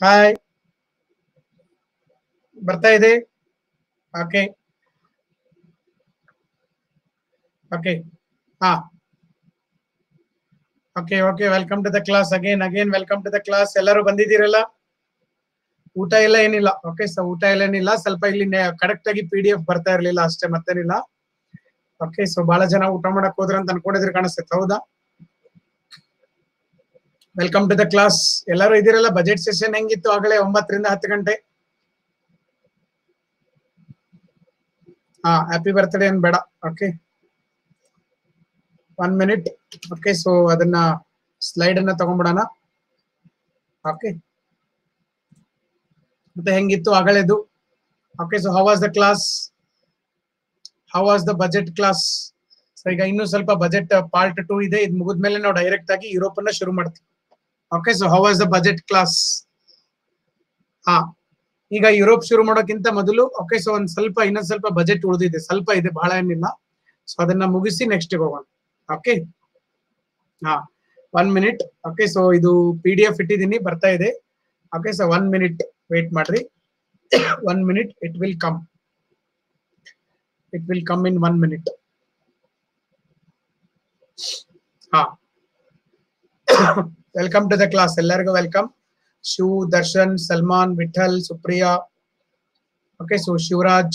Hi ಬರ್ತಾ ಇದೆ okay okay ಹಾ okay okay welcome to the class again again welcome to the class ಎಲ್ಲರೂ ಬಂದಿದ್ದೀರಲ್ಲ ಊಟ ಎಲ್ಲ ಏನಿಲ್ಲ ಓಕೆ ಸೊ ಊಟ ಎಲ್ಲ ಏನಿಲ್ಲ ಸ್ವಲ್ಪ ಇಲ್ಲಿ ಕರೆಕ್ಟ್ ಆಗಿ ಪಿ ಡಿ ಎಫ್ ಬರ್ತಾ ಇರ್ಲಿಲ್ಲ ಅಷ್ಟೇ ಮತ್ತೇನಿಲ್ಲ ಓಕೆ ಸೊ ಬಹಳ ಜನ ಊಟ ಮಾಡಕ್ ಹೋದ್ರ ಅಂತ ಅನ್ಕೊಂಡಿದ್ರೆ ಕಾಣಿಸ್ತೈತೆ ಹೌದಾ ವೆಲ್ಕಮ್ ಟು ದ ಕ್ಲಾಸ್ ಎಲ್ಲರೂ ಇದ್ದೀರಲ್ಲ ಬಜೆಟ್ ಸೆಷನ್ ಹೆಂಗಿತ್ತು ಆಗಲೇ ಒಂಬತ್ತರಿಂದ ಹತ್ತು ಗಂಟೆ ಹಾ ಹ್ಯಾಪಿ ಬರ್ತ್ಡೇ ಏನ್ ಬೇಡ okay one minute okay so ಅದನ್ನ ಸ್ಲೈಡ್ ಅನ್ನ ತಗೊಂಡ್ಬಿಡೋಣ ಓಕೆ ಮತ್ತೆ ಹೆಂಗಿತ್ತು ಆಗಲೇದು okay so how was the class how was the budget class so ಈಗ ಇನ್ನೂ ಸ್ವಲ್ಪ ಬಜೆಟ್ ಪಾರ್ಟ್ ಟೂ ಇದೆ ಇದು ಮುಗಿದ್ಮೇಲೆ ನಾವು ಡೈರೆಕ್ಟ್ ಆಗಿ ಯುರೋಪ್ ಅನ್ನ ಶುರು ಮಾಡ್ತೀವಿ okay so how was the budget class ಹಾ ಈಗ ಯುರೋಪ್ ಶುರು ಮಾಡೋಕ್ಕಿಂತ ಮೊದಲು ಓಕೆ ಸೊ ಒಂದ್ ಸ್ವಲ್ಪ ಇನ್ನೊಂದ್ ಸ್ವಲ್ಪ ಬಜೆಟ್ ಉಳಿದಿದೆ ಸ್ವಲ್ಪ ಇದೆ ಬಹಳ ಏನಿಲ್ಲ ಸೊ ಅದನ್ನ ಮುಗಿಸಿ ನೆಕ್ಸ್ಟ್ ಹೋಗೋಣ ಓಕೆ ಹಾ ಒನ್ ಮಿನಿಟ್ ಓಕೆ ಸೊ ಇದು ಪಿ ಡಿ ಎಫ್ ಇಟ್ಟಿದ್ದೀನಿ ಬರ್ತಾ ಇದೆ okay so one minute wait ಮಾಡ್ರಿ one minute it will come it will come in one minute ಹಾ ವೆಲ್ಕಮ್ ಟು ದ ಕ್ಲಾಸ್ ಎಲ್ಲರಿಗೂ welcome Shiv Darshan Salman Vitthal Supriya okay so Shivraj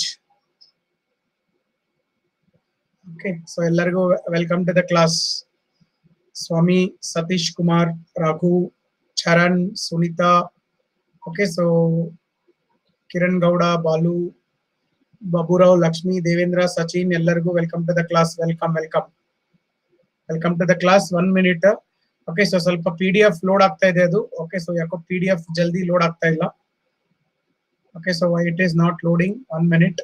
okay so ಎಲ್ಲರಿಗೂ welcome to the class Swami Satish Kumar Raghu Charan Sunita okay so Kiran Gowda Balu Baburao Lakshmi Devendra Sachin ಎಲ್ಲರಿಗೂ welcome to the class welcome welcome welcome to the class one minute okay so ಸ್ವಲ್ಪ P D F load ಆಗ್ತಾ ಇದೆ ಅದು okay so ಯಾಕೋ P D F ಜಲ್ದಿ load ಆಗ್ತಾ ಇಲ್ಲ okay so it is not loading one minute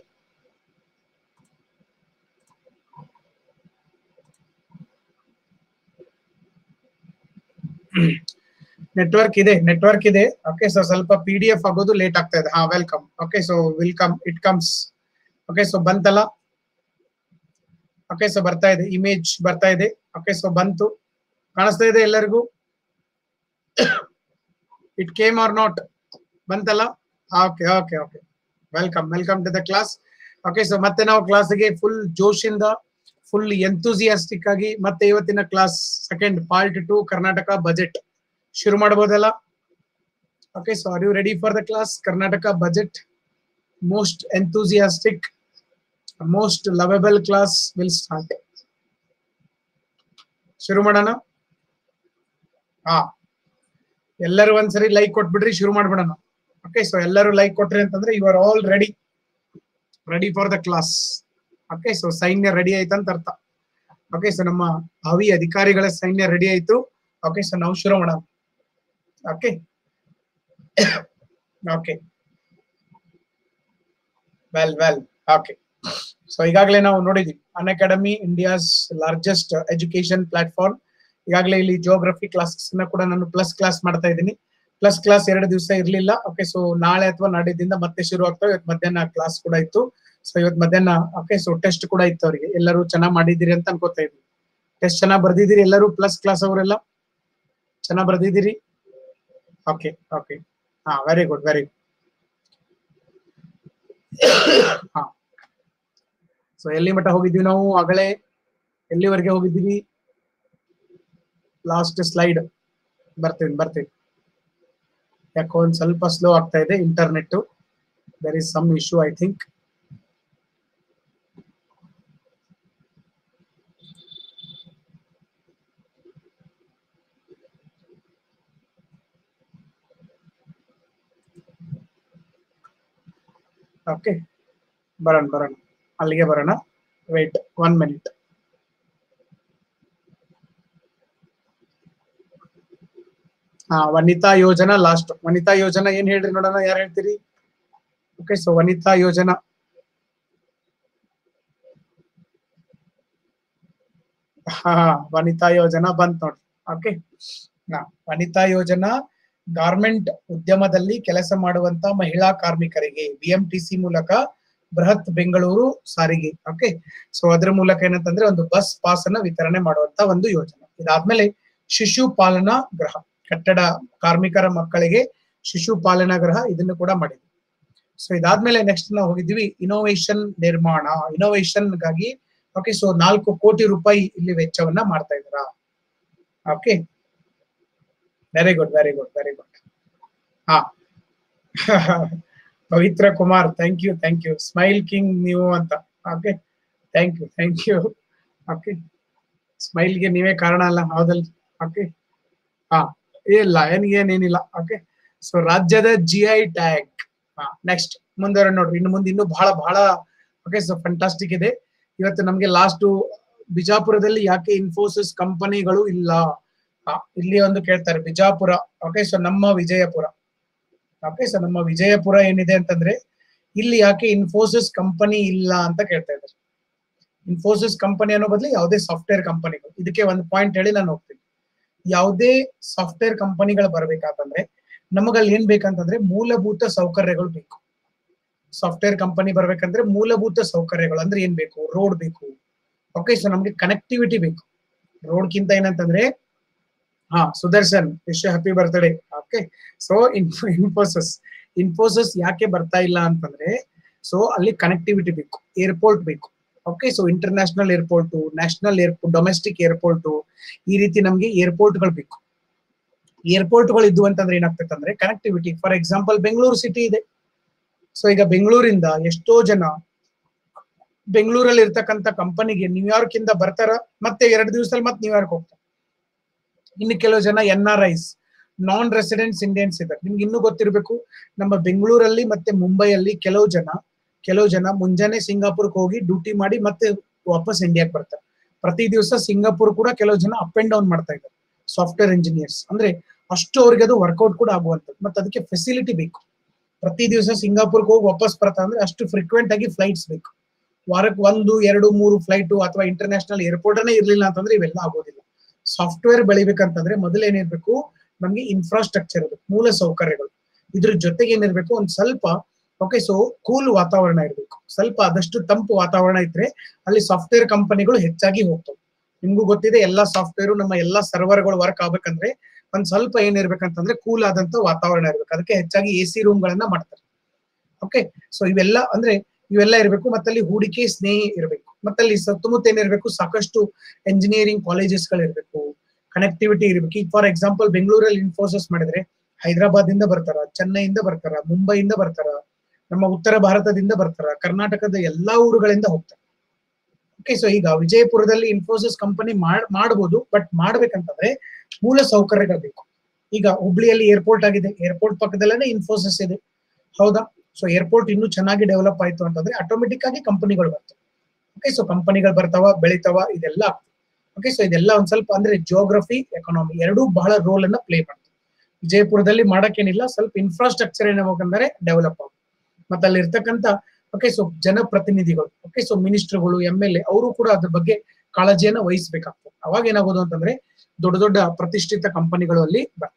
network ಇದೆ network ಇದೆ ಓಕೆ ಸೊ ಸ್ವಲ್ಪ ಪಿ ಡಿ ಎಫ್ ಆಗೋದು ಲೇಟ್ ಆಗ್ತಾ ಇದೆ ಹಾ welcome okay so welcome it comes okay so ಬಂತಲ್ಲ ಓಕೆ ಸೊ ಬರ್ತಾ ಇದೆ ಇಮೇಜ್ ಬರ್ತಾ ಇದೆ ಓಕೆ ಸೊ ಬಂತು ಕಾಣಿಸ್ತಾ ಇದೆ ಎಲ್ಲರಿಗೂ ಇಟ್ ಕೇಮ್ ಆರ್ ನಾಟ್ ಬಂತಲ್ಲ okay okay okay welcome welcome to the class okay so ಮತ್ತೆ ನಾವು ಕ್ಲಾಸ್ಗೆ ಫುಲ್ ಜೋಶಿಂದ ಫುಲ್ ಎಂತೂಸಿಯಾಸ್ಟಿಕ್ ಆಗಿ ಮತ್ತೆ ಇವತ್ತಿನ class second part to Karnataka budget ಶುರು ಮಾಡಬಹುದಲ್ಲ okay so are you ready for the class Karnataka budget most enthusiastic most lovable class will start ಶುರು ಮಾಡೋಣ ಹಾ ಎಲ್ಲರೂ ಒಂದ್ಸರಿ ಲೈಕ್ ಕೊಟ್ಬಿಡ್ರಿ ಶುರು ಮಾಡ್ಬಿಡೋಣ ಓಕೆ ಸೊ ಎಲ್ಲರೂ ಲೈಕ್ ಕೊಟ್ರಿ ಅಂತಂದ್ರೆ you are all ready ready for the class okay so ಸೈನ್ಯ ರೆಡಿ ಆಯ್ತು ಅಂತ ಅರ್ಥ ಓಕೆ ಸೊ ನಮ್ಮ ಹವಿ ಅಧಿಕಾರಿಗಳ ಸೈನ್ಯ ರೆಡಿ ಆಯ್ತು ಓಕೆ ಸೊ ನಾವು ಶುರು ಮಾಡೋಣ okay okay well well okay so ಈಗಾಗಲೇ ನಾವು ನೋಡಿದ್ವಿ Unacademy India's largest education platform ಈಗಾಗಲೇ ಇಲ್ಲಿ ಜಿಯೋಗ್ರಫಿ ಕ್ಲಾಸಸ್ ಕೂಡ ನಾನು ಪ್ಲಸ್ ಕ್ಲಾಸ್ ಮಾಡ್ತಾ ಇದ್ದೀನಿ ಪ್ಲಸ್ ಕ್ಲಾಸ್ ಎರಡು ದಿವಸ ಇರ್ಲಿಲ್ಲ ಓಕೆ ಸೊ ನಾಳೆ ಅಥವಾ ನಾಡಿದ್ದಿಂದ ಮತ್ತೆ ಶುರು ಆಗ್ತವೆ ಇವತ್ತು ಮಧ್ಯಾಹ್ನ ಕ್ಲಾಸ್ ಕೂಡ ಇತ್ತು ಸೊ ಇವತ್ತು ಮಧ್ಯಾಹ್ನ ಓಕೆ ಸೊ ಟೆಸ್ಟ್ ಕೂಡ ಇತ್ತು ಅವರಿಗೆ ಎಲ್ಲರೂ ಚೆನ್ನಾಗಿ ಮಾಡಿದ್ದೀರಿ ಅಂತ ಅನ್ಕೋತಾ ಇದ್ವಿ ಟೆಸ್ಟ್ ಚೆನ್ನಾಗಿ ಬರ್ದಿದ್ದೀರಿ ಎಲ್ಲರೂ ಪ್ಲಸ್ ಕ್ಲಾಸ್ ಅವರೆಲ್ಲ ಚೆನ್ನಾಗಿ ಬರ್ದಿದ್ದೀರಿ ಓಕೆ ಓಕೆ ಹಾ ವೆರಿ ಗುಡ್ ವೆರಿ ಗುಡ್ ಹಾ ಸೊ ಎಲ್ಲಿ ಮಟ್ಟ ಹೋಗಿದ್ವಿ ನಾವು ಆಗಲೇ ಎಲ್ಲಿವರೆಗೆ ಹೋಗಿದ್ದೀವಿ ಲಾಸ್ಟ್ ಸ್ಲೈಡ್ ಬರ್ತೀನಿ ಬರ್ತೀನಿ ಯಾಕೋ ಒಂದ್ ಸ್ವಲ್ಪ ಸ್ಲೋ ಆಗ್ತಾ ಇದೆ internet there is some issue I think okay ಬರೋಣ ಬರೋಣ ಅಲ್ಲಿಗೆ ಬರೋಣ ವೇಟ್ ಒನ್ ಮಿನಿಟ್ ಹಾ ವನಿತಾ ಯೋಜನಾ ಲಾಸ್ಟ್ ವನಿತಾ ಯೋಜನಾ ಏನ್ ಹೇಳ್ರಿ ನೋಡೋಣ ಯಾರು ಹೇಳ್ತೀರಿ ಓಕೆ ಸೊ ವನಿತಾ ಯೋಜನಾ ಹಾ ವನಿತಾ ಯೋಜನಾ ಬಂತ್ ನೋಡ್ರಿ ಓಕೆ ಹಾ ವನಿತಾ ಯೋಜನಾ ಗಾರ್ಮೆಂಟ್ ಉದ್ಯಮದಲ್ಲಿ ಕೆಲಸ ಮಾಡುವಂತ ಮಹಿಳಾ ಕಾರ್ಮಿಕರಿಗೆ ಬಿಎಂಟಿಸಿ ಮೂಲಕ ಬೃಹತ್ ಬೆಂಗಳೂರು ಸಾರಿಗೆ ಓಕೆ ಸೊ ಅದ್ರ ಮೂಲಕ ಏನಂತಂದ್ರೆ ಒಂದು ಬಸ್ ಪಾಸ್ ಅನ್ನ ವಿತರಣೆ ಮಾಡುವಂತ ಒಂದು ಯೋಜನೆ ಇದಾದ್ಮೇಲೆ ಶಿಶು ಪಾಲನಾ ಗೃಹ ಕಟ್ಟಡ ಕಾರ್ಮಿಕರ ಮಕ್ಕಳಿಗೆ ಶಿಶು ಪಾಲನಾ ಗೃಹ ಇದನ್ನು ಕೂಡ ಮಾಡಿದ್ವಿ ಸೊ ಇದಾದ್ಮೇಲೆ ನೆಕ್ಸ್ಟ್ ನಾವು ಹೋಗಿದ್ವಿ ಇನೋವೇಷನ್ ನಿರ್ಮಾಣ ಇನೋವೇಷನ್ ಗಾಗಿ ಓಕೆ ಸೊ ನಾಲ್ಕು ಕೋಟಿ ರೂಪಾಯಿ ಇಲ್ಲಿ ವೆಚ್ಚವನ್ನ ಮಾಡ್ತಾ ಇದ್ದಾರಾ okay very good very good very good ಹಾ Pavitra Kumar thank you thank you smile king ನೀವು ಅಂತ okay thank you thank you okay ಸ್ಮೈಲ್ಗೆ ನೀವೇ ಕಾರಣ ಅಲ್ಲ ಹೌದಲ್ ಓಕೆ ಹಾ ಇಲ್ಲ ಏನಿಲ್ಲ ಓಕೆ ಸೊ ರಾಜ್ಯದ ಜಿ ಐ ಟ್ಯಾಗ್ ನೆಕ್ಸ್ಟ್ ಮುಂದೆ ನೋಡ್ರಿ ಇನ್ನು ಮುಂದೆ ಇನ್ನು ಬಹಳ ಬಹಳ ಓಕೆ ಸೊ ಫಂಟಾಸ್ಟಿಕ್ ಇದೆ ಇವತ್ತು ನಮ್ಗೆ ಲಾಸ್ಟ್ ಬಿಜಾಪುರದಲ್ಲಿ ಯಾಕೆ ಇನ್ಫೋಸಿಸ್ ಕಂಪನಿಗಳು ಇಲ್ಲ ಆ, ಇಲ್ಲಿ ಒಂದು ಕೇಳ್ತಾರೆ ಬಿಜಾಪುರ ಓಕೆ ಸೊ ನಮ್ಮ ವಿಜಯಪುರ ಓಕೆ ಸೊ ನಮ್ಮ ವಿಜಯಪುರ ಏನಿದೆ ಅಂತಂದ್ರೆ ಇಲ್ಲಿ ಯಾಕೆ ಇನ್ಫೋಸಿಸ್ ಕಂಪನಿ ಇಲ್ಲ ಅಂತ ಕೇಳ್ತಾ ಇದ್ದಾರೆ ಇನ್ಫೋಸಿಸ್ ಕಂಪನಿ ಅನ್ನೋ ಬದಲು ಯಾವುದೇ ಸಾಫ್ಟ್ವೇರ್ ಕಂಪನಿಗಳು ಇದಕ್ಕೆ ಒಂದು ಪಾಯಿಂಟ್ ಹೇಳಿ ನಾನು ಹೋಗ್ತೀನಿ ಯಾವುದೇ ಸಾಫ್ಟ್ವೇರ್ ಕಂಪನಿಗಳು ಬರ್ಬೇಕಾತಂದ್ರೆ ನಮಗಲ್ಲಿ ಏನ್ ಬೇಕಂತಂದ್ರೆ ಮೂಲಭೂತ ಸೌಕರ್ಯಗಳು ಬೇಕು ಸಾಫ್ಟ್ವೇರ್ ಕಂಪನಿ ಬರ್ಬೇಕಂದ್ರೆ ಮೂಲಭೂತ ಸೌಕರ್ಯಗಳು ಅಂದ್ರೆ ಏನ್ ಬೇಕು ರೋಡ್ ಬೇಕು ಓಕೆ ಸೊ ನಮ್ಗೆ ಕನೆಕ್ಟಿವಿಟಿ ಬೇಕು ರೋಡ್ಗಿಂತ ಏನಂತಂದ್ರೆ ಹಾ Sudarshan wish happy birthday okay so Infosys Infosys ಯಾಕೆ ಬರ್ತಾ ಇಲ್ಲ ಅಂತಂದ್ರೆ ಸೊ ಅಲ್ಲಿ ಕನೆಕ್ಟಿವಿಟಿ ಬೇಕು ಏರ್ಪೋರ್ಟ್ ಬೇಕು okay so international airport national airport domestic airport ಈ ರೀತಿ ನಮ್ಗೆ ಏರ್ಪೋರ್ಟ್ಗಳು ಬೇಕು ಏರ್ಪೋರ್ಟ್ಗಳು ಇದ್ವು ಅಂತಂದ್ರೆ ಏನಾಗ್ತೈತೆ ಅಂದ್ರೆ connectivity for example Bengaluru city ಇದೆ ಸೊ ಈಗ ಬೆಂಗಳೂರಿಂದ ಎಷ್ಟೋ ಜನ ಬೆಂಗಳೂರಲ್ಲಿ ಇರ್ತಕ್ಕಂಥ ಕಂಪನಿಗೆ ನ್ಯೂಯಾರ್ಕ್ ಇಂದ ಬರ್ತಾರ ಮತ್ತೆ ಎರಡು ದಿವಸದಲ್ಲಿ ಮತ್ತೆ ನ್ಯೂಯಾರ್ಕ್ ಹೋಗ್ತಾರೆ ಇನ್ನು ಕೆಲವು ಜನ N R Is non residents Indians ಇದ್ದಾರೆ ನಿಮ್ಗೆ ಇನ್ನೂ ಗೊತ್ತಿರಬೇಕು ನಮ್ಮ ಬೆಂಗಳೂರಲ್ಲಿ ಮತ್ತೆ ಮುಂಬೈಯಲ್ಲಿ ಕೆಲವು ಜನ ಕೆಲವು ಜನ ಮುಂಜಾನೆ ಸಿಂಗಾಪುರ್ಗೆ ಹೋಗಿ ಡ್ಯೂಟಿ ಮಾಡಿ ಮತ್ತೆ ವಾಪಸ್ ಇಂಡಿಯಾಕ್ ಬರ್ತಾರೆ ಪ್ರತಿ ದಿವಸ ಸಿಂಗಾಪುರ್ ಕೂಡ ಕೆಲವು ಜನ ಅಪ್ ಅಂಡ್ ಡೌನ್ ಮಾಡ್ತಾ ಇದ್ದಾರೆ ಸಾಫ್ಟ್ವೇರ್ ಇಂಜಿನಿಯರ್ಸ್ ಅಂದ್ರೆ ಅಷ್ಟು ಅವ್ರಿಗೆ ಅದು ವರ್ಕೌಟ್ ಕೂಡ ಆಗುವಂಥದ್ದು ಮತ್ತೆ ಅದಕ್ಕೆ ಫೆಸಿಲಿಟಿ ಬೇಕು ಪ್ರತಿ ದಿವಸ ಸಿಂಗಾಪುರ್ಗೆ ಹೋಗಿ ವಾಪಸ್ ಬರ್ತಾ ಅಂದ್ರೆ ಅಷ್ಟು ಫ್ರೀಕ್ವೆಂಟ್ ಆಗಿ ಫ್ಲೈಟ್ಸ್ ಬೇಕು ವಾರಕ್ಕೆ ಒಂದು ಎರಡು ಮೂರು ಫ್ಲೈಟ್ ಅಥವಾ ಇಂಟರ್ನ್ಯಾಷನಲ್ ಏರ್ಪೋರ್ಟ್ನೇ ಇರ್ಲಿಲ್ಲ ಅಂತಂದ್ರೆ ಇವೆಲ್ಲ ಆಗೋದಿಲ್ಲ ಸಾಫ್ಟ್ವೇರ್ ಬೆಳಿಬೇಕಂತಂದ್ರೆ ಮೊದಲು ಏನಿರ್ಬೇಕು ನಮ್ಗೆ ಇನ್ಫ್ರಾಸ್ಟ್ರಕ್ಚರ್ ಇರಬೇಕು ಮೂಲ ಸೌಕರ್ಯಗಳು ಇದ್ರ ಜೊತೆಗೆ ಏನಿರ್ಬೇಕು ಒಂದ್ ಸ್ವಲ್ಪ ಓಕೆ ಸೊ ಕೂಲ್ ವಾತಾವರಣ ಇರಬೇಕು ಸ್ವಲ್ಪ ಆದಷ್ಟು ತಂಪು ವಾತಾವರಣ ಇದ್ರೆ ಅಲ್ಲಿ ಸಾಫ್ಟ್ವೇರ್ ಕಂಪನಿಗಳು ಹೆಚ್ಚಾಗಿ ಹೋಗ್ತವೆ ನಿಮ್ಗೂ ಗೊತ್ತಿದೆ ಎಲ್ಲಾ ಸಾಫ್ಟ್ವೇರ್ ನಮ್ಮ ಎಲ್ಲಾ ಸರ್ವರ್ಗಳು ವರ್ಕ್ ಆಗ್ಬೇಕಂದ್ರೆ ಒಂದ್ ಸ್ವಲ್ಪ ಏನಿರ್ಬೇಕಂತಂದ್ರೆ ಕೂಲ್ ಆದಂತ ವಾತಾವರಣ ಇರ್ಬೇಕು ಅದಕ್ಕೆ ಹೆಚ್ಚಾಗಿ ಎ ಸಿ ರೂಮ್ ಗಳನ್ನ ಮಾಡ್ತಾರೆ ಓಕೆ ಸೊ ಇವೆಲ್ಲ ಅಂದ್ರೆ ಇವೆಲ್ಲ ಇರಬೇಕು ಮತ್ತಲ್ಲಿ ಹೂಡಿಕೆ ಸ್ನೇಹಿ ಇರಬೇಕು ಮತ್ತಲ್ಲಿ ಸುತ್ತಮುತ್ತ ಏನಿರ್ಬೇಕು ಸಾಕಷ್ಟು ಎಂಜಿನಿಯರಿಂಗ್ ಕಾಲೇಜಸ್ ಗಳಿರ್ಬೇಕು ಕನೆಕ್ಟಿವಿಟಿ ಇರ್ಬೇಕು ಈಗ ಫಾರ್ ಎಕ್ಸಾಂಪಲ್ ಬೆಂಗಳೂರಲ್ಲಿ ಇನ್ಫೋಸಿಸ್ ಮಾಡಿದ್ರೆ ಹೈದರಾಬಾದ್ ಇಂದ ಬರ್ತಾರ ಚೆನ್ನೈಯಿಂದ ಬರ್ತಾರ ಮುಂಬೈಯಿಂದ ಬರ್ತಾರ ನಮ್ಮ ಉತ್ತರ ಭಾರತದಿಂದ ಬರ್ತಾರ ಕರ್ನಾಟಕದ ಎಲ್ಲಾ ಊರುಗಳಿಂದ ಹೋಗ್ತಾರೆ ಓಕೆ ಸೊ ಈಗ ವಿಜಯಪುರದಲ್ಲಿ ಇನ್ಫೋಸಿಸ್ ಕಂಪನಿ ಮಾಡ್ ಮಾಡ್ಬೋದು ಬಟ್ ಮಾಡ್ಬೇಕಂತಂದ್ರೆ ಮೂಲ ಸೌಕರ್ಯಗಳು ಬೇಕು ಈಗ ಹುಬ್ಳಿಯಲ್ಲಿ ಏರ್ಪೋರ್ಟ್ ಆಗಿದೆ ಏರ್ಪೋರ್ಟ್ ಪಕ್ಕದಲ್ಲೇ ಇನ್ಫೋಸಿಸ್ ಇದೆ ಹೌದಾ ಸೊ ಏರ್ಪೋರ್ಟ್ ಇನ್ನೂ ಚೆನ್ನಾಗಿ ಡೆವಲಪ್ ಆಯ್ತು ಅಂತಂದ್ರೆ ಆಟೋಮೆಟಿಕ್ ಆಗಿ ಕಂಪನಿಗಳು ಬರ್ತವೆ ಓಕೆ ಸೊ ಕಂಪನಿಗಳು ಬರ್ತಾವ ಬೆಳಿತಾವ ಇದೆಲ್ಲ ಓಕೆ ಸೊ ಇದೆಲ್ಲ ಒಂದ್ ಸ್ವಲ್ಪ ಅಂದ್ರೆ ಜಿಯೋಗ್ರಫಿ ಎಕಾನಮಿ ಎರಡೂ ಬಹಳ ರೋಲ್ ಅನ್ನ ಪ್ಲೇ ಮಾಡ್ತವೆ ವಿಜಯಪುರದಲ್ಲಿ ಮಾಡಕ್ಕೇನಿಲ್ಲ ಸ್ವಲ್ಪ ಇನ್ಫ್ರಾಸ್ಟ್ರಕ್ಚರ್ ಏನಾಗಬೇಕಂದ್ರೆ ಡೆವಲಪ್ ಆಗ ಮತ್ತೆ ಅಲ್ಲಿ ಇರ್ತಕ್ಕಂಥ ಓಕೆ ಸೊ ಜನಪ್ರತಿನಿಧಿಗಳು ಓಕೆ ಸೊ ಮಿನಿಸ್ಟರ್ಗಳು ಎಂ ಎಲ್ ಎ ಅವರು ಕೂಡ ಅದ್ರ ಬಗ್ಗೆ ಕಾಳಜಿಯನ್ನ ವಹಿಸ್ಬೇಕಾಗ್ತದೆ ಅವಾಗ ಏನಾಗೋದು ಅಂತಂದ್ರೆ ದೊಡ್ಡ ದೊಡ್ಡ ಪ್ರತಿಷ್ಠಿತ ಕಂಪನಿಗಳು ಅಲ್ಲಿ ಬರ್ತವೆ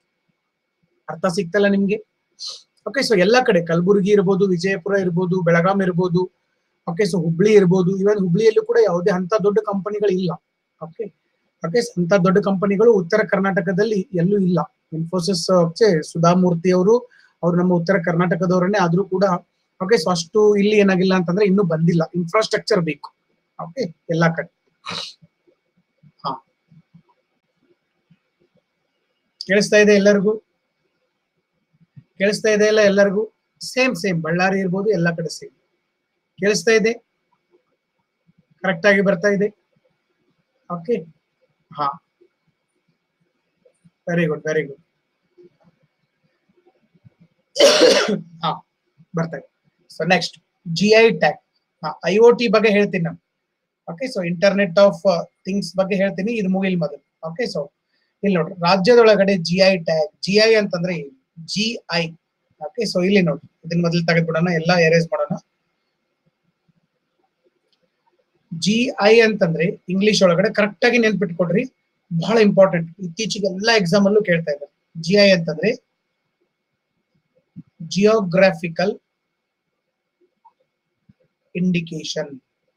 ಅರ್ಥ ಸಿಗ್ತಲ್ಲ ನಿಮ್ಗೆ ಓಕೆ ಸೊ ಎಲ್ಲಾ ಕಡೆ ಕಲಬುರಗಿ ಇರ್ಬೋದು ವಿಜಯಪುರ ಇರ್ಬೋದು ಬೆಳಗಾಂ ಇರ್ಬೋದು ಓಕೆ ಸೊ ಹುಬ್ಳಿ ಇರ್ಬೋದು ಇವನ್ ಹುಬ್ಳಿಯಲ್ಲೂ ಕೂಡ ಯಾವುದೇ ಅಂತ ದೊಡ್ಡ ಕಂಪನಿಗಳು ಇಲ್ಲ ಓಕೆ ಓಕೆ ಅಂತ ದೊಡ್ಡ ಕಂಪನಿಗಳು ಉತ್ತರ ಕರ್ನಾಟಕದಲ್ಲಿ ಎಲ್ಲೂ ಇಲ್ಲ ಇನ್ಫೋಸಿಸ್ ಓಕೆ ಸುಧಾಮೂರ್ತಿ ಅವರು ಅವ್ರು ನಮ್ಮ ಉತ್ತರ ಕರ್ನಾಟಕದವರನ್ನೇ ಆದ್ರೂ ಕೂಡ ಓಕೆ ಸೊ ಅಷ್ಟು ಇಲ್ಲಿ ಏನಾಗಿಲ್ಲ ಅಂತಂದ್ರೆ ಇನ್ನೂ ಬಂದಿಲ್ಲ ಇನ್ಫ್ರಾಸ್ಟ್ರಕ್ಚರ್ ಬೇಕು ಓಕೆ ಎಲ್ಲಾ ಕಡೆ ಹಾ ಕೇಳಿಸ್ತಾ ಇದೆ ಎಲ್ಲರಿಗೂ ಕೇಳಿಸ್ತಾ ಇದೆ ಇಲ್ಲ ಎಲ್ಲರಿಗೂ ಸೇಮ್ ಸೇಮ್ ಬಳ್ಳಾರಿ ಇರ್ಬೋದು ಎಲ್ಲಾ ಕಡೆ ಸೇಮ್ ಕೇಳಿಸ್ತಾ ಇದೆ ಕರೆಕ್ಟ್ ಆಗಿ ಬರ್ತಾ ಇದೆ ಓಕೆ ಹಾ ವೆರಿ ಗುಡ್ ವೆರಿ ಗುಡ್ ಹಾ ಬರ್ತಾ ಇದೆ so next G I tag I O T ಬಗ್ಗೆ ಹೇಳ್ತೀನಿ ನಾನು okay so internet of things ಬಗ್ಗೆ ಹೇಳ್ತೀನಿ ಇದು ಮುಗಿಲ್ ಮೊದಲು ಓಕೆ ಸೊ ಇಲ್ಲಿ ನೋಡ್ರಿ ರಾಜ್ಯದೊಳಗಡೆ G I tag G I ಅಂತಂದ್ರೆ ಜಿ ಐ ಓಕೆ ಸೊ ಇಲ್ಲಿ ನೋಡ್ರಿ ಇದನ್ನ ಮೊದಲು ತೆಗೆದ್ಬಿಡೋಣ ಎಲ್ಲ ಎರೇಸ್ ಮಾಡೋಣ ಜಿ ಐ ಅಂತಂದ್ರೆ ಇಂಗ್ಲಿಷ್ ಒಳಗಡೆ ಕರೆಕ್ಟ್ ಆಗಿ ನೆನ್ಪಿಟ್ಕೊಡ್ರಿ ಬಹಳ ಇಂಪಾರ್ಟೆಂಟ್ ಇತ್ತೀಚೆಗೆ ಎಲ್ಲಾ ಎಕ್ಸಾಮ್ ಅಲ್ಲೂ ಕೇಳ್ತಾ ಇದ್ದಾರೆ ಜಿ ಐ ಅಂತಂದ್ರೆ geographical indication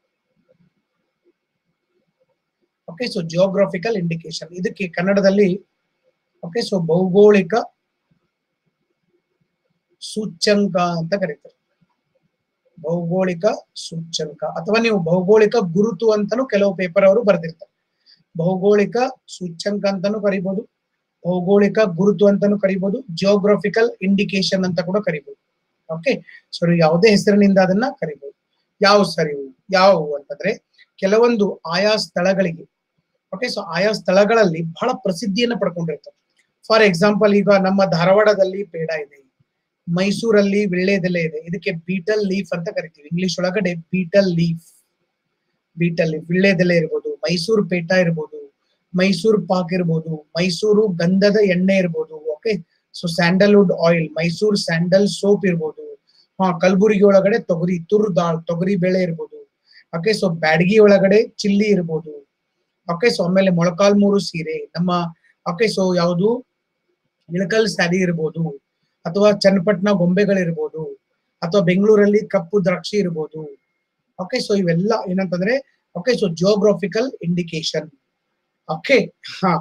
okay so geographical indication ಇದಕ್ಕೆ ಕನ್ನಡದಲ್ಲಿ ಓಕೆ ಸೊ ಭೌಗೋಳಿಕ ಸೂಚ್ಯಂಕ ಅಂತ ಕರೀತಾರೆ ಭೌಗೋಳಿಕ ಸೂಚ್ಯಂಕ ಅಥವಾ ನೀವು ಭೌಗೋಳಿಕ ಗುರುತು ಅಂತಾನು ಕೆಲವು ಪೇಪರ್ ಅವರು ಬರೆದಿರ್ತಾರೆ ಭೌಗೋಳಿಕ ಸೂಚ್ಯಂಕ ಅಂತಾನು ಕರಿಬಹುದು ಭೌಗೋಳಿಕ ಗುರುತು ಅಂತಾನು ಕರಿಬಹುದು ಜಿಯೋಗ್ರಫಿಕಲ್ ಇಂಡಿಕೇಶನ್ ಅಂತ ಕೂಡ ಕರಿಬಹುದು ಓಕೆ ಸೊ ಯಾವುದೇ ಹೆಸರಿನಿಂದ ಅದನ್ನ ಕರಿಬಹುದು ಯಾವ ಸರಿ ಯಾವುವು ಅಂತಂದ್ರೆ ಕೆಲವೊಂದು ಆಯಾ ಸ್ಥಳಗಳಿಗೆ ಓಕೆ ಸೊ ಆಯಾ ಸ್ಥಳಗಳಲ್ಲಿ ಬಹಳ ಪ್ರಸಿದ್ಧಿಯನ್ನ ಪಡ್ಕೊಂಡಿರ್ತವೆ ಫಾರ್ ಎಕ್ಸಾಂಪಲ್ ಈಗ ನಮ್ಮ ಧಾರವಾಡದಲ್ಲಿ ಪೇಡ ಇದೆ ಮೈಸೂರಲ್ಲಿ ವಿಳ್ಳೆದೆಲೆ ಇದೆ ಇದಕ್ಕೆ ಬೀಟಲ್ ಲೀಫ್ ಅಂತ ಕರಿತೀವಿ ಇಂಗ್ಲಿಷ್ ಒಳಗಡೆ ಬೀಟಲ್ ಲೀಫ್ ಬೀಟಲ್ ಲೀಫ್ ವಿಳ್ಳೆದೆಲೆ ಇರ್ಬೋದು ಮೈಸೂರು ಪೇಟ ಇರ್ಬೋದು ಮೈಸೂರು ಪಾಕ್ ಇರ್ಬೋದು ಮೈಸೂರು ಗಂಧದ ಎಣ್ಣೆ ಇರ್ಬೋದು okay so sandalwood oil Mysuru sandal soap ಇರ್ಬೋದು ಹಾ ಕಲಬುರಗಿ ಒಳಗಡೆ ತೊಗರಿ ತುರ್ ದಾಳ್ ತೊಗರಿ ಬೇಳೆ ಇರ್ಬೋದು ಓಕೆ ಸೊ ಬ್ಯಾಡಗಿ ಒಳಗಡೆ ಚಿಲ್ಲಿ ಇರ್ಬೋದು ಓಕೆ ಸೊ ಆಮೇಲೆ ಮೊಳಕಾಲ್ಮೂರು ಸೀರೆ ನಮ್ಮ ಓಕೆ ಸೊ ಯಾವುದು ಇಳಕಲ್ ಸ್ಯಾರಿ ಇರ್ಬೋದು ಅಥವಾ ಚನ್ನಪಟ್ಟಣ ಗೊಂಬೆಗಳಿರ್ಬೋದು ಅಥವಾ ಬೆಂಗಳೂರಲ್ಲಿ ಕಪ್ಪು ದ್ರಾಕ್ಷಿ ಇರ್ಬೋದು ಓಕೆ ಸೊ ಇವೆಲ್ಲ ಏನಂತಂದ್ರೆ okay so geographical indication okay ಹಾ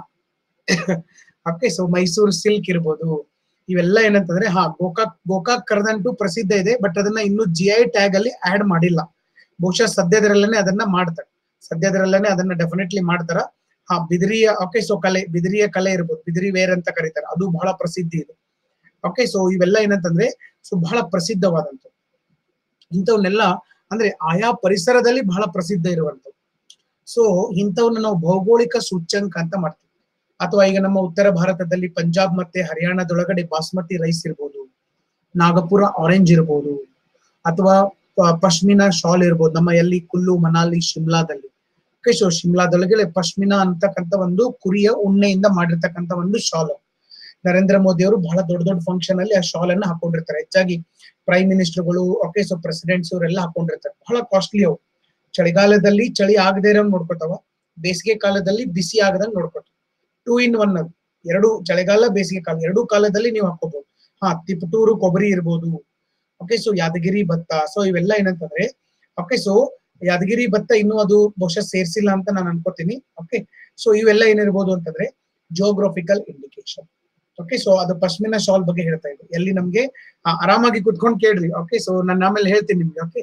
ಓಕೆ ಸೊ ಮೈಸೂರು ಸಿಲ್ಕ್ ಇರ್ಬೋದು ಇವೆಲ್ಲ ಏನಂತಂದ್ರೆ ಹಾ ಗೋಕಾಕ್ ಗೋಕಾಕ್ ಕರದಂಟು ಪ್ರಸಿದ್ಧ ಇದೆ ಬಟ್ ಅದನ್ನ ಇನ್ನು ಜಿ ಐ ಟ್ಯಾಗ್ ಅಲ್ಲಿ ಆಡ್ ಮಾಡಿಲ್ಲ ಬಹುಶಃ ಸದ್ಯದರಲ್ಲೇನೆ ಅದನ್ನ ಮಾಡ್ತಾರೆ ಸದ್ಯದರಲ್ಲೇನೆ ಅದನ್ನ ಡೆಫಿನೆಟ್ಲಿ ಮಾಡ್ತಾರ ಹಾ ಬಿದಿರಿಯ ಓಕೆ ಸೊ ಕಲೆ ಬಿದಿರಿಯ ಕಲೆ ಇರ್ಬೋದು ಬಿದಿರಿ ವೇರ್ ಅಂತ ಕರೀತಾರೆ ಅದು ಬಹಳ ಪ್ರಸಿದ್ಧಿ ಇದೆ ಓಕೆ ಸೊ ಇವೆಲ್ಲ ಏನಂತಂದ್ರೆ ಸೊ ಬಹಳ ಪ್ರಸಿದ್ಧವಾದಂತ ಇಂಥವನ್ನೆಲ್ಲ ಅಂದ್ರೆ ಆಯಾ ಪರಿಸರದಲ್ಲಿ ಬಹಳ ಪ್ರಸಿದ್ಧ ಇರುವಂತವು ಸೊ ಇಂಥವನ್ನ ನಾವು ಭೌಗೋಳಿಕ ಸೂಚ್ಯಂಕ ಅಂತ ಮಾಡ್ತೀವಿ ಅಥವಾ ಈಗ ನಮ್ಮ ಉತ್ತರ ಭಾರತದಲ್ಲಿ ಪಂಜಾಬ್ ಮತ್ತೆ ಹರಿಯಾಣದೊಳಗಡೆ ಬಾಸ್ಮತಿ ರೈಸ್ ಇರ್ಬೋದು ನಾಗಪುರ ಆರೆಂಜ್ ಇರ್ಬೋದು ಅಥವಾ ಪ- ಪಶ್ಮಿನಾ ಶಾಲ್ ಇರ್ಬೋದು ನಮ್ಮ ಎಲ್ಲಿ ಕುಲ್ಲು ಮನಾಲಿ ಶಿಮ್ಲಾದಲ್ಲಿ ಓಕೆ ಸೊ ಶಿಮ್ಲಾದೊಳಗಡೆ ಪಶ್ಮಿನಾ ಅಂತಕ್ಕಂಥ ಒಂದು ಕುರಿಯ ಉಣ್ಣೆಯಿಂದ ಮಾಡಿರ್ತಕ್ಕಂಥ ಒಂದು ಶಾಲ್ ನರೇಂದ್ರ ಮೋದಿ ಅವರು ಬಹಳ ದೊಡ್ಡ ದೊಡ್ಡ ಫಂಕ್ಷನ್ ಅಲ್ಲಿ ಆ ಶಾಲ್ ಅನ್ನ ಹಾಕೊಂಡಿರ್ತಾರೆ ಹೆಚ್ಚಾಗಿ ಪ್ರೈಮ್ ಮಿನಿಸ್ಟರ್ಗಳು ಓಕೆ ಸೊ ಪ್ರೆಸಿಡೆಂಟ್ಸ್ ಇವರೆಲ್ಲ ಹಾಕೊಂಡಿರ್ತಾರೆ ಬಹಳ ಕಾಸ್ಟ್ಲಿ ಅವು ಚಳಿಗಾಲದಲ್ಲಿ ಚಳಿ ಆಗದೇ ಇರೋ ನೋಡ್ಕೊತಾವ ಬೇಸಿಗೆ ಕಾಲದಲ್ಲಿ ಬಿಸಿ ಆಗದಂಗ್ ನೋಡ್ಕೊತಾವ ಟೂ ಇನ್ ಒನ್ ಅದು ಎರಡು ಚಳಿಗಾಲ ಬೇಸಿಗೆ ಕಾಲ ಎರಡೂ ಕಾಲದಲ್ಲಿ ನೀವು ಹಾಕೋಬಹುದು ಹಾ ತಿಪಟೂರು ಕೊಬ್ಬರಿ ಇರ್ಬೋದು ಓಕೆ ಸೊ ಯಾದಗಿರಿ ಭತ್ತ ಸೊ ಇವೆಲ್ಲ ಏನಂತಂದ್ರೆ ಓಕೆ ಸೊ ಯಾದಗಿರಿ ಭತ್ತ ಇನ್ನೂ ಅದು ಬಹುಶಃ ಸೇರ್ಸಿಲ್ಲ ಅಂತ ನಾನು ಅನ್ಕೋತೀನಿ ಓಕೆ ಸೊ ಇವೆಲ್ಲ ಏನಿರ್ಬೋದು ಅಂತಂದ್ರೆ ಜಿಯೋಗ್ರಫಿಕಲ್ ಇಂಡಿಕೇಶನ್ ಓಕೆ ಸೊ ಅದು ಪಶ್ಮಿನ ಶಾಲ್ ಬಗ್ಗೆ ಹೇಳ್ತಾ ಇದೆ ಎಲ್ಲಿ ನಮ್ಗೆ ಆ, ಆರಾಮಾಗಿ ಕುತ್ಕೊಂಡು ಕೇಳ್ರಿ ಓಕೆ ಸೊ ನಾನು ಆಮೇಲೆ ಹೇಳ್ತೀನಿ ನಿಮ್ಗೆ ಓಕೆ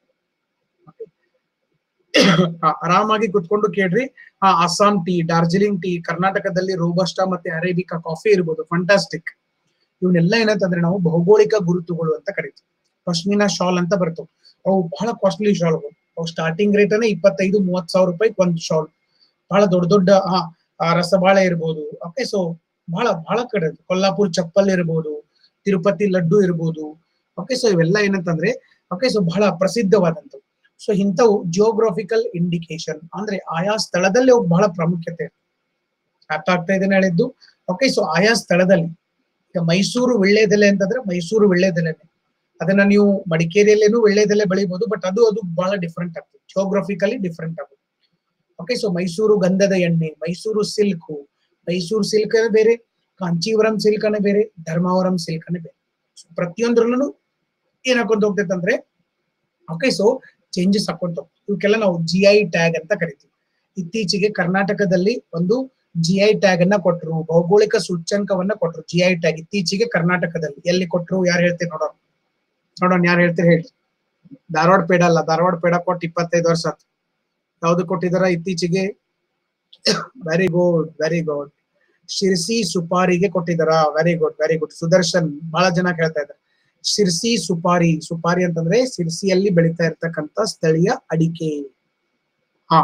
ಆರಾಮಾಗಿ ಕುತ್ಕೊಂಡು ಕೇಳ್ರಿ ಆ ಅಸ್ಸಾಂ ಟೀ ಡಾರ್ಜಿಲಿಂಗ್ ಟೀ ಕರ್ನಾಟಕದಲ್ಲಿ ರೋಬಸ್ಟಾ ಮತ್ತೆ ಅರೇಬಿಕಾ ಕಾಫಿ ಇರ್ಬೋದು ಫಂಟಾಸ್ಟಿಕ್ ಇವನ್ನೆಲ್ಲ ಏನಂತಂದ್ರೆ ನಾವು ಭೌಗೋಳಿಕ ಗುರುತುಗಳು ಅಂತ ಕರಿತೀವಿ ಪಶ್ಮಿನಾ ಶಾಲ್ ಅಂತ ಬರ್ತವೆ ಅವು ಬಹಳ ಕಾಸ್ಟ್ಲಿ ಶಾಲ್ಗಳು ಅವು ಸ್ಟಾರ್ಟಿಂಗ್ ರೇಟ್ ಅನ್ನ ಇಪ್ಪತ್ತೈದು ಮೂವತ್ ಸಾವಿರ ರೂಪಾಯಿ ಒಂದ್ ಶಾಲ್ ಬಹಳ ದೊಡ್ಡ ದೊಡ್ಡ ಹಾ ಆ ರಸಬಾಳೆ ಇರ್ಬೋದು ಓಕೆ ಸೊ ಬಹಳ ಬಹಳ ಕಡೆ ಇದೆ. ಕೊಲ್ಲಾಪುರ್ ಚಪ್ಪಲ್ ಇರ್ಬೋದು ತಿರುಪತಿ ಲಡ್ಡು ಇರ್ಬೋದು ಓಕೆ ಸೊ ಇವೆಲ್ಲ ಏನಂತಂದ್ರೆ ಓಕೆ ಸೊ ಬಹಳ ಪ್ರಸಿದ್ಧವಾದಂಥವು ಸೊ ಇಂಥವು ಜಿಯೋಗ್ರಫಿಕಲ್ ಇಂಡಿಕೇಶನ್ ಅಂದ್ರೆ ಆಯಾ ಸ್ಥಳದಲ್ಲಿ ಅವು ಬಹಳ ಪ್ರಾಮುಖ್ಯತೆ ಇರುತ್ತೆ. ಅರ್ಥ ಆಗ್ತಾ ಇದೆ ಹೇಳಿದ್ದು ಓಕೆ ಸೊ ಆಯಾ ಸ್ಥಳದಲ್ಲಿ ಈಗ ಮೈಸೂರು ವಿಳ್ಳೆದೆಲೆ ಅಂತಂದ್ರೆ ಮೈಸೂರು ವಿಳ್ಳೆದೆಲೆನೆ ಅದನ್ನ ನೀವು ಮಡಿಕೇರಿಯಲ್ಲೇನು ವಿಳ್ಳೆದೆಲೆ ಬೆಳಿಬಹುದು ಬಟ್ ಅದು ಅದು ಬಹಳ ಡಿಫ್ರೆಂಟ್ ಆಗ್ತದೆ ಜಿಯೋಗ್ರಫಿಕಲಿ ಡಿಫ್ರೆಂಟ್ ಆಗುತ್ತೆ ಓಕೆ ಸೊ ಮೈಸೂರು ಗಂಧದ ಎಣ್ಣೆ ಮೈಸೂರು ಸಿಲ್ಕ್ ಮೈಸೂರು ಸಿಲ್ಕ್ ಬೇರೆ ಕಾಂಚೀವರಂ ಸಿಲ್ಕ್ ಅನೇ ಬೇರೆ ಧರ್ಮಾವರಂ ಸಿಲ್ಕ್ ಅನೇ ಬೇರೆ So, ಪ್ರತಿಯೊಂದ್ರಲ್ಲೂ ಏನ್ ಹಾಕೊಂತ ಹೋಗ್ತೈತೆ ಅಂದ್ರೆ ಓಕೆ ಸೊ ಚೇಂಜಸ್ ಹಾಕೊಂತ ಹೋಗ್ತೀವಿ ಇವಕ್ಕೆಲ್ಲ ನಾವು ಜಿ ಐ ಟ್ಯಾಗ್ ಅಂತ ಕರಿತೀವಿ ಇತ್ತೀಚೆಗೆ ಕರ್ನಾಟಕದಲ್ಲಿ ಒಂದು ಜಿ ಐ ಟ್ಯಾಗ್ ಅನ್ನ ಕೊಟ್ಟರು ಭೌಗೋಳಿಕ ಸೂಚ್ಯಂಕವನ್ನ ಕೊಟ್ಟರು ಜಿ ಐ ಟ್ಯಾಗ್ ಇತ್ತೀಚೆಗೆ ಕರ್ನಾಟಕದಲ್ಲಿ ಎಲ್ಲಿ ಕೊಟ್ಟರು ಯಾರು ಹೇಳ್ತೀರಿ ನೋಡೋಣ ನೋಡೋಣ ಯಾರು ಹೇಳ್ತೀರಿ ಹೇಳಿ ಧಾರವಾಡ ಪೇಡ ಅಲ್ಲ ಧಾರವಾಡ ಪೇಡ ಕೊಟ್ಟು ಇಪ್ಪತ್ತೈದು ವರ್ಷ ಆಯ್ತು ಯಾವ್ದು ಕೊಟ್ಟಿದಾರ ಇತ್ತೀಚೆಗೆ very good very good Sirsi ಸುಪಾರಿಗೆ ಕೊಟ್ಟಿದಾರ very good very good Sudarshan ಬಹಳ ಜನ ಕೇಳ್ತಾ ಇದ್ದಾರೆ ಶಿರ್ಸಿ ಸುಪಾರಿ ಸುಪಾರಿ ಅಂತಂದ್ರೆ ಶಿರ್ಸಿಯಲ್ಲಿ ಬೆಳೀತಾ ಇರ್ತಕ್ಕಂತ ಸ್ಥಳೀಯ ಅಡಿಕೆ ಹಾ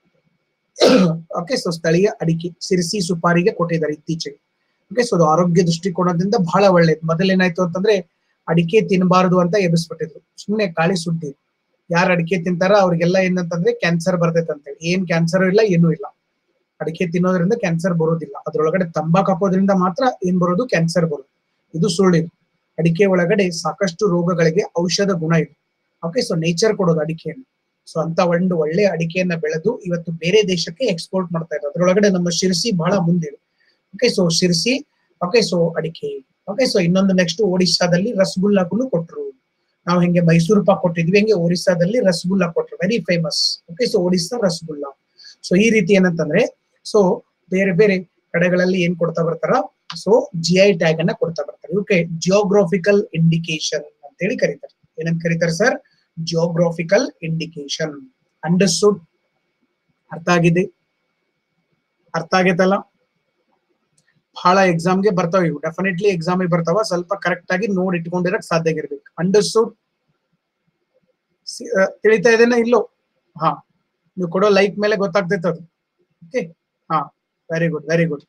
ಓಕೆ ಸೊ ಸ್ಥಳೀಯ ಅಡಿಕೆ ಸಿರಿಸಿ ಸುಪಾರಿಗೆ ಕೊಟ್ಟಿದ್ದಾರೆ ಇತ್ತೀಚೆಗೆ ಓಕೆ ಸೊ ಅದು ಆರೋಗ್ಯ ದೃಷ್ಟಿಕೋನದಿಂದ ಬಹಳ ಒಳ್ಳೇದು ಮೊದಲೇನಾಯ್ತು ಅಂತಂದ್ರೆ ಅಡಿಕೆ ತಿನ್ನಬಾರದು ಅಂತ ಎಬ್ಬಿಸ್ಬಿಟ್ಟಿದ್ರು ಸುಮ್ಮನೆ ಗಾಳಿ ಸುದ್ದಿ ಯಾರು ಅಡಿಕೆ ತಿಂತಾರ ಅವ್ರಿಗೆಲ್ಲ ಏನಂತಂದ್ರೆ ಕ್ಯಾನ್ಸರ್ ಬರ್ತೈತೆ ಅಂತೇಳಿ ಏನ್ ಕ್ಯಾನ್ಸರ್ ಇಲ್ಲ ಏನೂ ಇಲ್ಲ ಅಡಿಕೆ ತಿನ್ನೋದ್ರಿಂದ ಕ್ಯಾನ್ಸರ್ ಬರೋದಿಲ್ಲ ಅದ್ರೊಳಗಡೆ ತಂಬಾಕು ಹಾಕೋದ್ರಿಂದ ಮಾತ್ರ ಏನ್ ಬರೋದು ಕ್ಯಾನ್ಸರ್ ಬರೋದು ಇದು ಸುಳ್ಳಿದು ಅಡಿಕೆ ಒಳಗಡೆ ಸಾಕಷ್ಟು ರೋಗಗಳಿಗೆ ಔಷಧ ಗುಣ ಇದೆ ಓಕೆ ಸೊ ನೇಚರ್ ಕೊಡೋದು ಅಡಿಕೆಯನ್ನು ಸೊ ಅಂತ ಒಂದು ಒಳ್ಳೆ ಅಡಿಕೆಯನ್ನ ಬೆಳೆದು ಇವತ್ತು ಬೇರೆ ದೇಶಕ್ಕೆ ಎಕ್ಸ್ಪೋರ್ಟ್ ಮಾಡ್ತಾ ಇದ್ದಾರೆ ಅದ್ರೊಳಗಡೆ ನಮ್ಮ ಶಿರ್ಸಿ ಬಹಳ ಮುಂದಿದೆ okay so Sirsi okay so ಅಡಿಕೆ ಓಕೆ ಸೊ ಇನ್ನೊಂದು ನೆಕ್ಸ್ಟ್ ಒಡಿಶಾದಲ್ಲಿ ರಸಗುಲ್ಲಾಗೂ ಕೊಟ್ರು ನಾವು ಹೆಂಗೆ ಮೈಸೂರು ಪಾಕ್ ಕೊಟ್ಟಿದ್ವಿ ಹೆಂಗೆ ಒರಿಸ್ಸಾದಲ್ಲಿ ರಸಗುಲ್ಲಾ ಕೊಟ್ರು very famous okay so Odisha rasgulla so ಈ ರೀತಿ ಏನಂತಂದ್ರೆ ಸೊ ಬೇರೆ ಬೇರೆ ಕಡೆಗಳಲ್ಲಿ ಏನ್ ಕೊಡ್ತಾ ಬರ್ತಾರ ಸೊ ಜಿ ಐ ಟ್ಯಾಗ್ ಅನ್ನ ಕೊಡ್ತಾ ಬರ್ತಾರೆ ಇವಕ್ಕೆ ಜಿಯೋಗ್ರಾಫಿಕಲ್ ಇಂಡಿಕೇಶನ್ ಅಂತ ಹೇಳಿ ಕರೀತಾರೆ ಏನಂತ ಕರೀತಾರೆ ಸರ್ ಜಿಯೋಗ್ರಾಫಿಕಲ್ ಇಂಡಿಕೇಶನ್ ಅಂಡರ್ಸ್ಟುಡ್ ಅರ್ಥ ಆಗಿದೆ ಅರ್ಥ ಆಗೈತಲ್ಲ ಬಹಳ ಎಕ್ಸಾಮ್ಗೆ ಬರ್ತಾವ ಇವು ಡೆಫಿನೆಟ್ಲಿ ಎಕ್ಸಾಮಿಗೆ ಬರ್ತಾವ ಸ್ವಲ್ಪ ಕರೆಕ್ಟ್ ಆಗಿ ನೋಡಿ ಇಟ್ಕೊಂಡಿರಕ್ ಸಾಧ್ಯ ಆಗಿರ್ಬೇಕು ಅಂಡರ್ಸ್ಟುಡ್ ತಿಳಿತಾ ಇದೆನಾ ಇಲ್ಲೋ ಹಾ ನೀವು ಕೊಡೋ ಲೈಕ್ ಮೇಲೆ ಗೊತ್ತಾಗ್ತೈತೆ ಅದು ಓಕೆ ಹಾ ವೆರಿ ಗುಡ್ ವೆರಿ ಗುಡ್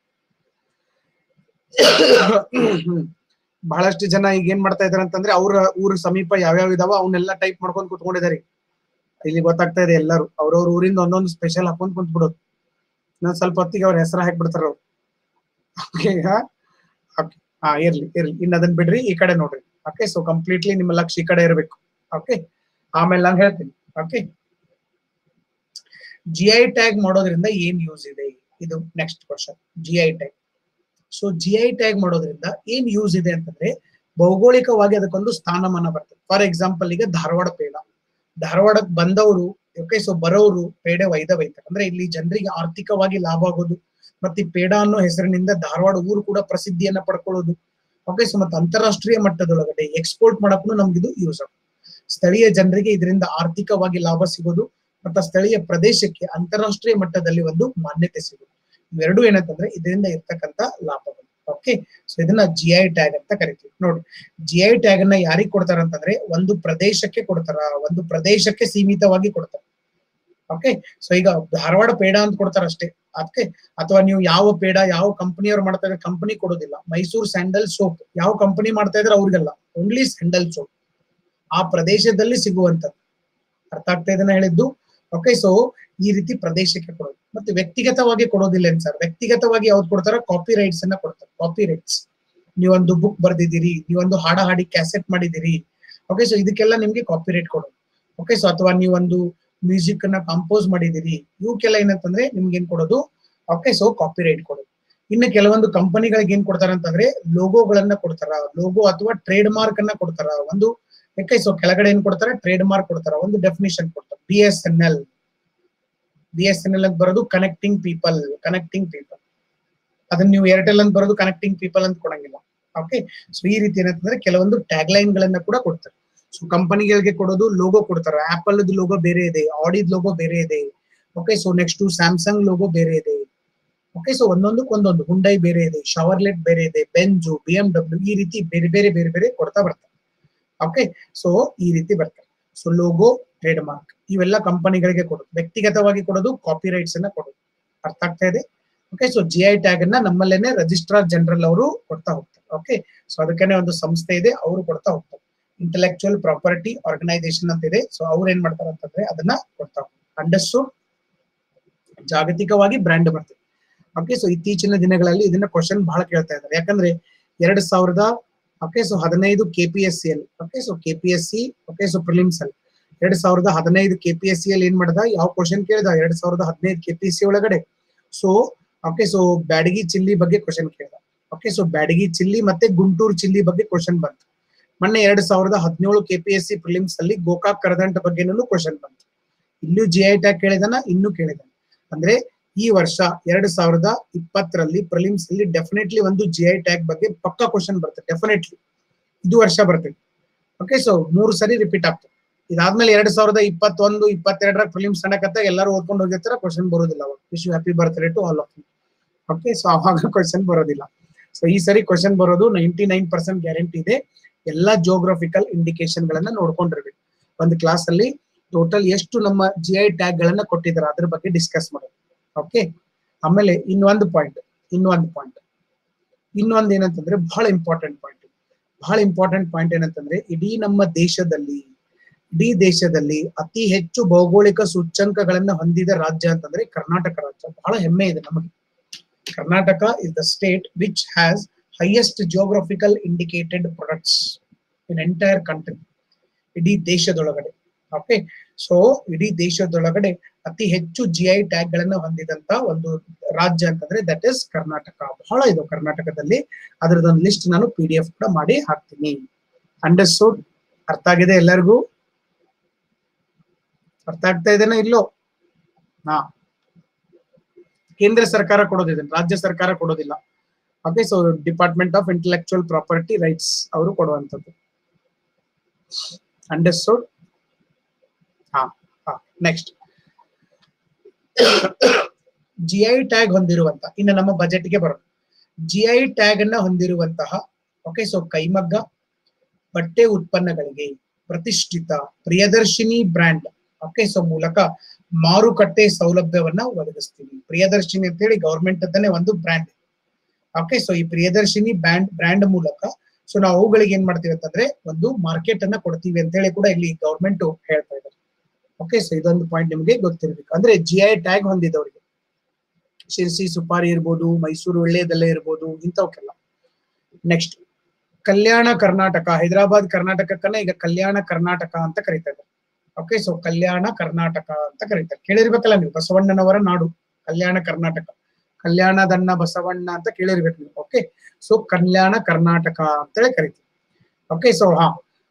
ಬಹಳಷ್ಟು ಜನ ಈಗ ಏನ್ ಮಾಡ್ತಾ ಇದಾರೆ ಅಂತಂದ್ರೆ ಅವ್ರ ಊರ ಸಮೀಪ ಯಾವ್ಯಾವ ಇದಾವ ಅವನ್ನೆಲ್ಲ ಟೈಪ್ ಮಾಡ್ಕೊಂಡು ಕುತ್ಕೊಂಡಿದ್ದಾರೆ ಇಲ್ಲಿ ಗೊತ್ತಾಗ್ತಾ ಇದೆ ಎಲ್ಲರೂ ಅವ್ರವ್ರ ಊರಿಂದ ಒಂದೊಂದು ಸ್ಪೆಷಲ್ ಹಾಕೊಂಡ್ ಕುಂತ್ ಬಿಡೋದು ಇನ್ನೊಂದ್ ಸ್ವಲ್ಪ ಹೊತ್ತಿಗೆ ಅವ್ರ ಹೆಸರು ಹಾಕ್ಬಿಡ್ತಾರ ಅವ್ರು ಓಕೆ ಹಾ ಇರ್ಲಿ ಇರ್ಲಿ ಇನ್ ಅದನ್ನ ಬಿಡ್ರಿ ಈ ಕಡೆ ನೋಡ್ರಿ ಓಕೆ ಸೊ ಕಂಪ್ಲೀಟ್ಲಿ ನಿಮ್ಮ ಲಕ್ಷ್ಯ ಈ ಕಡೆ ಇರಬೇಕು ಓಕೆ ಆಮೇಲೆ ನಾನು ಹೇಳ್ತೀನಿ ಓಕೆ ಜಿ ಐ ಟ್ಯಾಗ್ ಮಾಡೋದ್ರಿಂದ ಏನ್ ಯೂಸ್ ಇದೆ ಇದು next question G I tag so G I tag ಮಾಡೋದ್ರಿಂದ ಏನ್ ಯೂಸ್ ಇದೆ ಅಂತಂದ್ರೆ ಭೌಗೋಳಿಕವಾಗಿ ಅದಕ್ಕೊಂದು ಸ್ಥಾನಮಾನ ಬರ್ತದೆ ಫಾರ್ ಎಕ್ಸಾಂಪಲ್ ಈಗ ಧಾರವಾಡ ಪೇಡ ಧಾರವಾಡಕ್ಕೆ ಬಂದವರು ಓಕೆ ಸೊ ಬರೋರು ಪೇಡೆ ವೈದ ಒಯ್ತಾರೆ ಅಂದ್ರೆ ಇಲ್ಲಿ ಜನರಿಗೆ ಆರ್ಥಿಕವಾಗಿ ಲಾಭ ಆಗೋದು ಮತ್ತೆ ಈ ಪೇಡ ಅನ್ನೋ ಹೆಸರಿನಿಂದ ಧಾರವಾಡ ಊರು ಕೂಡ ಪ್ರಸಿದ್ಧಿಯನ್ನ ಪಡ್ಕೊಳ್ಳೋದು ಓಕೆ ಸೊ ಮತ್ತೆ ಅಂತಾರಾಷ್ಟ್ರೀಯ ಮಟ್ಟದೊಳಗಡೆ ಎಕ್ಸ್ಪೋರ್ಟ್ ಮಾಡಕ್ಕೂ ನಮ್ಗಿದು ಯೂಸ್ ಆಗುತ್ತೆ ಸ್ಥಳೀಯ ಜನರಿಗೆ ಇದರಿಂದ ಆರ್ಥಿಕವಾಗಿ ಲಾಭ ಸಿಗೋದು ಮತ್ತೆ ಸ್ಥಳೀಯ ಪ್ರದೇಶಕ್ಕೆ ಅಂತಾರಾಷ್ಟ್ರೀಯ ಮಟ್ಟದಲ್ಲಿ ಒಂದು ಮಾನ್ಯತೆ ಸಿಗೋದು ಇವೆರಡು ಏನಂತಂದ್ರೆ ಇದರಿಂದ ಇರ್ತಕ್ಕಂತ ಲಾಭಗಳು ಓಕೆ ಸೊ ಇದನ್ನ ಜಿ ಐ ಟ್ಯಾಗ್ ಅಂತ ಕರಿತೀವಿ ನೋಡಿ ಜಿ ಐ ಟ್ಯಾಗ್ ಅನ್ನ ಯಾರಿಗ್ ಕೊಡ್ತಾರ ಅಂತಂದ್ರೆ ಒಂದು ಪ್ರದೇಶಕ್ಕೆ ಕೊಡ್ತಾರ ಒಂದು ಪ್ರದೇಶಕ್ಕೆ ಸೀಮಿತವಾಗಿ ಕೊಡ್ತಾರ ಓಕೆ ಸೊ ಈಗ ಧಾರವಾಡ ಪೇಡ ಅಂತ ಕೊಡ್ತಾರ ಅಷ್ಟೇ ಅದಕ್ಕೆ ಅಥವಾ ನೀವು ಯಾವ ಪೇಡ ಯಾವ ಕಂಪನಿಯವ್ರು ಮಾಡ್ತಾ ಇದ್ರೆ ಕಂಪನಿ ಕೊಡೋದಿಲ್ಲ ಮೈಸೂರು ಸ್ಯಾಂಡಲ್ ಸೋಪ್ ಯಾವ ಕಂಪನಿ ಮಾಡ್ತಾ ಇದ್ರೆ ಅವ್ರಿಗೆಲ್ಲ ಓನ್ಲಿ ಸ್ಯಾಂಡಲ್ ಸೋಪ್ ಆ ಪ್ರದೇಶದಲ್ಲಿ ಸಿಗುವಂತದ್ದು ಅರ್ಥ ಆಗ್ತಾ ಇದನ್ನ ಹೇಳಿದ್ದು ಓಕೆ ಸೊ ಈ ರೀತಿ ಪ್ರದೇಶಕ್ಕೆ ಕೊಡೋದು ಮತ್ತೆ ವ್ಯಕ್ತಿಗತವಾಗಿ ಕೊಡೋದಿಲ್ಲ ಏನ್ ಸರ್ ವ್ಯಕ್ತಿಗತವಾಗಿ ಯಾವ್ದು ಕೊಡ್ತಾರ ಕಾಪಿ ರೈಟ್ಸ್ ಅನ್ನ ಕೊಡ್ತಾರೆ ಕಾಪಿ ರೈಟ್ಸ್ ನೀವೊಂದು ಬುಕ್ ಬರ್ದಿದ್ದೀರಿ ನೀವೊಂದು ಹಾಡ ಹಾಡಿ ಕ್ಯಾಸೆಟ್ ಮಾಡಿದಿರಿ ಓಕೆ ಸೊ ಇದಕ್ಕೆಲ್ಲ ನಿಮ್ಗೆ ಕಾಪಿ ರೈಟ್ ಕೊಡೋದು ಓಕೆ ಸೊ ಅಥವಾ ನೀವೊಂದು ಮ್ಯೂಸಿಕ್ ಅನ್ನ ಕಂಪೋಸ್ ಮಾಡಿದಿರಿ ಇವಕ್ಕೆಲ್ಲ ಏನಂತಂದ್ರೆ ನಿಮ್ಗೆ ಏನ್ ಕೊಡೋದು ಓಕೆ ಸೊ ಕಾಪಿ ರೈಟ್ ಕೊಡೋದು ಇನ್ನು ಕೆಲವೊಂದು ಕಂಪನಿಗಳಿಗೆ ಏನ್ ಕೊಡ್ತಾರ ಅಂತಂದ್ರೆ ಲೋಗೋಗಳನ್ನ ಕೊಡ್ತಾರ ಲೋಗೋ ಅಥವಾ ಟ್ರೇಡ್ ಮಾರ್ಕ್ ಅನ್ನ ಕೊಡ್ತಾರ ಒಂದು ಯಾಕೆ ಸೊ ಕೆಳಗಡೆ ಏನ್ ಕೊಡ್ತಾರೆ ಟ್ರೇಡ್ ಮಾರ್ಕ್ ಕೊಡ್ತಾರ ಒಂದು ಡೆಫಿನಿಷನ್ ಕೊಡ್ತಾರೆ B S N L B S N L ಅಂತ ಬರೋದು ಕನೆಕ್ಟಿಂಗ್ ಪೀಪಲ್ ಕನೆಕ್ಟಿಂಗ್ ಪೀಪಲ್ ಅದನ್ನ ನೀವು ಏರ್ಟೆಲ್ ಅಂತ ಬರೋದು ಕನೆಕ್ಟಿಂಗ್ ಪೀಪಲ್ ಅಂತ ಕೊಡಂಗಿಲ್ಲ ಓಕೆ ಸೊ ಈ ರೀತಿ ಏನಂತಂದ್ರೆ ಕೆಲವೊಂದು ಟ್ಯಾಗ್ ಲೈನ್ ಗಳನ್ನ ಕೂಡ ಕೊಡ್ತಾರೆ ಸೊ ಕಂಪನಿಗಳಿಗೆ ಕೊಡೋದು ಲೋಗೋ ಕೊಡ್ತಾರೆ ಆಪಲ್ ಲೋಗೋ ಬೇರೆ ಇದೆ ಆಡಿದ್ ಲೋಗೋ ಬೇರೆ ಇದೆ okay so next Samsung logo ಬೇರೆ ಇದೆ ಓಕೆ ಸೊ ಒಂದೊಂದಕ್ಕೆ ಒಂದೊಂದು ಹುಂಡೈ ಬೇರೆ ಇದೆ ಶವರ್ಲೆಟ್ ಬೇರೆ ಇದೆ ಬೆಂಜು ಬಿ ಎಂ ಡಬ್ಲ್ಯೂ ಈ ರೀತಿ ಬೇರೆ ಬೇರೆ ಬೇರೆ ಬೇರೆ ಕೊಡ್ತಾ ಬರ್ತಾರೆ ಓಕೆ ಸೊ ಈ ರೀತಿ ಬರ್ತಾರೆ ಸೊ ಲೋಗೋ ಟ್ರೇಡ್ ಮಾರ್ಕ್ ಇವೆಲ್ಲ ಕಂಪನಿಗಳಿಗೆ ಕೊಡೋದು ವ್ಯಕ್ತಿಗತವಾಗಿ ಕೊಡೋದು ಕಾಪಿ ರೈಟ್ಸ್ ಅನ್ನ ಕೊಡೋದು ಅರ್ಥ ಆಗ್ತಾ ಇದೆ okay so G I tag ಅನ್ನ ನಮ್ಮಲ್ಲೇನೆ ರಿಜಿಸ್ಟ್ರಾರ್ ಜನರಲ್ ಅವರು ಕೊಡ್ತಾ ಹೋಗ್ತಾರೆ ಓಕೆ ಸೊ ಅದಕ್ಕೇನೆ ಒಂದು ಸಂಸ್ಥೆ ಇದೆ ಅವರು ಕೊಡ್ತಾ ಹೋಗ್ತಾರೆ ಇಂಟೆಲೆಕ್ಚುಯಲ್ ಪ್ರಾಪರ್ಟಿ ಆರ್ಗನೈಸೇಷನ್ ಅಂತ ಇದೆ ಸೊ ಅವ್ರು ಏನ್ ಮಾಡ್ತಾರೆ ಅಂತಂದ್ರೆ ಅದನ್ನ ಕೊಡ್ತಾ ಹೋಗ್ತಾರೆ ಅಂಡರ್ಸ್ಟುಡ್ ಜಾಗತಿಕವಾಗಿ ಬ್ರ್ಯಾಂಡ್ ಬರ್ತದೆ ಓಕೆ ಸೊ ಇತ್ತೀಚಿನ ದಿನಗಳಲ್ಲಿ ಇದನ್ನ ಕ್ವಶನ್ ಬಹಳ ಕೇಳ್ತಾ ಇದ್ದಾರೆ ಯಾಕಂದ್ರೆ ಎರಡ್ ಸಾವಿರದ ಓಕೆ ಸೊ ಹದಿನೈದು ಕೆ ಪಿ ಎಸ್ ಸಿ ಎಲ್ okay so K P S C okay so prelims ಅಲ್ಲಿ ಎರಡ್ ಸಾವಿರದ ಹದಿನೈದು ಕೆ ಪಿ ಎಸ್ ಸಿ ಅಲ್ಲಿ ಏನ್ ಮಾಡ್ದ ಯಾವ ಕ್ವಶನ್ ಕೇಳ್ದ ಎರಡ್ ಸಾವಿರದ ಹದಿನೈದು ಕೆ ಪಿ ಎಸ್ ಸಿ ಒಳಗಡೆ so okay so Byadgi chilli ಬಗ್ಗೆ ಕ್ವಶನ್ ಕೇಳ್ದ ಓಕೆ ಸೊ ಬ್ಯಾಡಗಿ ಚಿಲ್ಲಿ ಮತ್ತೆ ಗುಂಟೂರು ಚಿಲ್ಲಿ ಬಗ್ಗೆ ಕ್ವಶನ್ ಬಂತು ಮೊನ್ನೆ ಎರಡ್ ಸಾವಿರದ ಹದಿನೇಳು K P S C prelims ಅಲ್ಲಿ ಗೋಕಾಕ್ ಕರದಂಟ ಬಗ್ಗೆನೂ ಕ್ವಶನ್ ಬಂತು ಇಲ್ಲೂ ಜಿ ಐ ಟ್ಯಾಗ್ ಕೇಳಿದಾನ ಇನ್ನೂ ಕೇಳಿದಾನ ಅಂದ್ರೆ ಈ ವರ್ಷ ಎರಡ್ ಸಾವಿರದ ಇಪ್ಪತ್ತರಲ್ಲಿ ಪ್ರಿಲಿಮ್ಸ್ ಅಲ್ಲಿ ಡೆಫಿನೆಟ್ಲಿ ಒಂದು ಜಿ ಐ ಟ್ಯಾಗ್ ಬಗ್ಗೆ ಪಕ್ಕಾ ಕ್ವಶನ್ ಬರ್ತದೆ ಡೆಫಿನೆಟ್ಲಿ ಇದು ವರ್ಷ ಬರ್ತದೆ ಓಕೆ ಸೊ ಮೂರು ಸರಿ ರಿಪೀಟ್ ಆಗ್ತದೆ ಇದಾದ್ಮೇಲೆ ಎರಡ್ ಸಾವಿರದ ಇಪ್ಪತ್ತೊಂದು ಇಪ್ಪತ್ತೆರಡರ ಪ್ರಿಲಿಮ್ಸ್ ಅನ್ನಕತ್ತ ಎಲ್ಲರೂ ಓದ್ಕೊಂಡು ಹೋಗಿರ್ತಾರ ಕ್ವಶನ್ ಬರೋದಿಲ್ಲ ಅವಾಗ wish happy birthday to all of you okay so ಅವಾಗ ಕ್ವಶನ್ ಬರೋದಿಲ್ಲ ಸೊ ಈ ಸರಿ ಕ್ವಶನ್ ಬರೋದು ನೈಂಟಿ ನೈನ್ ಪರ್ಸೆಂಟ್ ಗ್ಯಾರಂಟಿ ಇದೆ ಎಲ್ಲಾ ಜಿಯೋಗ್ರಫಿಕಲ್ ಇಂಡಿಕೇಶನ್ ಗಳನ್ನ ನೋಡ್ಕೊಂಡಿರ್ಬೇಕು ಒಂದು ಕ್ಲಾಸ್ ಅಲ್ಲಿ ಟೋಟಲ್ ಎಷ್ಟು ನಮ್ಮ ಜಿ ಐ ಟ್ಯಾಗ್ ಗಳನ್ನ ಕೊಟ್ಟಿದ್ದಾರೆ ಅದ್ರ ಬಗ್ಗೆ ಡಿಸ್ಕಸ್ ಮಾಡೋದು ಓಕೆ ಆಮೇಲೆ ಇನ್ನೊಂದು ಪಾಯಿಂಟ್ ಇನ್ನೊಂದು ಪಾಯಿಂಟ್ ಇನ್ನೊಂದು ಏನಂತಂದ್ರೆ ಬಹಳ ಇಂಪಾರ್ಟೆಂಟ್ ಪಾಯಿಂಟ್ ಬಹಳ ಇಂಪಾರ್ಟೆಂಟ್ ಪಾಯಿಂಟ್ ಏನಂತಂದ್ರೆ ಇಡೀ ನಮ್ಮ ದೇಶದಲ್ಲಿ ಇಡೀ ದೇಶದಲ್ಲಿ ಅತಿ ಹೆಚ್ಚು ಭೌಗೋಳಿಕ ಸೂಚ್ಯಂಕಗಳನ್ನ ಹೊಂದಿದ ರಾಜ್ಯ ಅಂತಂದ್ರೆ ಕರ್ನಾಟಕ ರಾಜ್ಯ ಬಹಳ ಹೆಮ್ಮೆ ಇದೆ ನಮಗೆ Karnataka is the state which has highest geographical indicated products in entire country ಇಡೀ ದೇಶದೊಳಗಡೆ ಓಕೆ ಸೊ ಇಡೀ ದೇಶದೊಳಗಡೆ ಅತಿ ಹೆಚ್ಚು ಜಿ ಐ ಟ್ಯಾಗ್ ಗಳನ್ನ ಹೊಂದಿದಂತ ಒಂದು ರಾಜ್ಯ ಅಂತಂದ್ರೆ ದಟ್ ಇಸ್ ಕರ್ನಾಟಕ ಬಹಳ ಇದು ಕರ್ನಾಟಕದಲ್ಲಿ ಅದರದೊಂದು ಲಿಸ್ಟ್ ನಾನು ಪಿ ಡಿ ಎಫ್ ಕೂಡ ಮಾಡಿ ಹಾಕ್ತೀನಿ ಅಂಡರ್ಸ್ಟುಡ್ ಅರ್ಥ ಆಗಿದೆ ಎಲ್ಲರಿಗೂ ಅರ್ಥ ಆಗ್ತಾ ಇದೆನಾ ಇಲ್ಲೋ ಹಾ ಕೇಂದ್ರ ಸರ್ಕಾರ ಕೊಡೋದಿದೆ ರಾಜ್ಯ ಸರ್ಕಾರ ಕೊಡೋದಿಲ್ಲ okay so department of intellectual property rights ಅವರು ಕೊಡುವಂಥದ್ದು ಅಂಡರ್ಸ್ಟುಡ್ ಹಾ ಹಾ ನೆಕ್ಸ್ಟ್ ಜಿಐ ಟ್ಯಾಗ್ ಹೊಂದಿರುವಂತ ಇನ್ನು ನಮ್ಮ ಬಜೆಟ್ಗೆ ಬರೋಣ ಜಿಐ ಟ್ಯಾಗ್ ಅನ್ನ ಹೊಂದಿರುವಂತಹ ಓಕೆ ಸೊ ಕೈಮಗ್ಗ ಬಟ್ಟೆ ಉತ್ಪನ್ನಗಳಿಗೆ ಪ್ರತಿಷ್ಠಿತ ಪ್ರಿಯದರ್ಶಿನಿ ಬ್ರ್ಯಾಂಡ್ ಓಕೆ ಸೊ ಮೂಲಕ ಮಾರುಕಟ್ಟೆ ಸೌಲಭ್ಯವನ್ನ ಒದಗಿಸ್ತೀವಿ ಪ್ರಿಯದರ್ಶಿನಿ ಅಂತ ಹೇಳಿ ಗವರ್ಮೆಂಟ್ ಅಂತಾನೆ ಒಂದು ಬ್ರ್ಯಾಂಡ್ ಓಕೆ ಸೊ ಈ ಪ್ರಿಯದರ್ಶಿನಿ ಬ್ರ್ಯಾಂಡ್ ಬ್ರ್ಯಾಂಡ್ ಮೂಲಕ ಸೊ ನಾವು ಅವುಗಳಿಗೆ ಏನ್ ಮಾಡ್ತೀವಿ ಅಂತಂದ್ರೆ ಒಂದು ಮಾರ್ಕೆಟ್ ಅನ್ನ ಕೊಡ್ತೀವಿ ಅಂತ ಹೇಳಿ ಕೂಡ ಇಲ್ಲಿ ಗವರ್ಮೆಂಟ್ ಹೇಳ್ತಾ ಇದ್ದಾರೆ ಓಕೆ ಸೊ ಇದೊಂದು ಪಾಯಿಂಟ್ ನಿಮಗೆ ಗೊತ್ತಿರಬೇಕು ಅಂದ್ರೆ ಜಿ ಐ ಟ್ಯಾಗ್ ಹೊಂದಿದವರಿಗೆ ಶಿರ್ಸಿ ಸುಪಾರಿ ಇರ್ಬೋದು ಮೈಸೂರು ಒಳ್ಳೆಯದಲ್ಲೇ ಇರ್ಬೋದು ಇಂಥವಕ್ಕೆಲ್ಲ ನೆಕ್ಸ್ಟ್ ಕಲ್ಯಾಣ ಕರ್ನಾಟಕ ಹೈದರಾಬಾದ್ ಕರ್ನಾಟಕಕ್ಕನ್ನ ಈಗ ಕಲ್ಯಾಣ ಕರ್ನಾಟಕ ಅಂತ ಕರೀತಾ ಇದ್ದಾರೆ ಓಕೆ ಸೊ ಕಲ್ಯಾಣ ಕರ್ನಾಟಕ ಅಂತ ಕರೀತಾರೆ ಕೇಳಿರ್ಬೇಕಲ್ಲ ನೀವು ಬಸವಣ್ಣನವರ ನಾಡು ಕಲ್ಯಾಣ ಕರ್ನಾಟಕ ಕಲ್ಯಾಣದಣ್ಣ ಬಸವಣ್ಣ ಅಂತ ಕೇಳಿರ್ಬೇಕು ನೀವು ಓಕೆ ಸೊ ಕಲ್ಯಾಣ ಕರ್ನಾಟಕ ಅಂತೇಳಿ ಕರಿತೀವಿ ಓಕೆ ಸೊ ಹಾ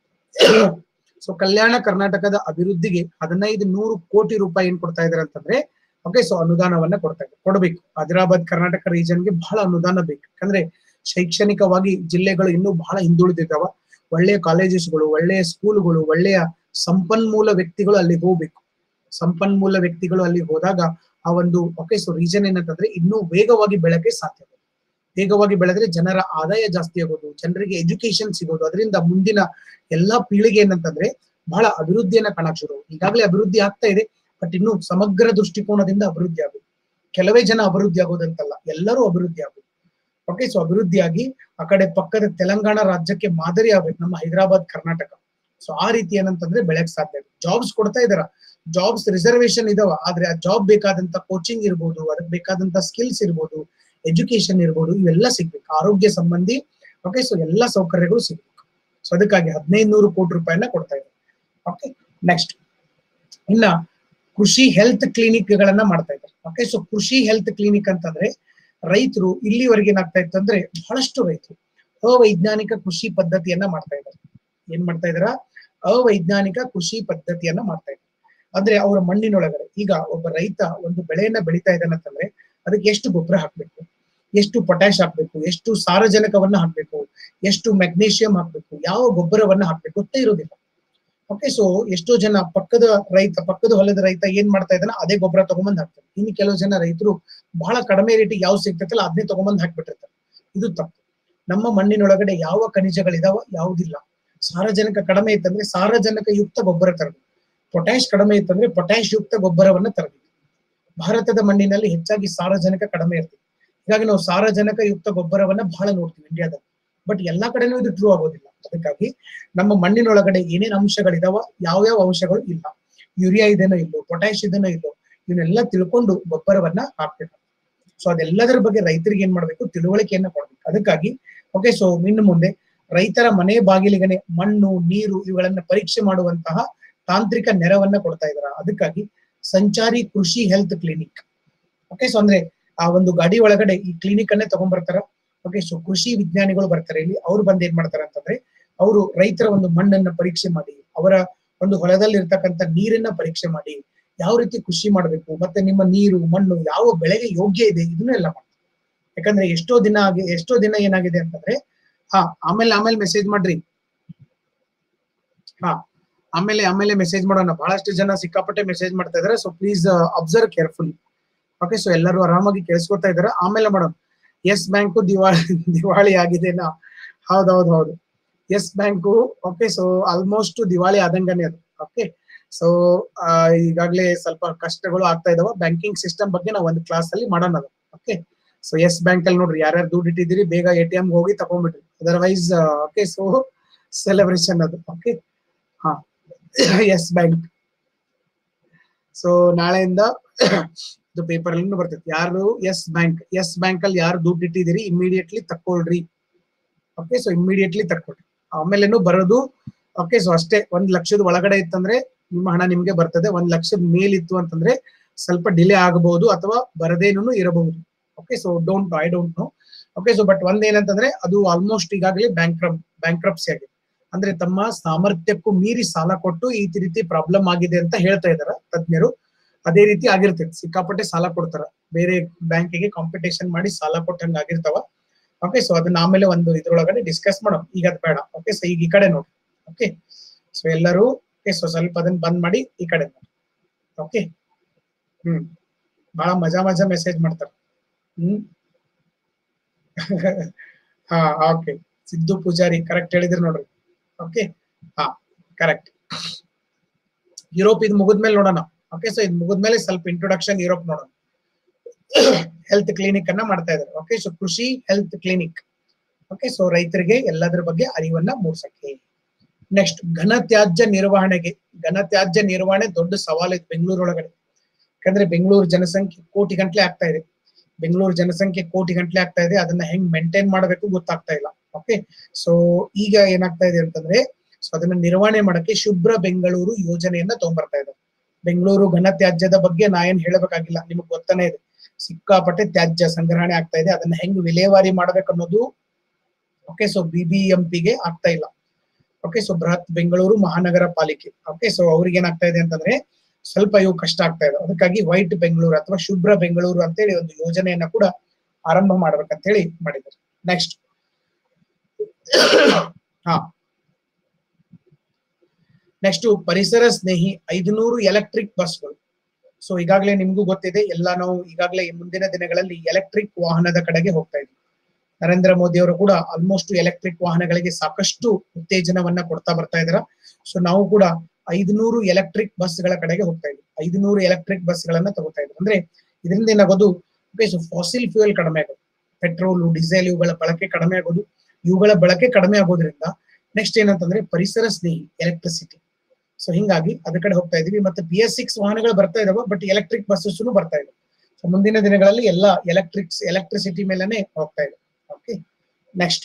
ಸೊ ಕಲ್ಯಾಣ ಕರ್ನಾಟಕದ ಅಭಿವೃದ್ಧಿಗೆ ಹದಿನೈದು ನೂರು ಕೋಟಿ ರೂಪಾಯಿ ಏನ್ ಕೊಡ್ತಾ ಇದಾರೆ ಅಂತಂದ್ರೆ ಓಕೆ ಸೊ ಅನುದಾನವನ್ನ ಕೊಡ್ತಾ ಇದ್ದಾರೆ ಕೊಡಬೇಕು ಹೈದರಾಬಾದ್ ಕರ್ನಾಟಕ ರೀಜನ್ಗೆ ಬಹಳ ಅನುದಾನ ಬೇಕು ಯಾಕಂದ್ರೆ ಶೈಕ್ಷಣಿಕವಾಗಿ ಜಿಲ್ಲೆಗಳು ಇನ್ನೂ ಬಹಳ ಹಿಂದುಳಿದಿದ್ದಾವ ಒಳ್ಳೆಯ ಕಾಲೇಜಸ್ಗಳು ಒಳ್ಳೆಯ ಸ್ಕೂಲ್ಗಳು ಒಳ್ಳೆಯ ಸಂಪನ್ಮೂಲ ವ್ಯಕ್ತಿಗಳು ಅಲ್ಲಿ ಹೋಗ್ಬೇಕು ಸಂಪನ್ಮೂಲ ವ್ಯಕ್ತಿಗಳು ಅಲ್ಲಿ ಹೋದಾಗ ಆ ಒಂದು ಓಕೆ ಸೊ ರೀಸನ್ ಏನಂತಂದ್ರೆ ಇನ್ನೂ ವೇಗವಾಗಿ ಬೆಳಗ್ಗೆ ಸಾಧ್ಯ ವೇಗವಾಗಿ ಬೆಳೆದ್ರೆ ಜನರ ಆದಾಯ ಜಾಸ್ತಿ ಆಗೋದು ಜನರಿಗೆ ಎಜುಕೇಶನ್ ಸಿಗೋದು ಅದರಿಂದ ಮುಂದಿನ ಎಲ್ಲಾ ಪೀಳಿಗೆ ಏನಂತಂದ್ರೆ ಬಹಳ ಅಭಿವೃದ್ಧಿಯನ್ನ ಕಾಣಕ್ ಶುರು ಈಗಾಗಲೇ ಅಭಿವೃದ್ಧಿ ಆಗ್ತಾ ಇದೆ ಬಟ್ ಇನ್ನು ಸಮಗ್ರ ದೃಷ್ಟಿಕೋನದಿಂದ ಅಭಿವೃದ್ಧಿ ಆಗೋದು ಕೆಲವೇ ಜನ ಅಭಿವೃದ್ಧಿ ಆಗೋದಂತಲ್ಲ ಎಲ್ಲರೂ ಅಭಿವೃದ್ಧಿ ಆಗೋದು ಓಕೆ ಸೊ ಅಭಿವೃದ್ಧಿಯಾಗಿ ಆ ಕಡೆ ಪಕ್ಕದ ತೆಲಂಗಾಣ ರಾಜ್ಯಕ್ಕೆ ಮಾದರಿ ಆಗ್ಬೇಕು ನಮ್ಮ ಹೈದರಾಬಾದ್ ಕರ್ನಾಟಕ ಸೊ ಆ ರೀತಿ ಏನಂತಂದ್ರೆ ಬೆಳೆಯಕ್ ಸಾಧ್ಯ ಜಾಬ್ಸ್ ಕೊಡ್ತಾ ಇದಾರ ಜಾಬ್ಸ್ ರಿಸರ್ವೇಶನ್ ಇದಾವ ಆದ್ರೆ ಆ ಜಾಬ್ ಬೇಕಾದಂತ ಕೋಚಿಂಗ್ ಇರ್ಬೋದು ಅದಕ್ಕೆ ಬೇಕಾದಂತ ಸ್ಕಿಲ್ಸ್ ಇರ್ಬೋದು ಎಜುಕೇಶನ್ ಇರ್ಬೋದು ಇವೆಲ್ಲ ಸಿಗ್ಬೇಕು ಆರೋಗ್ಯ ಸಂಬಂಧಿ ಓಕೆ ಸೊ ಎಲ್ಲಾ ಸೌಕರ್ಯಗಳು ಸಿಗ್ಬೇಕು ಸೊ ಅದಕ್ಕಾಗಿ ಹದಿನೈದು ನೂರು ಕೋಟಿ ರೂಪಾಯಿನ ಕೊಡ್ತಾ ಇದ್ದಾರೆ ಓಕೆ ನೆಕ್ಸ್ಟ್ ಇನ್ನ ಕೃಷಿ ಹೆಲ್ತ್ ಕ್ಲಿನಿಕ್ ಗಳನ್ನ ಮಾಡ್ತಾ ಇದ್ದಾರೆ ಓಕೆ ಸೊ ಕೃಷಿ ಹೆಲ್ತ್ ಕ್ಲಿನಿಕ್ ಅಂತಂದ್ರೆ ರೈತರು ಇಲ್ಲಿವರೆಗೆ ಏನಾಗ್ತಾ ಇತ್ತು ಅಂದ್ರೆ ಬಹಳಷ್ಟು ರೈತರು ಅವೈಜ್ಞಾನಿಕ ಕೃಷಿ ಪದ್ಧತಿಯನ್ನ ಮಾಡ್ತಾ ಇದ್ದಾರೆ ಏನ್ ಮಾಡ್ತಾ ಇದಾರ ಅವೈಜ್ಞಾನಿಕ ಕೃಷಿ ಪದ್ಧತಿಯನ್ನ ಮಾಡ್ತಾ ಇದ್ದಾರೆ ಅಂದ್ರೆ ಅವರ ಮಣ್ಣಿನೊಳಗಡೆ ಈಗ ಒಬ್ಬ ರೈತ ಒಂದು ಬೆಳೆಯನ್ನ ಬೆಳಿತಾ ಇದ್ದಾನಂತಂದ್ರೆ ಅದಕ್ಕೆ ಎಷ್ಟು ಗೊಬ್ಬರ ಹಾಕ್ಬೇಕು ಎಷ್ಟು ಪೊಟ್ಯಾಶ್ ಹಾಕ್ಬೇಕು ಎಷ್ಟು ಸಾರಜನಕವನ್ನ ಹಾಕ್ಬೇಕು ಎಷ್ಟು ಮೆಗ್ನೀಷಿಯಂ ಹಾಕ್ಬೇಕು ಯಾವ ಗೊಬ್ಬರವನ್ನ ಹಾಕ್ಬೇಕು ಗೊತ್ತೇ ಇರೋದಿಲ್ಲ ಓಕೆ ಸೊ ಎಷ್ಟೋ ಜನ ಪಕ್ಕದ ರೈತ ಪಕ್ಕದ ಹೊಲದ ರೈತ ಏನ್ ಮಾಡ್ತಾ ಇದ್ದಾನ ಅದೇ ಗೊಬ್ಬರ ತಗೊಂಬಂದ್ ಹಾಕ್ತಾರೆ ಇನ್ನು ಕೆಲವು ಜನ ರೈತರು ಬಹಳ ಕಡಿಮೆ ರೇಟಿಗೆ ಯಾವ ಸಿಗ್ತೈತಲ್ಲ ಅದನ್ನೇ ತಗೊಂಬಂದ್ ಹಾಕ್ಬಿಟ್ಟಿರ್ತಾರೆ ಇದು ತಪ್ಪು ನಮ್ಮ ಮಣ್ಣಿನೊಳಗಡೆ ಯಾವ ಖನಿಜಗಳಿದಾವ ಯಾವುದಿಲ್ಲ ಸಾರಜನಕ ಕಡಿಮೆ ಇತ್ತಂದ್ರೆ ಸಾರಜನಕ ಯುಕ್ತ ಗೊಬ್ಬರ ತರಬೇಕು ಪೊಟ್ಯಾಶ್ ಕಡಿಮೆ ಇತ್ತಂದ್ರೆ ಪೊಟ್ಯಾಶ್ ಯುಕ್ತ ಗೊಬ್ಬರವನ್ನ ತರಬೇಕು ಭಾರತದ ಮಣ್ಣಿನಲ್ಲಿ ಹೆಚ್ಚಾಗಿ ಸಾರಜನಕ ಕಡಿಮೆ ಇರ್ತದೆ ಹೀಗಾಗಿ ನಾವು ಸಾರಜನಕ ಯುಕ್ತ ಗೊಬ್ಬರವನ್ನ ಬಹಳ ನೋಡ್ತೀವಿ ಇಂಡಿಯಾದಲ್ಲಿ ಬಟ್ ಎಲ್ಲಾ ಕಡೆನೂ ಇದು ಟ್ರೂ ಆಗೋದಿಲ್ಲ ಅದಕ್ಕಾಗಿ ನಮ್ಮ ಮಣ್ಣಿನೊಳಗಡೆ ಏನೇನ್ ಅಂಶಗಳಿದಾವ ಯಾವ ಯಾವ ಅಂಶಗಳು ಇಲ್ಲ ಯೂರಿಯಾ ಇದೇನೋ ಇಲ್ಲೋ ಪೊಟ್ಯಾಶ್ ಇದೇನೋ ಇಲ್ಲೋ ಇವನ್ನೆಲ್ಲ ತಿಳ್ಕೊಂಡು ಗೊಬ್ಬರವನ್ನ ಹಾಕ್ಬೇಕು ಸೊ ಅದೆಲ್ಲದರ ಬಗ್ಗೆ ರೈತರಿಗೆ ಏನ್ ಮಾಡ್ಬೇಕು ತಿಳುವಳಿಕೆಯನ್ನ ಕೊಡ್ಬೇಕು ಅದಕ್ಕಾಗಿ ಓಕೆ ಸೊ ಇನ್ನು ಮುಂದೆ ರೈತರ ಮನೆ ಬಾಗಿಲಿಗನೆ ಮಣ್ಣು ನೀರು ಇವುಗಳನ್ನ ಪರೀಕ್ಷೆ ಮಾಡುವಂತಹ ತಾಂತ್ರಿಕ ನೆರವನ್ನ ಕೊಡ್ತಾ ಇದಾರ ಅದಕ್ಕಾಗಿ ಸಂಚಾರಿ ಕೃಷಿ ಹೆಲ್ತ್ ಕ್ಲಿನಿಕ್ ಓಕೆ ಸೊ ಅಂದ್ರೆ ಆ ಒಂದು ಗಾಡಿ ಒಳಗಡೆ ಈ ಕ್ಲಿನಿಕ್ ಅನ್ನೇ ತಗೊಂಡ್ಬರ್ತಾರ ಓಕೆ ಸೊ ಕೃಷಿ ವಿಜ್ಞಾನಿಗಳು ಬರ್ತಾರೆ ಇಲ್ಲಿ ಅವ್ರು ಬಂದ್ ಏನ್ ಮಾಡ್ತಾರೆ ಅಂತಂದ್ರೆ ಅವರು ರೈತರ ಒಂದು ಮಣ್ಣನ್ನ ಪರೀಕ್ಷೆ ಮಾಡಿ ಅವರ ಒಂದು ಹೊಲದಲ್ಲಿ ಇರ್ತಕ್ಕಂಥ ನೀರನ್ನ ಪರೀಕ್ಷೆ ಮಾಡಿ ಯಾವ ರೀತಿ ಕೃಷಿ ಮಾಡಬೇಕು ಮತ್ತೆ ನಿಮ್ಮ ನೀರು ಮಣ್ಣು ಯಾವ ಬೆಳೆಗೆ ಯೋಗ್ಯ ಇದೆ ಇದನ್ನ ಎಲ್ಲ ಮಾಡ್ತಾರೆ ಯಾಕಂದ್ರೆ ಎಷ್ಟೋ ದಿನ ಆಗಿ ಎಷ್ಟೋ ದಿನ ಏನಾಗಿದೆ ಅಂತಂದ್ರೆ ಹಾ ಆಮೇಲೆ ಆಮೇಲೆ ಮೆಸೇಜ್ ಮಾಡ್ರಿ ಹಾ ಆಮೇಲೆ ಆಮೇಲೆ ಮೆಸೇಜ್ ಮಾಡೋಣ ಬಹಳಷ್ಟು ಜನ ಸಿಕ್ಕಾಪಟ್ಟೆ ಮೆಸೇಜ್ ಮಾಡ್ತಾ ಇದಾರೆ so please observe carefully okay so ಎಲ್ಲರೂ ಆರಾಮಾಗಿ ಕೇಳಿಸ್ಕೊತಾ ಇದಾರೆ ಆಮೇಲೆ ಮಾಡೋಣ ಎಸ್ ಬ್ಯಾಂಕು ದಿವಾಳಿ ದಿವಾಳಿ ಆಗಿದೆನಾ ಹೌದೌದು ಹೌದು Yes Bank okay so almost ದಿವಾಳಿ ಆದಂಗನೇ ಅದು ಓಕೆ ಸೊ ಈಗಾಗಲೇ ಸ್ವಲ್ಪ ಕಷ್ಟಗಳು ಆಗ್ತಾ ಇದಾವ ಬ್ಯಾಂಕಿಂಗ್ ಸಿಸ್ಟಮ್ ಬಗ್ಗೆ ನಾವು ಒಂದು ಕ್ಲಾಸ್ ಅಲ್ಲಿ ಮಾಡೋಣ ಅದು ಓಕೆ ಸೊ ಎಸ್ ಬ್ಯಾಂಕ್ ಅಲ್ಲಿ ನೋಡ್ರಿ ಯಾರ್ಯಾರು ದುಡ್ಡು ಇಟ್ಟಿದ್ದೀರಿ ಬೇಗ ಎ ಟಿ ಎಂ ಹೋಗಿ ತಗೊಂಡ್ಬಿಡ್ರಿ ಅದರ್ವೈಸ್ ಓಕೆ ಸೊ ಸೆಲೆಬ್ರೇಷನ್ ಅದು ಓಕೆ ಹಾ ಎಸ್ ಬ್ಯಾಂಕ್ ಸೊ ನಾಳೆಯಿಂದ ಇದು ಪೇಪರ್ ಅಲ್ಲಿ ಬರ್ತೈತಿ ಯಾರು ಎಸ್ ಬ್ಯಾಂಕ್ ಎಸ್ ಬ್ಯಾಂಕ್ ಅಲ್ಲಿ ಯಾರು ದುಡ್ಡು ಇಟ್ಟಿದ್ದೀರಿ ಇಮಿಡಿಯೇಟ್ಲಿ ತಕ್ಕೊಳ್ರಿ ಓಕೆ ಸೊ ಇಮಿಡಿಯೇಟ್ಲಿ ತಕ್ಕೊಳ್ರಿ ಆಮೇಲೇನು ಬರೋದು ಓಕೆ ಸೊ ಅಷ್ಟೇ ಒಂದ್ ಲಕ್ಷದ ಒಳಗಡೆ ಇತ್ತಂದ್ರೆ ನಿಮ್ಮ ಹಣ ನಿಮ್ಗೆ ಬರ್ತದೆ ಒಂದ್ ಲಕ್ಷದ ಮೇಲಿತ್ತು ಅಂತಂದ್ರೆ ಸ್ವಲ್ಪ ಡಿಲೇ ಆಗಬಹುದು ಅಥವಾ ಬರದೇನು ಇರಬಹುದು okay so don't I don't know okay so but ಒಂದ್ ಏನಂತಂದ್ರೆ ಅದು ಆಲ್ಮೋಸ್ಟ್ ಈಗಾಗಲೇ ಬ್ಯಾಂಕ್ರಪ್ ಬ್ಯಾಂಕ್ರಪ್ಸಿ ಆಗಿದೆ ಅಂದ್ರೆ ತಮ್ಮ ಸಾಮರ್ಥ್ಯಕ್ಕೂ ಮೀರಿ ಸಾಲ ಕೊಟ್ಟು ಈ ರೀತಿ ಪ್ರಾಬ್ಲಮ್ ಆಗಿದೆ ಅಂತ ಹೇಳ್ತಾ ಇದಾರೆ ತಜ್ಞರು ಅದೇ ರೀತಿ ಆಗಿರ್ತೈತೆ ಸಿಕ್ಕಾಪಟ್ಟೆ ಸಾಲ ಕೊಡ್ತಾರ ಬೇರೆ ಬ್ಯಾಂಕಿಗೆ ಕಾಂಪಿಟೇಷನ್ ಮಾಡಿ ಸಾಲ ಕೊಟ್ಟಂಗ ಆಗಿರ್ತಾವ ಓಕೆ ಸೊ ಅದನ್ನ ಆಮೇಲೆ ಒಂದು ಇದ್ರೊಳಗಡೆ ಡಿಸ್ಕಸ್ ಮಾಡೋಣ ಈಗ ಅದು ಬೇಡ ಓಕೆ ಸೊ ಈಗ ಈ ಕಡೆ ನೋಡಿ ಓಕೆ ಸೊ ಎಲ್ಲರೂ ಓಕೆ ಸೊ ಸ್ವಲ್ಪ ಅದನ್ನ ಬಂದ್ ಮಾಡಿ ಈ ಕಡೆ ನೋಡಿ ಓಕೆ ಹ್ಮ್ ಬಹಳ ಮಜಾ ಮಜಾ ಮೆಸೇಜ್ ಮಾಡ್ತಾರೆ ಹ್ಮ್ ಹಾ ಓಕೆ ಸಿದ್ದು ಪೂಜಾರಿ ಕರೆಕ್ಟ್ ಹೇಳಿದ್ರಿ ನೋಡ್ರಿ ಓಕೆ ಹಾ ಕರೆಕ್ಟ್ ಯುರೋಪ್ ಇದು ಮುಗಿದ್ಮೇಲೆ ನೋಡೋಣ ಓಕೆ ಸೊ ಇದು ಮುಗಿದ್ಮೇಲೆ ಸ್ವಲ್ಪ ಇಂಟ್ರೊಡಕ್ಷನ್ ಯುರೋಪ್ ನೋಡೋಣ ಹೆಲ್ತ್ ಕ್ಲಿನಿಕ್ ಅನ್ನ ಮಾಡ್ತಾ ಇದ್ದಾರೆ ಓಕೆ ಸೊ ಕೃಷಿ ಹೆಲ್ತ್ ಕ್ಲಿನಿಕ್ ಓಕೆ ಸೊ ರೈತರಿಗೆ ಎಲ್ಲದ್ರ ಬಗ್ಗೆ ಅರಿವನ್ನ ಮೂಡಿಸಕ್ಕೆ ನೆಕ್ಸ್ಟ್ ಘನತ್ಯಾಜ್ಯ ನಿರ್ವಹಣೆಗೆ ಘನತ್ಯಾಜ್ಯ ನಿರ್ವಹಣೆ ದೊಡ್ಡ ಸವಾಲು ಬೆಂಗಳೂರು ಒಳಗಡೆ ಯಾಕಂದ್ರೆ ಬೆಂಗಳೂರು ಜನಸಂಖ್ಯೆ ಕೋಟಿ ಗಂಟ್ಲೆ ಆಗ್ತಾ ಇದೆ ಬೆಂಗಳೂರು ಜನಸಂಖ್ಯೆ ಕೋಟಿ ಗಂಟ್ಲೆ ಆಗ್ತಾ ಇದೆ ಅದನ್ನ ಹೆಂಗ್ ಮೇಂಟೈನ್ ಮಾಡಬೇಕು ಗೊತ್ತಾಗ್ತಾ ಇಲ್ಲ ಓಕೆ ಸೊ ಈಗ ಏನಾಗ್ತಾ ಇದೆ ಅಂತಂದ್ರೆ ಸೊ ಅದನ್ನ ನಿರ್ವಹಣೆ ಮಾಡಕ್ಕೆ ಶುಭ್ರ ಬೆಂಗಳೂರು ಯೋಜನೆಯನ್ನ ತಗೊಂಡ್ಬರ್ತಾ ಇದ್ದಾರೆ ಬೆಂಗಳೂರು ಘನತ್ಯಾಜ್ಯದ ಬಗ್ಗೆ ನಾ ಏನ್ ಹೇಳಬೇಕಾಗಿಲ್ಲ ನಿಮಗ್ ಗೊತ್ತಾನೆ ಇದೆ ಸಿಕ್ಕಾಪಟ್ಟೆ ತ್ಯಾಜ್ಯ ಸಂಗ್ರಹಣೆ ಆಗ್ತಾ ಇದೆ ಅದನ್ನ ಹೆಂಗ್ ವಿಲೇವಾರಿ ಮಾಡ್ಬೇಕು ಅನ್ನೋದು ಓಕೆ ಸೊ ಬಿಬಿಎಂಪಿಗೆ ಆಗ್ತಾ ಇಲ್ಲ ಓಕೆ ಸೊ ಬೃಹತ್ ಬೆಂಗಳೂರು ಮಹಾನಗರ ಪಾಲಿಕೆ ಓಕೆ ಸೊ ಅವ್ರಿಗೆ ಏನಾಗ್ತಾ ಇದೆ ಅಂತಂದ್ರೆ ಸ್ವಲ್ಪ ಇವು ಕಷ್ಟ ಆಗ್ತಾ ಇದೆ ಅದಕ್ಕಾಗಿ ವೈಟ್ ಬೆಂಗಳೂರು ಅಥವಾ ಶುಭ್ರ ಬೆಂಗಳೂರು ಅಂತೇಳಿ ಒಂದು ಯೋಜನೆಯನ್ನ ಕೂಡ ಆರಂಭ ಮಾಡ್ಬೇಕಂತ ಹೇಳಿ ಮಾಡಿದ್ದಾರೆ ನೆಕ್ಸ್ಟ್ ಹಾ ನೆಕ್ಸ್ಟ್ ಪರಿಸರ ಸ್ನೇಹಿ ಐದುನೂರು ಎಲೆಕ್ಟ್ರಿಕ್ ಬಸ್ಗಳು ಸೊ ಈಗಾಗಲೇ ನಿಮ್ಗೂ ಗೊತ್ತಿದೆ ಎಲ್ಲ ನಾವು ಈಗಾಗಲೇ ಮುಂದಿನ ದಿನಗಳಲ್ಲಿ ಎಲೆಕ್ಟ್ರಿಕ್ ವಾಹನದ ಕಡೆಗೆ ಹೋಗ್ತಾ ಇದ್ವಿ ನರೇಂದ್ರ ಮೋದಿ ಅವರು ಕೂಡ ಆಲ್ಮೋಸ್ಟ್ ಎಲೆಕ್ಟ್ರಿಕ್ ವಾಹನಗಳಿಗೆ ಸಾಕಷ್ಟು ಉತ್ತೇಜನವನ್ನ ಕೊಡ್ತಾ ಬರ್ತಾ ಇದಾರ ಸೊ ನಾವು ಕೂಡ ಐದುನೂರು ಎಲೆಕ್ಟ್ರಿಕ್ ಬಸ್ಗಳ ಕಡೆಗೆ ಹೋಗ್ತಾ ಇದ್ವಿ ಐದುನೂರು ಎಲೆಕ್ಟ್ರಿಕ್ ಬಸ್ಗಳನ್ನ ತಗೋತಾ ಇದ್ವಿ ಅಂದ್ರೆ ಇದರಿಂದ ಏನಾಗೋದು ಫಾಸಿಲ್ ಫ್ಯೂಯಲ್ ಕಡಿಮೆ ಆಗೋದು ಪೆಟ್ರೋಲ್ ಡೀಸೆಲ್ ಇವುಗಳ ಬಳಕೆ ಕಡಿಮೆ ಆಗೋದು ಇವುಗಳ ಬಳಕೆ ಕಡಿಮೆ ಆಗೋದ್ರಿಂದ ನೆಕ್ಸ್ಟ್ ಏನಂತಂದ್ರೆ ಪರಿಸರ ಸ್ನೇಹಿ ಎಲೆಕ್ಟ್ರಿಸಿಟಿ ಸೊ ಹಿಂಗಾಗಿ ಅದ ಕಡೆ ಹೋಗ್ತಾ ಇದೀವಿ ಮತ್ತೆ ಬಿ ಎಸ್ ಸಿಕ್ಸ್ ವಾಹನಗಳು ಬರ್ತಾ ಇದಾವೆ ಬಟ್ ಎಲೆಕ್ಟ್ರಿಕ್ ಬಸ್ಸಸ್ ಬರ್ತಾ ಇದೆ ಸೊ ಮುಂದಿನ ದಿನಗಳಲ್ಲಿ ಎಲ್ಲ ಎಲೆಕ್ಟ್ರಿಕ್ಸ್ ಎಲೆಕ್ಟ್ರಿಸಿಟಿ ಮೇಲೆನೆ ಹೋಗ್ತಾ ಇದೆ ಓಕೆ ನೆಕ್ಸ್ಟ್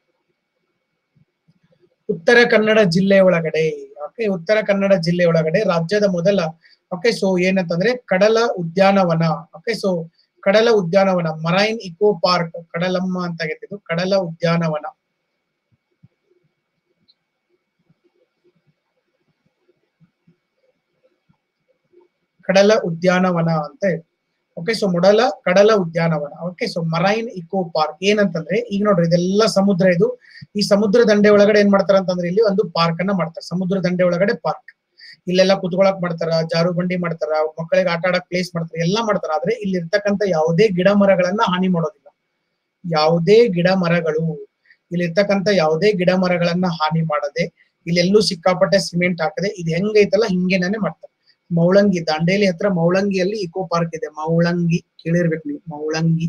ಉತ್ತರ ಕನ್ನಡ ಜಿಲ್ಲೆ ಒಳಗಡೆ ಓಕೆ ಉತ್ತರ ಕನ್ನಡ ಜಿಲ್ಲೆ ಒಳಗಡೆ ರಾಜ್ಯದ ಮೊದಲ ಓಕೆ ಸೊ ಏನಂತಂದ್ರೆ ಕಡಲ ಉದ್ಯಾನವನ ಓಕೆ ಸೊ ಕಡಲ ಉದ್ಯಾನವನ ಮರೈನ್ ಇಕೋ ಪಾರ್ಕ್ ಕಡಲಮ್ಮ ಅಂತ ಆಗಿದ್ದು ಕಡಲ ಉದ್ಯಾನವನ ಕಡಲ ಉದ್ಯಾನವನ ಅಂತ ಹೇಳಿ ಓಕೆ ಸೊ ಮೊಡಲ ಕಡಲ ಉದ್ಯಾನವನ okay so marine eco park ಏನಂತಂದ್ರೆ ಈಗ ನೋಡ್ರಿ ಇದೆಲ್ಲ ಸಮುದ್ರ ಇದು ಈ ಸಮುದ್ರ ದಂಡೆ ಒಳಗಡೆ ಏನ್ ಮಾಡ್ತಾರ ಅಂತಂದ್ರೆ ಇಲ್ಲಿ ಒಂದು ಪಾರ್ಕ್ ಅನ್ನ ಮಾಡ್ತಾರೆ ಸಮುದ್ರ ದಂಡೆ ಒಳಗಡೆ ಪಾರ್ಕ್ ಇಲ್ಲೆಲ್ಲ ಕುತ್ಕೊಳಕ್ ಮಾಡ್ತಾರ ಜಾರು ಬಂಡಿ ಮಾಡ್ತಾರ ಮಕ್ಕಳಿಗೆ ಆಟ ಆಡಕ್ ಪ್ಲೇಸ್ ಮಾಡ್ತಾರ ಎಲ್ಲಾ ಮಾಡ್ತಾರ ಆದ್ರೆ ಇಲ್ಲಿ ಇರ್ತಕ್ಕಂತ ಯಾವುದೇ ಗಿಡ ಮರಗಳನ್ನ ಹಾನಿ ಮಾಡೋದಿಲ್ಲ ಯಾವುದೇ ಗಿಡ ಮರಗಳು ಇಲ್ಲಿ ಇರ್ತಕ್ಕಂತ ಯಾವುದೇ ಗಿಡ ಮರಗಳನ್ನ ಹಾನಿ ಮಾಡದೆ ಇಲ್ಲೆಲ್ಲೂ ಸಿಕ್ಕಾಪಟ್ಟೆ ಸಿಮೆಂಟ್ ಹಾಕದೆ ಇದು ಹೆಂಗೈತಲ್ಲ ಹಿಂಗೇನೆ ಮಾಡ್ತಾರೆ ಮೌಳಂಗಿ ದಾಂಡೇಲಿ ಹತ್ರ ಮೌಳಂಗಿಯಲ್ಲಿ ಇಕೋ ಪಾರ್ಕ್ ಇದೆ ಮೌಳಂಗಿ ಕೇಳಿರ್ಬೇಕು ನೀವು ಮೌಳಂಗಿ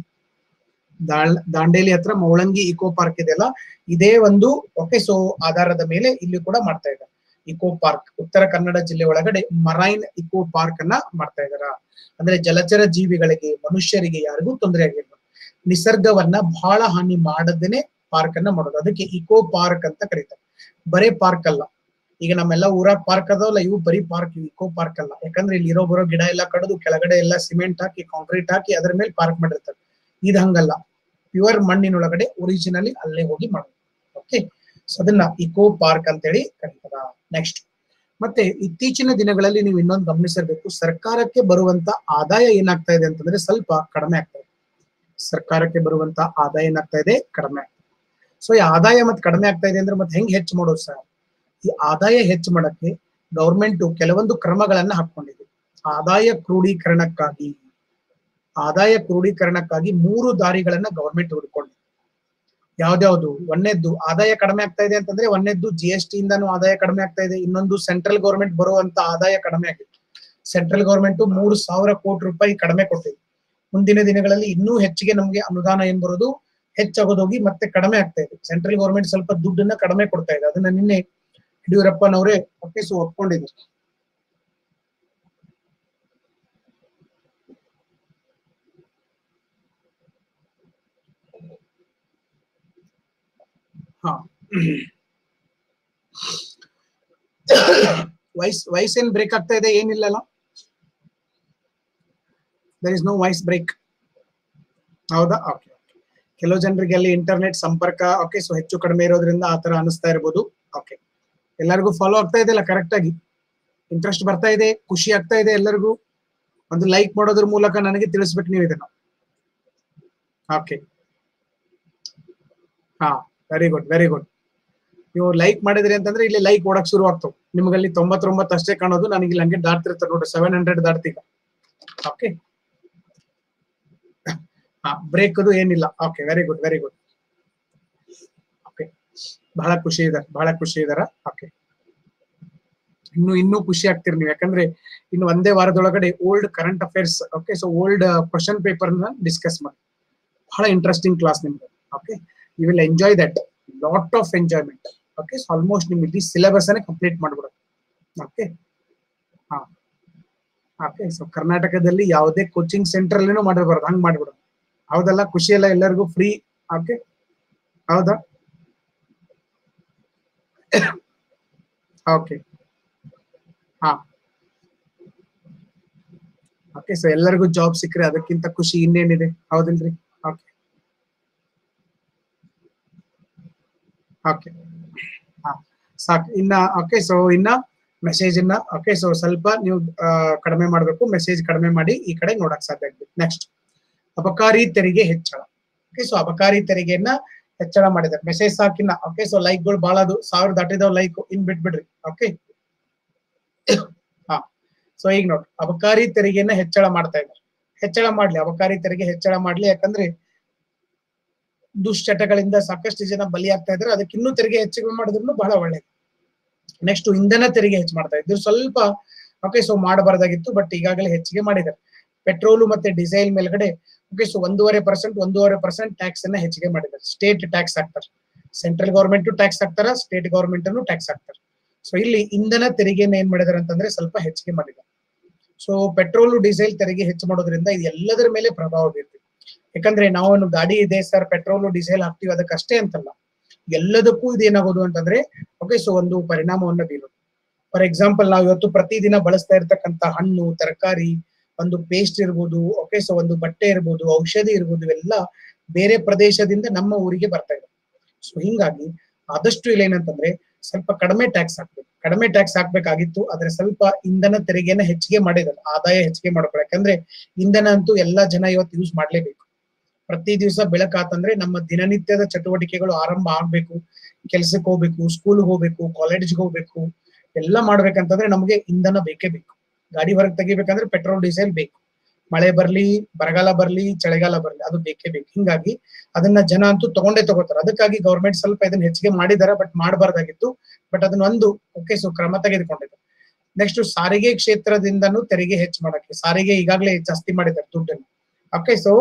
ದಾಳ್ ದಾಂಡೇಲಿ ಹತ್ರ ಮೌಳಂಗಿ ಇಕೋ ಪಾರ್ಕ್ ಇದೆಯಲ್ಲ ಇದೇ ಒಂದು ಓಕೆ ಸೊ ಆಧಾರದ ಮೇಲೆ ಇಲ್ಲಿ ಕೂಡ ಮಾಡ್ತಾ ಇದ್ದಾರೆ ಇಕೋ ಪಾರ್ಕ್ ಉತ್ತರ ಕನ್ನಡ ಜಿಲ್ಲೆ ಒಳಗಡೆ ಮರೈನ್ ಇಕೋ ಪಾರ್ಕ್ ಅನ್ನ ಮಾಡ್ತಾ ಇದಾರ ಅಂದ್ರೆ ಜಲಚರ ಜೀವಿಗಳಿಗೆ ಮನುಷ್ಯರಿಗೆ ಯಾರಿಗೂ ತೊಂದರೆ ಆಗಿಲ್ಲ ನಿಸರ್ಗವನ್ನ ಬಹಳ ಹಾನಿ ಮಾಡದೇನೆ ಪಾರ್ಕ್ ಅನ್ನ ಮಾಡೋದು ಅದಕ್ಕೆ ಇಕೋ ಪಾರ್ಕ್ ಅಂತ ಕರೀತಾರೆ ಬರೇ ಪಾರ್ಕ್ ಅಲ್ಲ ಈಗ ನಮ್ಮೆಲ್ಲ ಊರಾಗ ಪಾರ್ಕ್ ಅದಾವಲ್ಲ ಇವು ಬರೀ ಪಾರ್ಕ್ ಇಕೋ ಪಾರ್ಕ್ ಅಲ್ಲ ಯಾಕಂದ್ರೆ ಇಲ್ಲಿ ಇರೋ ಬರೋ ಗಿಡ ಎಲ್ಲ ಕಡಿದು ಕೆಳಗಡೆ ಎಲ್ಲ ಸಿಮೆಂಟ್ ಹಾಕಿ ಕಾಂಕ್ರೀಟ್ ಹಾಕಿ ಅದ್ರ ಮೇಲೆ ಪಾರ್ಕ್ ಮಾಡಿರ್ತಾರೆ ಇದು ಹಂಗಲ್ಲ ಪ್ಯೂರ್ ಮಣ್ಣಿನೊಳಗಡೆ ಒರಿಜಿನಲಿ ಅಲ್ಲೇ ಹೋಗಿ ಮಾಡೋದು ಓಕೆ ಸೊ ಅದನ್ನ ಇಕೋ ಪಾರ್ಕ್ ಅಂತೇಳಿ ಕರೀತಾರ ನೆಕ್ಸ್ಟ್ ಮತ್ತೆ ಇತ್ತೀಚಿನ ದಿನಗಳಲ್ಲಿ ನೀವು ಇನ್ನೊಂದು ಗಮನಿಸಿರ್ಬೇಕು ಸರ್ಕಾರಕ್ಕೆ ಬರುವಂತ ಆದಾಯ ಏನಾಗ್ತಾ ಇದೆ ಅಂತಂದ್ರೆ ಸ್ವಲ್ಪ ಕಡಿಮೆ ಆಗ್ತಾ ಇದೆ ಸರ್ಕಾರಕ್ಕೆ ಬರುವಂತ ಆದಾಯ ಏನಾಗ್ತಾ ಇದೆ ಕಡಿಮೆ ಆಗ್ತಾ ಇದೆ ಸೊ ಈ ಆದಾಯ ಮತ್ತೆ ಕಡಿಮೆ ಆಗ್ತಾ ಇದೆ ಅಂದ್ರೆ ಮತ್ತೆ ಹೆಂಗ್ ಹೆಚ್ಚು ಮಾಡೋದು ಸರ್ ಈ ಆದಾಯ ಹೆಚ್ಚು ಮಾಡಕ್ಕೆ ಗೌರ್ಮೆಂಟ್ ಕೆಲವೊಂದು ಕ್ರಮಗಳನ್ನ ಹಾಕೊಂಡಿದೆ ಆದಾಯ ಕ್ರೋಢೀಕರಣಕ್ಕಾಗಿ ಆದಾಯ ಕ್ರೋಢೀಕರಣಕ್ಕಾಗಿ ಮೂರು ದಾರಿಗಳನ್ನ ಗವರ್ಮೆಂಟ್ ಹುಡ್ಕೊಂಡಿದೆ ಯಾವ್ದ್ಯಾವ್ದು ಒಂದನೇದ್ದು ಆದಾಯ ಕಡಿಮೆ ಆಗ್ತಾ ಇದೆ ಅಂತಂದ್ರೆ ಒಂದನೇದ್ದು ಜಿ ಎಸ್ ಟಿ ಇಂದಾನು ಆದಾಯ ಕಡಿಮೆ ಆಗ್ತಾ ಇದೆ ಇನ್ನೊಂದು ಸೆಂಟ್ರಲ್ ಗೌರ್ಮೆಂಟ್ ಬರುವಂತ ಆದಾಯ ಕಡಿಮೆ ಆಗಿತ್ತು ಸೆಂಟ್ರಲ್ ಗೌರ್ಮೆಂಟ್ ಮೂರು ಸಾವಿರ ಕೋಟಿ ರೂಪಾಯಿ ಕಡಿಮೆ ಕೊಟ್ಟಿದೆ ಮುಂದಿನ ದಿನಗಳಲ್ಲಿ ಇನ್ನೂ ಹೆಚ್ಚಿಗೆ ನಮ್ಗೆ ಅನುದಾನ ಏನ್ ಬರೋದು ಹೆಚ್ಚಾಗೋದೋಗಿ ಮತ್ತೆ ಕಡಿಮೆ ಆಗ್ತಾ ಇದೆ ಸೆಂಟ್ರಲ್ ಗೌರ್ಮೆಂಟ್ ಸ್ವಲ್ಪ ದುಡ್ಡನ್ನ ಕಡಿಮೆ ಕೊಡ್ತಾ ಇದೆ ಅದನ್ನ ನಿನ್ನೆ ಯಡಿಯೂರಪ್ಪನವರೇ ಒಪ್ಪಿಸು ಒಪ್ಕೊಂಡಿದ್ರು ಹಾ ವಾಯ್ಸ್ ವಾಯ್ಸ್ ಏನ್ ಬ್ರೇಕ್ ಆಗ್ತಾ ಇದೆ ಏನಿಲ್ಲಲ್ಲ there is no voice break ಹೌದಾ ಓಕೆ ಕೆಲವು ಜನರಿಗೆ ಅಲ್ಲಿ ಇಂಟರ್ನೆಟ್ ಸಂಪರ್ಕ ಓಕೆ ಸೊ ಹೆಚ್ಚು ಕಡಿಮೆ ಇರೋದ್ರಿಂದ ಆ ತರ ಅನಿಸ್ತಾ ಇರ್ಬೋದು ಓಕೆ ಎಲ್ಲರಿಗೂ ಫಾಲೋ ಆಗ್ತಾ ಇದೆಯಲ್ಲ ಕರೆಕ್ಟ್ ಆಗಿ ಇಂಟ್ರೆಸ್ಟ್ ಬರ್ತಾ ಇದೆ ಖುಷಿ ಆಗ್ತಾ ಇದೆ ಎಲ್ಲರಿಗೂ ಒಂದು ಲೈಕ್ ಮಾಡೋದ್ರ ಮೂಲಕ ನನಗೆ ತಿಳಿಸ್ಬೇಕು ನೀವು ಇದನ್ನ ಓಕೆ ಹಾ ವೆರಿ ಗುಡ್ ವೆರಿ ಗುಡ್ ನೀವು ಲೈಕ್ ಮಾಡಿದ್ರಿ ಅಂತಂದ್ರೆ ಇಲ್ಲಿ ಲೈಕ್ ಓಡಕ್ ಶುರು ಆಗ್ತವೆ ನಿಮಗಲ್ಲಿ ತೊಂಬತ್ತೊಂಬತ್ತು ಅಷ್ಟೇ ಕಾಣೋದು ನನಗೆ ಇಲ್ಲಿ ಹಂಗೆ ದಾಟ್ತಿರ್ತಾರೆ ನೋಡಿ ಸೆವೆನ್ ಹಂಡ್ರೆಡ್ ದಾಟ್ತೀಗ ಓಕೆ ಹಾ ಬ್ರೇಕ್ ಅದು ಏನಿಲ್ಲ okay very good very good okay ಬಹಳ ಖುಷಿ ಇದಾರೆ ಬಹಳ ಖುಷಿ ಇದಾರ ಓಕೆ ಇನ್ನು ಇನ್ನೂ ಖುಷಿ ಆಗ್ತೀರಿ ನೀವು ಯಾಕಂದ್ರೆ ಇನ್ನು ಒಂದೇ ವಾರದೊಳಗಡೆ old current affairs okay so old question paper ನ ಡಿಸ್ಕಸ್ ಮಾಡಿ ಬಹಳ ಇಂಟ್ರೆಸ್ಟಿಂಗ್ ಕ್ಲಾಸ್ ನಿಮ್ಗೆ okay you will enjoy that lot of enjoyment okay so almost ನಿಮ್ ಇಲ್ಲಿ ಸಿಲೆಬಸ್ ಅನ್ನ ಕಂಪ್ಲೀಟ್ ಮಾಡ್ಬಿಡೋದು ಓಕೆ ಹಾ ಓಕೆ ಸೊ ಕರ್ನಾಟಕದಲ್ಲಿ ಯಾವುದೇ ಕೋಚಿಂಗ್ ಸೆಂಟರ್ ಅಲ್ಲಿನೂ ಮಾಡಿರ್ಬಾರ್ದು ಹಂಗ್ ಮಾಡ್ಬಿಡೋದು ಹೌದಲ್ಲ ಖುಷಿ ಎಲ್ಲ ಎಲ್ಲರಿಗೂ ಫ್ರೀ ಓಕೆ ಹೌದಾ ಓಕೆ ಹಾ ಓಕೆ ಸೊ ಎಲ್ಲರಿಗೂ ಜಾಬ್ ಸಿಕ್ಕರೆ ಅದಕ್ಕಿಂತ ಖುಷಿ ಇನ್ನೇನಿದೆ ಹೌದಿಲ್ರಿ ಓಕೆ ಓಕೆ ಹಾ ಸಾಕು ಇನ್ನ ಓಕೆ ಸೊ ಇನ್ನ ಮೆಸೇಜ್ ಇನ್ನ ಓಕೆ ಸೊ ಸ್ವಲ್ಪ ನೀವು ಆ, ಕಡಿಮೆ ಮಾಡಬೇಕು ಮೆಸೇಜ್ ಕಡಿಮೆ ಮಾಡಿ ಈ ಕಡೆ ನೋಡಕ್ ಸಾಧ್ಯ ಆಗ್ಬೇಕು ನೆಕ್ಸ್ಟ್ ಅಬಕಾರಿ ತೆರಿಗೆ ಹೆಚ್ಚಳ ಓಕೆ ಸೊ ಅಬಕಾರಿ ತೆರಿಗೆಯನ್ನ ಹೆಚ್ಚಳ ಮಾಡಿದ್ದಾರೆ ಮೆಸೇಜ್ ಸಾಕಿನ್ನ ಓಕೆ ಸೊ ಲೈಕ್ಗಳು ಬಹಳ ಅದು ಸಾವಿರ ದಾಟಿದಾವ್ ಲೈಕ್ ಇನ್ ಬಿಟ್ಬಿಡ್ರಿ ಓಕೆ ಹಾ ಸೊ ಈಗ ನೋಡಿ ಅಬಕಾರಿ ತೆರಿಗೆಯನ್ನ ಹೆಚ್ಚಳ ಮಾಡ್ತಾ ಇದ್ದಾರೆ ಹೆಚ್ಚಳ ಮಾಡ್ಲಿ ಅಬಕಾರಿ ತೆರಿಗೆ ಹೆಚ್ಚಳ ಮಾಡ್ಲಿ ಯಾಕಂದ್ರೆ ದುಶ್ಚಟಗಳಿಂದ ಸಾಕಷ್ಟು ಜನ ಬಲಿಯಾಗ್ತಾ ಇದ್ದಾರೆ ಅದಕ್ಕೆ ಇನ್ನೂ ತೆರಿಗೆ ಹೆಚ್ಚಿಗೆ ಮಾಡಿದ್ರು ಬಹಳ ಒಳ್ಳೇದು ನೆಕ್ಸ್ಟ್ ಇಂಧನ ತೆರಿಗೆ ಹೆಚ್ಚು ಮಾಡ್ತಾ ಇದ್ರು ಸ್ವಲ್ಪ ಓಕೆ ಸೊ ಮಾಡಬಾರ್ದಾಗಿತ್ತು ಬಟ್ ಈಗಾಗಲೇ ಹೆಚ್ಚಿಗೆ ಮಾಡಿದ್ದಾರೆ ಪೆಟ್ರೋಲು ಮತ್ತೆ ಡೀಸೆಲ್ ಮೇಲ್ಗಡೆ ಓಕೆ ಸೊ ಒಂದೂವರೆ ಪರ್ಸೆಂಟ್ ಒಂದೂವರೆ ಪರ್ಸೆಂಟ್ ಟ್ಯಾಕ್ಸ್ ಅನ್ನ ಹೆಚ್ಚಿಗೆ ಮಾಡಿದ್ದಾರೆ ಸ್ಟೇಟ್ ಟ್ಯಾಕ್ಸ್ ಹಾಕ್ತಾರೆ ಸೆಂಟ್ರಲ್ ಗವರ್ಮೆಂಟ್ ಟ್ಯಾಕ್ಸ್ ಹಾಕ್ತಾರ ಸ್ಟೇಟ್ ಗವರ್ಮೆಂಟ್ ಅನ್ನು ಟ್ಯಾಕ್ಸ್ ಹಾಕ್ತಾರೆ ಸೊ ಇಲ್ಲಿ ಇಂಧನ ತೆರಿಗೆನ ಏನ್ ಮಾಡಿದಾರೆ ಅಂತಂದ್ರೆ ಸ್ವಲ್ಪ ಹೆಚ್ಚಿಗೆ ಮಾಡಿದ್ದಾರೆ ಸೊ ಪೆಟ್ರೋಲ್ ಡೀಸೆಲ್ ತೆರಿಗೆ ಹೆಚ್ಚು ಮಾಡೋದ್ರಿಂದ ಇದು ಎಲ್ಲದರ ಮೇಲೆ ಪ್ರಭಾವ ಬೀರ್ತದೆ ಯಾಕಂದ್ರೆ ನಾವು ಒಂದು ಗಾಡಿ ಇದೆ ಸರ್ ಪೆಟ್ರೋಲ್ ಡೀಸೆಲ್ ಹಾಕ್ತಿವಿ ಅದಕ್ಕಷ್ಟೇ ಅಂತಲ್ಲ ಎಲ್ಲದಕ್ಕೂ ಇದೇನಾಗೋದು ಅಂತಂದ್ರೆ ಓಕೆ ಸೊ ಒಂದು ಪರಿಣಾಮವನ್ನ ಬೀರೋದು ಫಾರ್ ಎಕ್ಸಾಂಪಲ್ ನಾವು ಇವತ್ತು ಪ್ರತಿದಿನ ಬಳಸ್ತಾ ಇರ್ತಕ್ಕಂತ ಹಣ್ಣು ತರಕಾರಿ ಒಂದು ಪೇಸ್ಟ್ ಇರ್ಬೋದು ಓಕೆ ಸೊ ಒಂದು ಬಟ್ಟೆ ಇರ್ಬೋದು ಔಷಧಿ ಇರ್ಬೋದು ಇವೆಲ್ಲ ಬೇರೆ ಪ್ರದೇಶದಿಂದ ನಮ್ಮ ಊರಿಗೆ ಬರ್ತಾ ಇದೆ ಸೊ ಹಿಂಗಾಗಿ ಆದಷ್ಟು ಇಲ್ಲ ಏನಂತಂದ್ರೆ ಸ್ವಲ್ಪ ಕಡಿಮೆ ಟ್ಯಾಕ್ಸ್ ಹಾಕ್ಬೇಕು ಕಡಿಮೆ ಟ್ಯಾಕ್ಸ್ ಹಾಕ್ಬೇಕಾಗಿತ್ತು ಆದ್ರೆ ಸ್ವಲ್ಪ ಇಂಧನ ತೆರಿಗೆನ ಹೆಚ್ಚಿಗೆ ಮಾಡಿದ್ದಾರೆ ಆದಾಯ ಹೆಚ್ಚಿಗೆ ಮಾಡ್ಬೇಕು ಯಾಕಂದ್ರೆ ಇಂಧನ ಅಂತೂ ಎಲ್ಲಾ ಜನ ಇವತ್ತು ಯೂಸ್ ಮಾಡ್ಲೇಬೇಕು ಪ್ರತಿ ದಿವಸ ಬೆಳಕಾತಂದ್ರೆ ನಮ್ಮ ದಿನನಿತ್ಯದ ಚಟುವಟಿಕೆಗಳು ಆರಂಭ ಆಗ್ಬೇಕು ಕೆಲ್ಸಕ್ಕೆ ಹೋಗ್ಬೇಕು ಸ್ಕೂಲ್ಗೆ ಹೋಗ್ಬೇಕು ಕಾಲೇಜ್ಗೆ ಹೋಗ್ಬೇಕು ಎಲ್ಲ ಮಾಡ್ಬೇಕಂತಂದ್ರೆ ನಮಗೆ ಇಂಧನ ಬೇಕೇ ಬೇಕು ಗಾಡಿ ಹೊರಗೆ ತೆಗಿಬೇಕಂದ್ರೆ ಪೆಟ್ರೋಲ್ ಡೀಸೆಲ್ ಬೇಕು ಮಳೆ ಬರ್ಲಿ ಬರಗಾಲ ಬರ್ಲಿ ಚಳಿಗಾಲ ಬರ್ಲಿ ಅದು ಬೇಕೇ ಬೇಕು ಹಿಂಗಾಗಿ ಅದನ್ನ ಜನ ಅಂತೂ ತಗೊಂಡೇ ತಗೋತಾರೆ ಅದಕ್ಕಾಗಿ ಗೌರ್ಮೆಂಟ್ ಸ್ವಲ್ಪ ಇದನ್ನ ಹೆಚ್ಚಿಗೆ ಮಾಡಿದ್ದಾರೆ ಬಟ್ ಮಾಡಬಾರ್ದಾಗಿತ್ತು ಬಟ್ ಅದನ್ನ ಒಂದು ಓಕೆ ಸೊ ಕ್ರಮ ತೆಗೆದುಕೊಂಡಿದೆ ನೆಕ್ಸ್ಟ್ ಸಾರಿಗೆ ಕ್ಷೇತ್ರದಿಂದನೂ ತೆರಿಗೆ ಹೆಚ್ಚು ಮಾಡಕ್ಕೆ ಸಾರಿಗೆ ಈಗಾಗಲೇ ಜಾಸ್ತಿ ಮಾಡಿದ್ದಾರೆ ದುಡ್ಡನ್ನು ಓಕೆ ಸೊ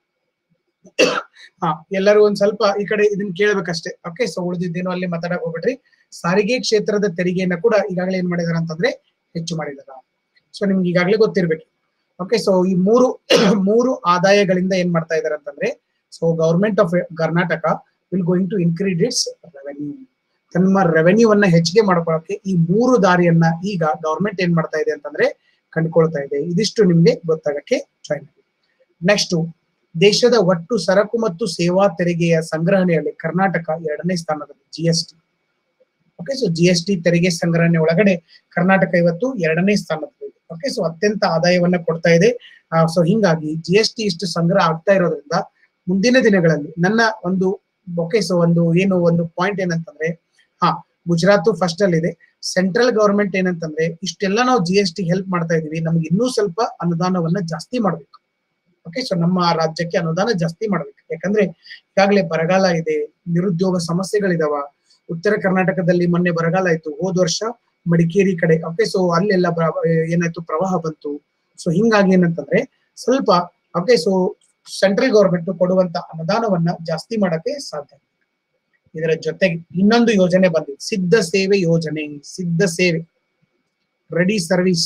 ಹಾ ಎಲ್ಲರೂ ಒಂದ್ ಸ್ವಲ್ಪ ಈ ಕಡೆ ಇದನ್ನ ಕೇಳ್ಬೇಕಷ್ಟೇ ಓಕೆ ಸೊ ಉಳಿದಿದ್ದೇನು ಅಲ್ಲಿ ಮಾತಾಡಕ್ ಹೋಗ್ಬಿಟ್ರಿ ಸಾರಿಗೆ ಕ್ಷೇತ್ರದ ತೆರಿಗೆಯನ್ನ ಕೂಡ ಈಗಾಗಲೇ ಏನ್ ಮಾಡಿದಾರೆ ಅಂತಂದ್ರೆ ಹೆಚ್ಚು ಮಾಡಿದಾರ ಸೊ ನಿಮ್ಗೆ ಈಗಾಗಲೇ ಗೊತ್ತಿರ್ಬೇಕು ಓಕೆ ಸೊ ಈ ಮೂರು ಮೂರು ಆದಾಯಗಳಿಂದ ಏನ್ ಮಾಡ್ತಾ ಇದಾರೆ ಅಂತಂದ್ರೆ so government of Karnataka will going to increase its revenue ತಮ್ಮ ರೆವೆನ್ಯೂ ಅನ್ನ ಹೆಚ್ಚಿಗೆ ಮಾಡ್ಕೊಳ್ಳೋಕೆ ಈ ಮೂರು ದಾರಿಯನ್ನ ಈಗ ಗವರ್ಮೆಂಟ್ ಏನ್ ಮಾಡ್ತಾ ಇದೆ ಅಂತಂದ್ರೆ ಕಂಡುಕೊಳ್ತಾ ಇದೆ ಇದಿಷ್ಟು ನಿಮ್ಗೆ ಗೊತ್ತಾಗಕ್ಕೆ ಜಾಯಿನ್ ಆಗಿ ನೆಕ್ಸ್ಟ್ ದೇಶದ ಒಟ್ಟು ಸರಕು ಮತ್ತು ಸೇವಾ ತೆರಿಗೆಯ ಸಂಗ್ರಹಣೆಯಲ್ಲಿ ಕರ್ನಾಟಕ ಎರಡನೇ ಸ್ಥಾನದಲ್ಲಿ G S T okay so G S T ತೆರಿಗೆ ಸಂಗ್ರಹಣೆ ಒಳಗಡೆ ಕರ್ನಾಟಕ ಇವತ್ತು ಎರಡನೇ ಸ್ಥಾನದಲ್ಲಿ ಓಕೆ ಸೊ ಅತ್ಯಂತ ಆದಾಯವನ್ನ ಕೊಡ್ತಾ ಇದೆ ಸೊ ಹಿಂಗಾಗಿ ಜಿ ಎಸ್ ಟಿ ಇಷ್ಟು ಸಂಗ್ರಹ ಆಗ್ತಾ ಇರೋದ್ರಿಂದ ಮುಂದಿನ ದಿನಗಳಲ್ಲಿ ನನ್ನ ಒಂದು ಓಕೆ ಸೊ ಒಂದು ಏನು ಒಂದು ಪಾಯಿಂಟ್ ಏನಂತಂದ್ರೆ ಹಾ ಗುಜರಾತ್ ಫಸ್ಟ್ ಅಲ್ಲಿ ಇದೆ ಸೆಂಟ್ರಲ್ ಗವರ್ಮೆಂಟ್ ಏನಂತಂದ್ರೆ ಇಷ್ಟೆಲ್ಲ ನಾವು ಜಿ ಎಸ್ ಟಿ ಹೆಲ್ಪ್ ಮಾಡ್ತಾ ಇದೀವಿ ನಮ್ಗೆ ಇನ್ನೂ ಸ್ವಲ್ಪ ಅನುದಾನವನ್ನ ಜಾಸ್ತಿ ಮಾಡ್ಬೇಕು ಓಕೆ ಸೊ ನಮ್ಮ ರಾಜ್ಯಕ್ಕೆ ಅನುದಾನ ಜಾಸ್ತಿ ಮಾಡ್ಬೇಕು ಯಾಕಂದ್ರೆ ಈಗಾಗಲೇ ಬರಗಾಲ ಇದೆ ನಿರುದ್ಯೋಗ ಸಮಸ್ಯೆಗಳಿದಾವ ಉತ್ತರ ಕರ್ನಾಟಕದಲ್ಲಿ ಮೊನ್ನೆ ಬರಗಾಲ ಆಯ್ತು ಹೋದ ವರ್ಷ ಮಡಿಕೇರಿ ಕಡೆ ಓಕೆ ಸೊ ಅಲ್ಲೆಲ್ಲ ಬ- ಏನಾಯ್ತು ಪ್ರವಾಹ ಬಂತು ಸೊ ಹಿಂಗಾಗಿ ಏನಂತಂದ್ರೆ ಸ್ವಲ್ಪ ಓಕೆ ಸೊ ಸೆಂಟ್ರಲ್ ಗವರ್ಮೆಂಟ್ ಕೊಡುವಂತ ಅನುದಾನವನ್ನ ಜಾಸ್ತಿ ಮಾಡಕ್ಕೆ ಸಾಧ್ಯ ಇದರ ಜೊತೆಗೆ ಇನ್ನೊಂದು ಯೋಜನೆ ಬಂದಿದೆ ಸಿದ್ಧ ಸೇವೆ ಯೋಜನೆ ಸಿದ್ಧ ಸೇವೆ ready service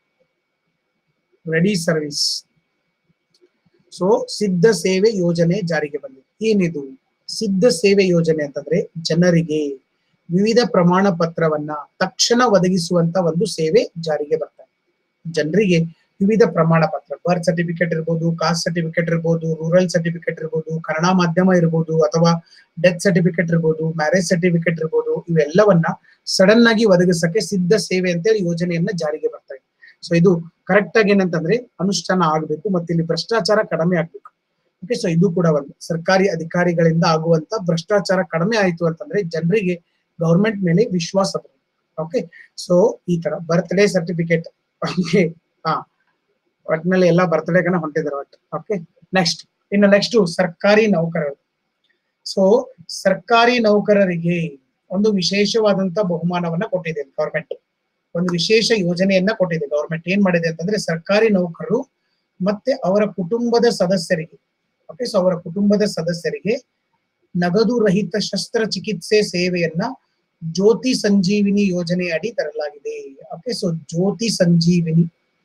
ready service so ಸಿದ್ಧ ಸೇವೆ ಯೋಜನೆ ಜಾರಿಗೆ ಬಂದಿದೆ ಏನಿದು ಸಿದ್ಧ ಸೇವೆ ಯೋಜನೆ ಅಂತಂದ್ರೆ ಜನರಿಗೆ ವಿವಿಧ ಪ್ರಮಾಣ ಪತ್ರವನ್ನ ತಕ್ಷಣ ಒದಗಿಸುವಂತ ಒಂದು ಸೇವೆ ಜಾರಿಗೆ ಬರ್ತಾರೆ ಜನರಿಗೆ ವಿವಿಧ ಪ್ರಮಾಣ ಪತ್ರ ಬರ್ತ್ ಸರ್ಟಿಫಿಕೇಟ್ ಇರ್ಬೋದು ಕಾಸ್ಟ್ ಸರ್ಟಿಫಿಕೇಟ್ ಇರ್ಬೋದು ರೂರಲ್ ಸರ್ಟಿಫಿಕೇಟ್ ಇರ್ಬೋದು ಕನ್ನಡ ಮಾಧ್ಯಮ ಇರ್ಬೋದು ಅಥವಾ ಡೆತ್ ಸರ್ಟಿಫಿಕೇಟ್ ಇರ್ಬೋದು ಮ್ಯಾರೇಜ್ ಸರ್ಟಿಫಿಕೇಟ್ ಇರ್ಬೋದು ಇವೆಲ್ಲವನ್ನ ಸಡನ್ ಆಗಿ ಒದಗಿಸಕ್ಕೆ ಸಿದ್ಧ ಸೇವೆ ಅಂತೇಳಿ ಯೋಜನೆಯನ್ನ ಜಾರಿಗೆ ಬರ್ತಾ ಇದೆ ಸೊ ಇದು ಕರೆಕ್ಟ್ ಆಗಿ ಏನಂತಂದ್ರೆ ಅನುಷ್ಠಾನ ಆಗ್ಬೇಕು ಮತ್ತೆ ಇಲ್ಲಿ ಭ್ರಷ್ಟಾಚಾರ ಕಡಿಮೆ ಆಗ್ಬೇಕು ಓಕೆ ಸೊ ಇದು ಕೂಡ ಒಂದು ಸರ್ಕಾರಿ ಅಧಿಕಾರಿಗಳಿಂದ ಆಗುವಂತ ಭ್ರಷ್ಟಾಚಾರ ಕಡಿಮೆ ಆಯ್ತು ಅಂತಂದ್ರೆ ಜನರಿಗೆ ಗವರ್ಮೆಂಟ್ ಮೇಲೆ ವಿಶ್ವಾಸ ಬರುತ್ತೆ ಓಕೆ ಸೊ ಈ ತರ ಬರ್ತ್ಡೇ ಸರ್ಟಿಫಿಕೇಟ್ ಓಕೆ ಹಾ ಒಟ್ಟಿನಲ್ಲಿ ಎಲ್ಲ ಬರ್ತ್ಡೇಗನ ಹೊಂಟಿದ್ದಾರೆ ಒಟ್ಟು ಓಕೆ ನೆಕ್ಸ್ಟ್ ಇನ್ನು ನೆಕ್ಸ್ಟ್ ಸರ್ಕಾರಿ ನೌಕರರು ಸೊ ಸರ್ಕಾರಿ ನೌಕರರಿಗೆ ಒಂದು ವಿಶೇಷವಾದಂತ ಬಹುಮಾನವನ್ನ ಕೊಟ್ಟಿದೆ ಗವರ್ಮೆಂಟ್ ಒಂದು ವಿಶೇಷ ಯೋಜನೆಯನ್ನ ಕೊಟ್ಟಿದೆ ಗವರ್ಮೆಂಟ್ ಏನ್ ಮಾಡಿದೆ ಅಂತಂದ್ರೆ ಸರ್ಕಾರಿ ನೌಕರರು ಮತ್ತೆ ಅವರ ಕುಟುಂಬದ ಸದಸ್ಯರಿಗೆ ಓಕೆ ಸೊ ಅವರ ಕುಟುಂಬದ ಸದಸ್ಯರಿಗೆ ನಗದು ರಹಿತ ಶಸ್ತ್ರಚಿಕಿತ್ಸೆ ಸೇವೆಯನ್ನ ಜ್ಯೋತಿ ಸಂಜೀವಿನಿ ಯೋಜನೆ ಅಡಿ ತರಲಾಗಿದೆ okay so Jyoti Sanjeevini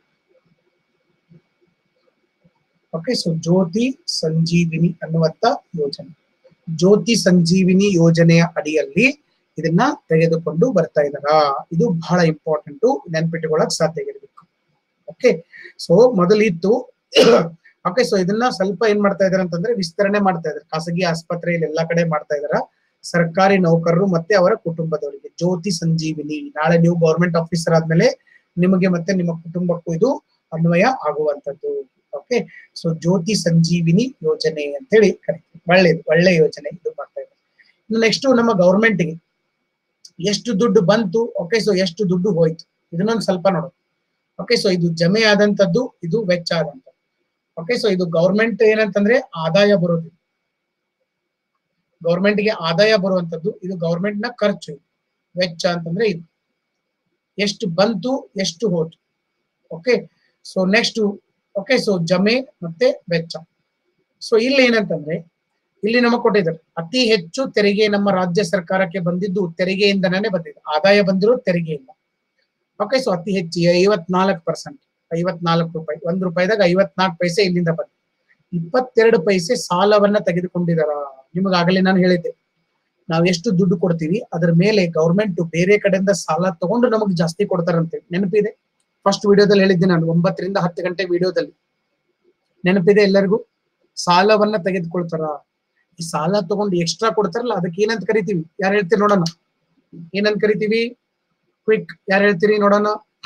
okay so Jyoti Sanjeevini ಅನ್ನುವಂತ ಯೋಜನೆ ಜ್ಯೋತಿ ಸಂಜೀವಿನಿ ಯೋಜನೆಯ ಅಡಿಯಲ್ಲಿ ಇದನ್ನ ತೆಗೆದುಕೊಂಡು ಬರ್ತಾ ಇದಾರ ಇದು ಬಹಳ ಇಂಪಾರ್ಟೆಂಟ್ ನೆನ್ಪಿಟ್ಟುಕೊಳ್ಳಕ್ ಸಾಧ್ಯ ಇರಬೇಕು ಓಕೆ ಸೊ ಮೊದಲಿತ್ತು ಓಕೆ ಸೊ ಇದನ್ನ ಸ್ವಲ್ಪ ಏನ್ ಮಾಡ್ತಾ ಇದಾರೆ ಅಂತಂದ್ರೆ ವಿಸ್ತರಣೆ ಮಾಡ್ತಾ ಇದಾರೆ ಖಾಸಗಿ ಆಸ್ಪತ್ರೆಯಲ್ಲಿ ಎಲ್ಲಾ ಕಡೆ ಮಾಡ್ತಾ ಇದಾರ ಸರ್ಕಾರಿ ನೌಕರರು ಮತ್ತೆ ಅವರ ಕುಟುಂಬದವರಿಗೆ ಜ್ಯೋತಿ ಸಂಜೀವಿನಿ ನಾಳೆ ನೀವು ಗೌರ್ಮೆಂಟ್ ಆಫೀಸರ್ ಆದ್ಮೇಲೆ ನಿಮಗೆ ಮತ್ತೆ ನಿಮ್ಮ ಕುಟುಂಬಕ್ಕೂ ಇದು ಅನ್ವಯ ಆಗುವಂತದ್ದು ಓಕೆ ಸೊ ಜ್ಯೋತಿ ಸಂಜೀವಿನಿ ಯೋಜನೆ ಅಂತೇಳಿ ಕರಿತೀವಿ ಒಳ್ಳೇದು ಒಳ್ಳೆ ಯೋಜನೆ ಇದು ಮಾಡ್ತಾ ಇದ್ದಾರೆ ಇನ್ನು ನೆಕ್ಸ್ಟ್ ನಮ್ಮ ಗೌರ್ಮೆಂಟ್ಗೆ ಎಷ್ಟು ದುಡ್ಡು ಬಂತು ಓಕೆ ಸೊ ಎಷ್ಟು ದುಡ್ಡು ಹೋಯ್ತು ಇದನ್ನೊಂದು ಸ್ವಲ್ಪ ನೋಡೋದು ಓಕೆ ಸೊ ಇದು ಜಮೆ ಆದಂತದ್ದು ಇದು ವೆಚ್ಚ ಆದಂತದ್ದು ಓಕೆ ಸೊ ಇದು ಗೌರ್ಮೆಂಟ್ ಏನಂತಂದ್ರೆ ಆದಾಯ ಬರೋದು ಗೌರ್ಮೆಂಟ್ಗೆ ಆದಾಯ ಬರುವಂತದ್ದು ಇದು ಗೌರ್ಮೆಂಟ್ ನ ಖರ್ಚು ಇದು. ವೆಚ್ಚ ಅಂತಂದ್ರೆ ಇದು ಎಷ್ಟು ಬಂತು ಎಷ್ಟು ಹೋಯ್ತು okay so next okay so ಜಮೆ ಮತ್ತೆ ವೆಚ್ಚ ಸೊ ಇಲ್ಲಿ ಏನಂತಂದ್ರೆ ಇಲ್ಲಿ ನಮಗೆ ಕೊಟ್ಟಿದ್ದಾರೆ ಅತಿ ಹೆಚ್ಚು ತೆರಿಗೆ ನಮ್ಮ ರಾಜ್ಯ ಸರ್ಕಾರಕ್ಕೆ ಬಂದಿದ್ದು ತೆರಿಗೆಯಿಂದನೇ ಬಂದಿದೆ ಆದಾಯ ಬಂದಿರೋ ತೆರಿಗೆಯಿಂದ ಓಕೆ ಸೊ ಅತಿ ಹೆಚ್ಚು ಐವತ್ನಾಲ್ಕು ಪರ್ಸೆಂಟ್ ಐವತ್ನಾಲ್ಕು ರೂಪಾಯಿ ಒಂದ್ ರೂಪಾಯಿದಾಗ ಐವತ್ನಾಲ್ಕು ಪೈಸೆ ಇಲ್ಲಿಂದ ಬಂದಿದೆ ಇಪ್ಪತ್ತೆರಡು ಪೈಸೆ ಸಾಲವನ್ನ ತೆಗೆದುಕೊಂಡಿದಾರ ನಿಮಗಾಗಲೇ ನಾನು ಹೇಳಿದ್ದೆ ನಾವ್ ಎಷ್ಟು ದುಡ್ಡು ಕೊಡ್ತೀವಿ ಅದ್ರ ಮೇಲೆ ಗೌರ್ಮೆಂಟ್ ಬೇರೆ ಕಡೆಯಿಂದ ಸಾಲ ತಗೊಂಡು ನಮಗೆ ಜಾಸ್ತಿ ಕೊಡ್ತಾರಂತೆ ನೆನಪಿದೆ ಫಸ್ಟ್ ವಿಡಿಯೋದಲ್ಲಿ ಹೇಳಿದ್ದೆ ನಾನು ಒಂಬತ್ತರಿಂದ ಹತ್ತು ಗಂಟೆ ವಿಡಿಯೋದಲ್ಲಿ ನೆನಪಿದೆ ಎಲ್ಲರಿಗೂ ಸಾಲವನ್ನ ತೆಗೆದುಕೊಳ್ತಾರ ಈ ಸಾಲ ತಗೊಂಡು ಎಕ್ಸ್ಟ್ರಾ ಕೊಡ್ತಾರಲ್ಲ ಅದಕ್ಕೆ ಏನಂತ ಕರಿತೀವಿ ಯಾರು ಹೇಳ್ತೀರಿ ನೋಡೋಣ ಏನಂತ ಕರಿತೀವಿ ಕ್ವಿಕ್ ಯಾರು ಹೇಳ್ತೀರಿ ನೋಡೋಣ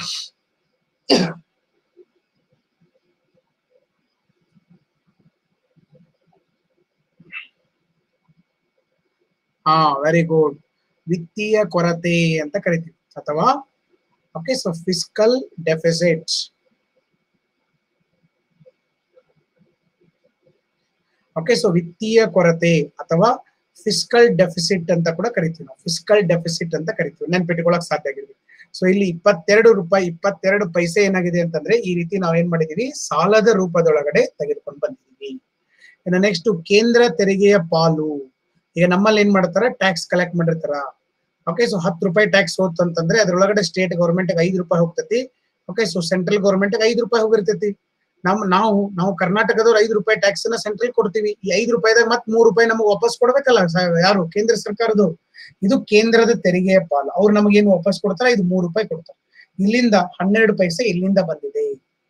ಹಾ ವೆರಿ ಗುಡ್ ವಿತ್ತೀಯ ಕೊರತೆ ಅಂತ ಕರಿತೀವಿ ಅಥವಾ okay so fiscal deficit okay so ವಿತ್ತೀಯ ಕೊರತೆ ಅಥವಾ ಫಿಸ್ಕಲ್ ಡೆಫಿಸಿಟ್ ಅಂತ ಕೂಡ ಕರಿತೀವಿ ನಾವು ಫಿಸ್ಕಲ್ ಡೆಫಿಸಿಟ್ ಅಂತ ಕರಿತೀವಿ ನೆನ್ಪಿಟ್ಕೊಳಕ್ ಸಾಧ್ಯ ಆಗಿರ್ಬೇಕು ಸೊ ಇಲ್ಲಿ ಇಪ್ಪತ್ತೆರಡು ರೂಪಾಯಿ ಇಪ್ಪತ್ತೆರಡು ಪೈಸೆ ಏನಾಗಿದೆ ಅಂತಂದ್ರೆ ಈ ರೀತಿ ನಾವ್ ಏನ್ ಮಾಡಿದೀವಿ ಸಾಲದ ರೂಪದೊಳಗಡೆ ತೆಗೆದುಕೊಂಡು ಬಂದಿದೀವಿ ಇನ್ನು ನೆಕ್ಸ್ಟ್ ಕೇಂದ್ರ ತೆರಿಗೆಯ ಪಾಲು ಈಗ ನಮ್ಮಲ್ಲಿ ಏನ್ ಮಾಡ್ತಾರ ಟ್ಯಾಕ್ಸ್ ಕಲೆಕ್ಟ್ ಮಾಡಿರ್ತಾರ ಓಕೆ ಸೊ ಹತ್ತು ರೂಪಾಯಿ ಟ್ಯಾಕ್ಸ್ ಹೋತ್ ಅಂತಂದ್ರೆ ಅದ್ರೊಳಗಡೆ ಸ್ಟೇಟ್ ಗೌರ್ಮೆಂಟ್ ಐದು ರೂಪಾಯಿ ಹೋಗ್ತೈತಿ ಓಕೆ ಸೊ ಸೆಂಟ್ರಲ್ ಗೌರ್ಮೆಂಟ್ ಐದು ರೂಪಾಯಿ ಹೋಗಿರ್ತೈತಿ ನಮ್ ನಾವು ನಾವು ಕರ್ನಾಟಕದವ್ರು ಐದು ರೂಪಾಯಿ ಟ್ಯಾಕ್ಸ್ ಅನ್ನ ಸೆಂಟ್ರಲ್ ಕೊಡ್ತೀವಿ ಈ ಐದು ರೂಪಾಯಿದಾಗ ಮತ್ ಮೂರು ರೂಪಾಯಿ ನಮಗೆ ವಾಪಸ್ ಕೊಡ್ಬೇಕಲ್ಲ ಸ- ಯಾರು ಕೇಂದ್ರ ಸರ್ಕಾರದವ್ರು ಇದು ಕೇಂದ್ರದ ತೆರಿಗೆಯ ಪಾಲು ಅವ್ರು ನಮಗೇನು ವಾಪಸ್ ಕೊಡ್ತಾರ ಇದು ಮೂರು ರೂಪಾಯಿ ಕೊಡ್ತಾರೆ ಇಲ್ಲಿಂದ ಹನ್ನೆರಡು ಪೈಸೆ ಇಲ್ಲಿಂದ ಬಂದಿದೆ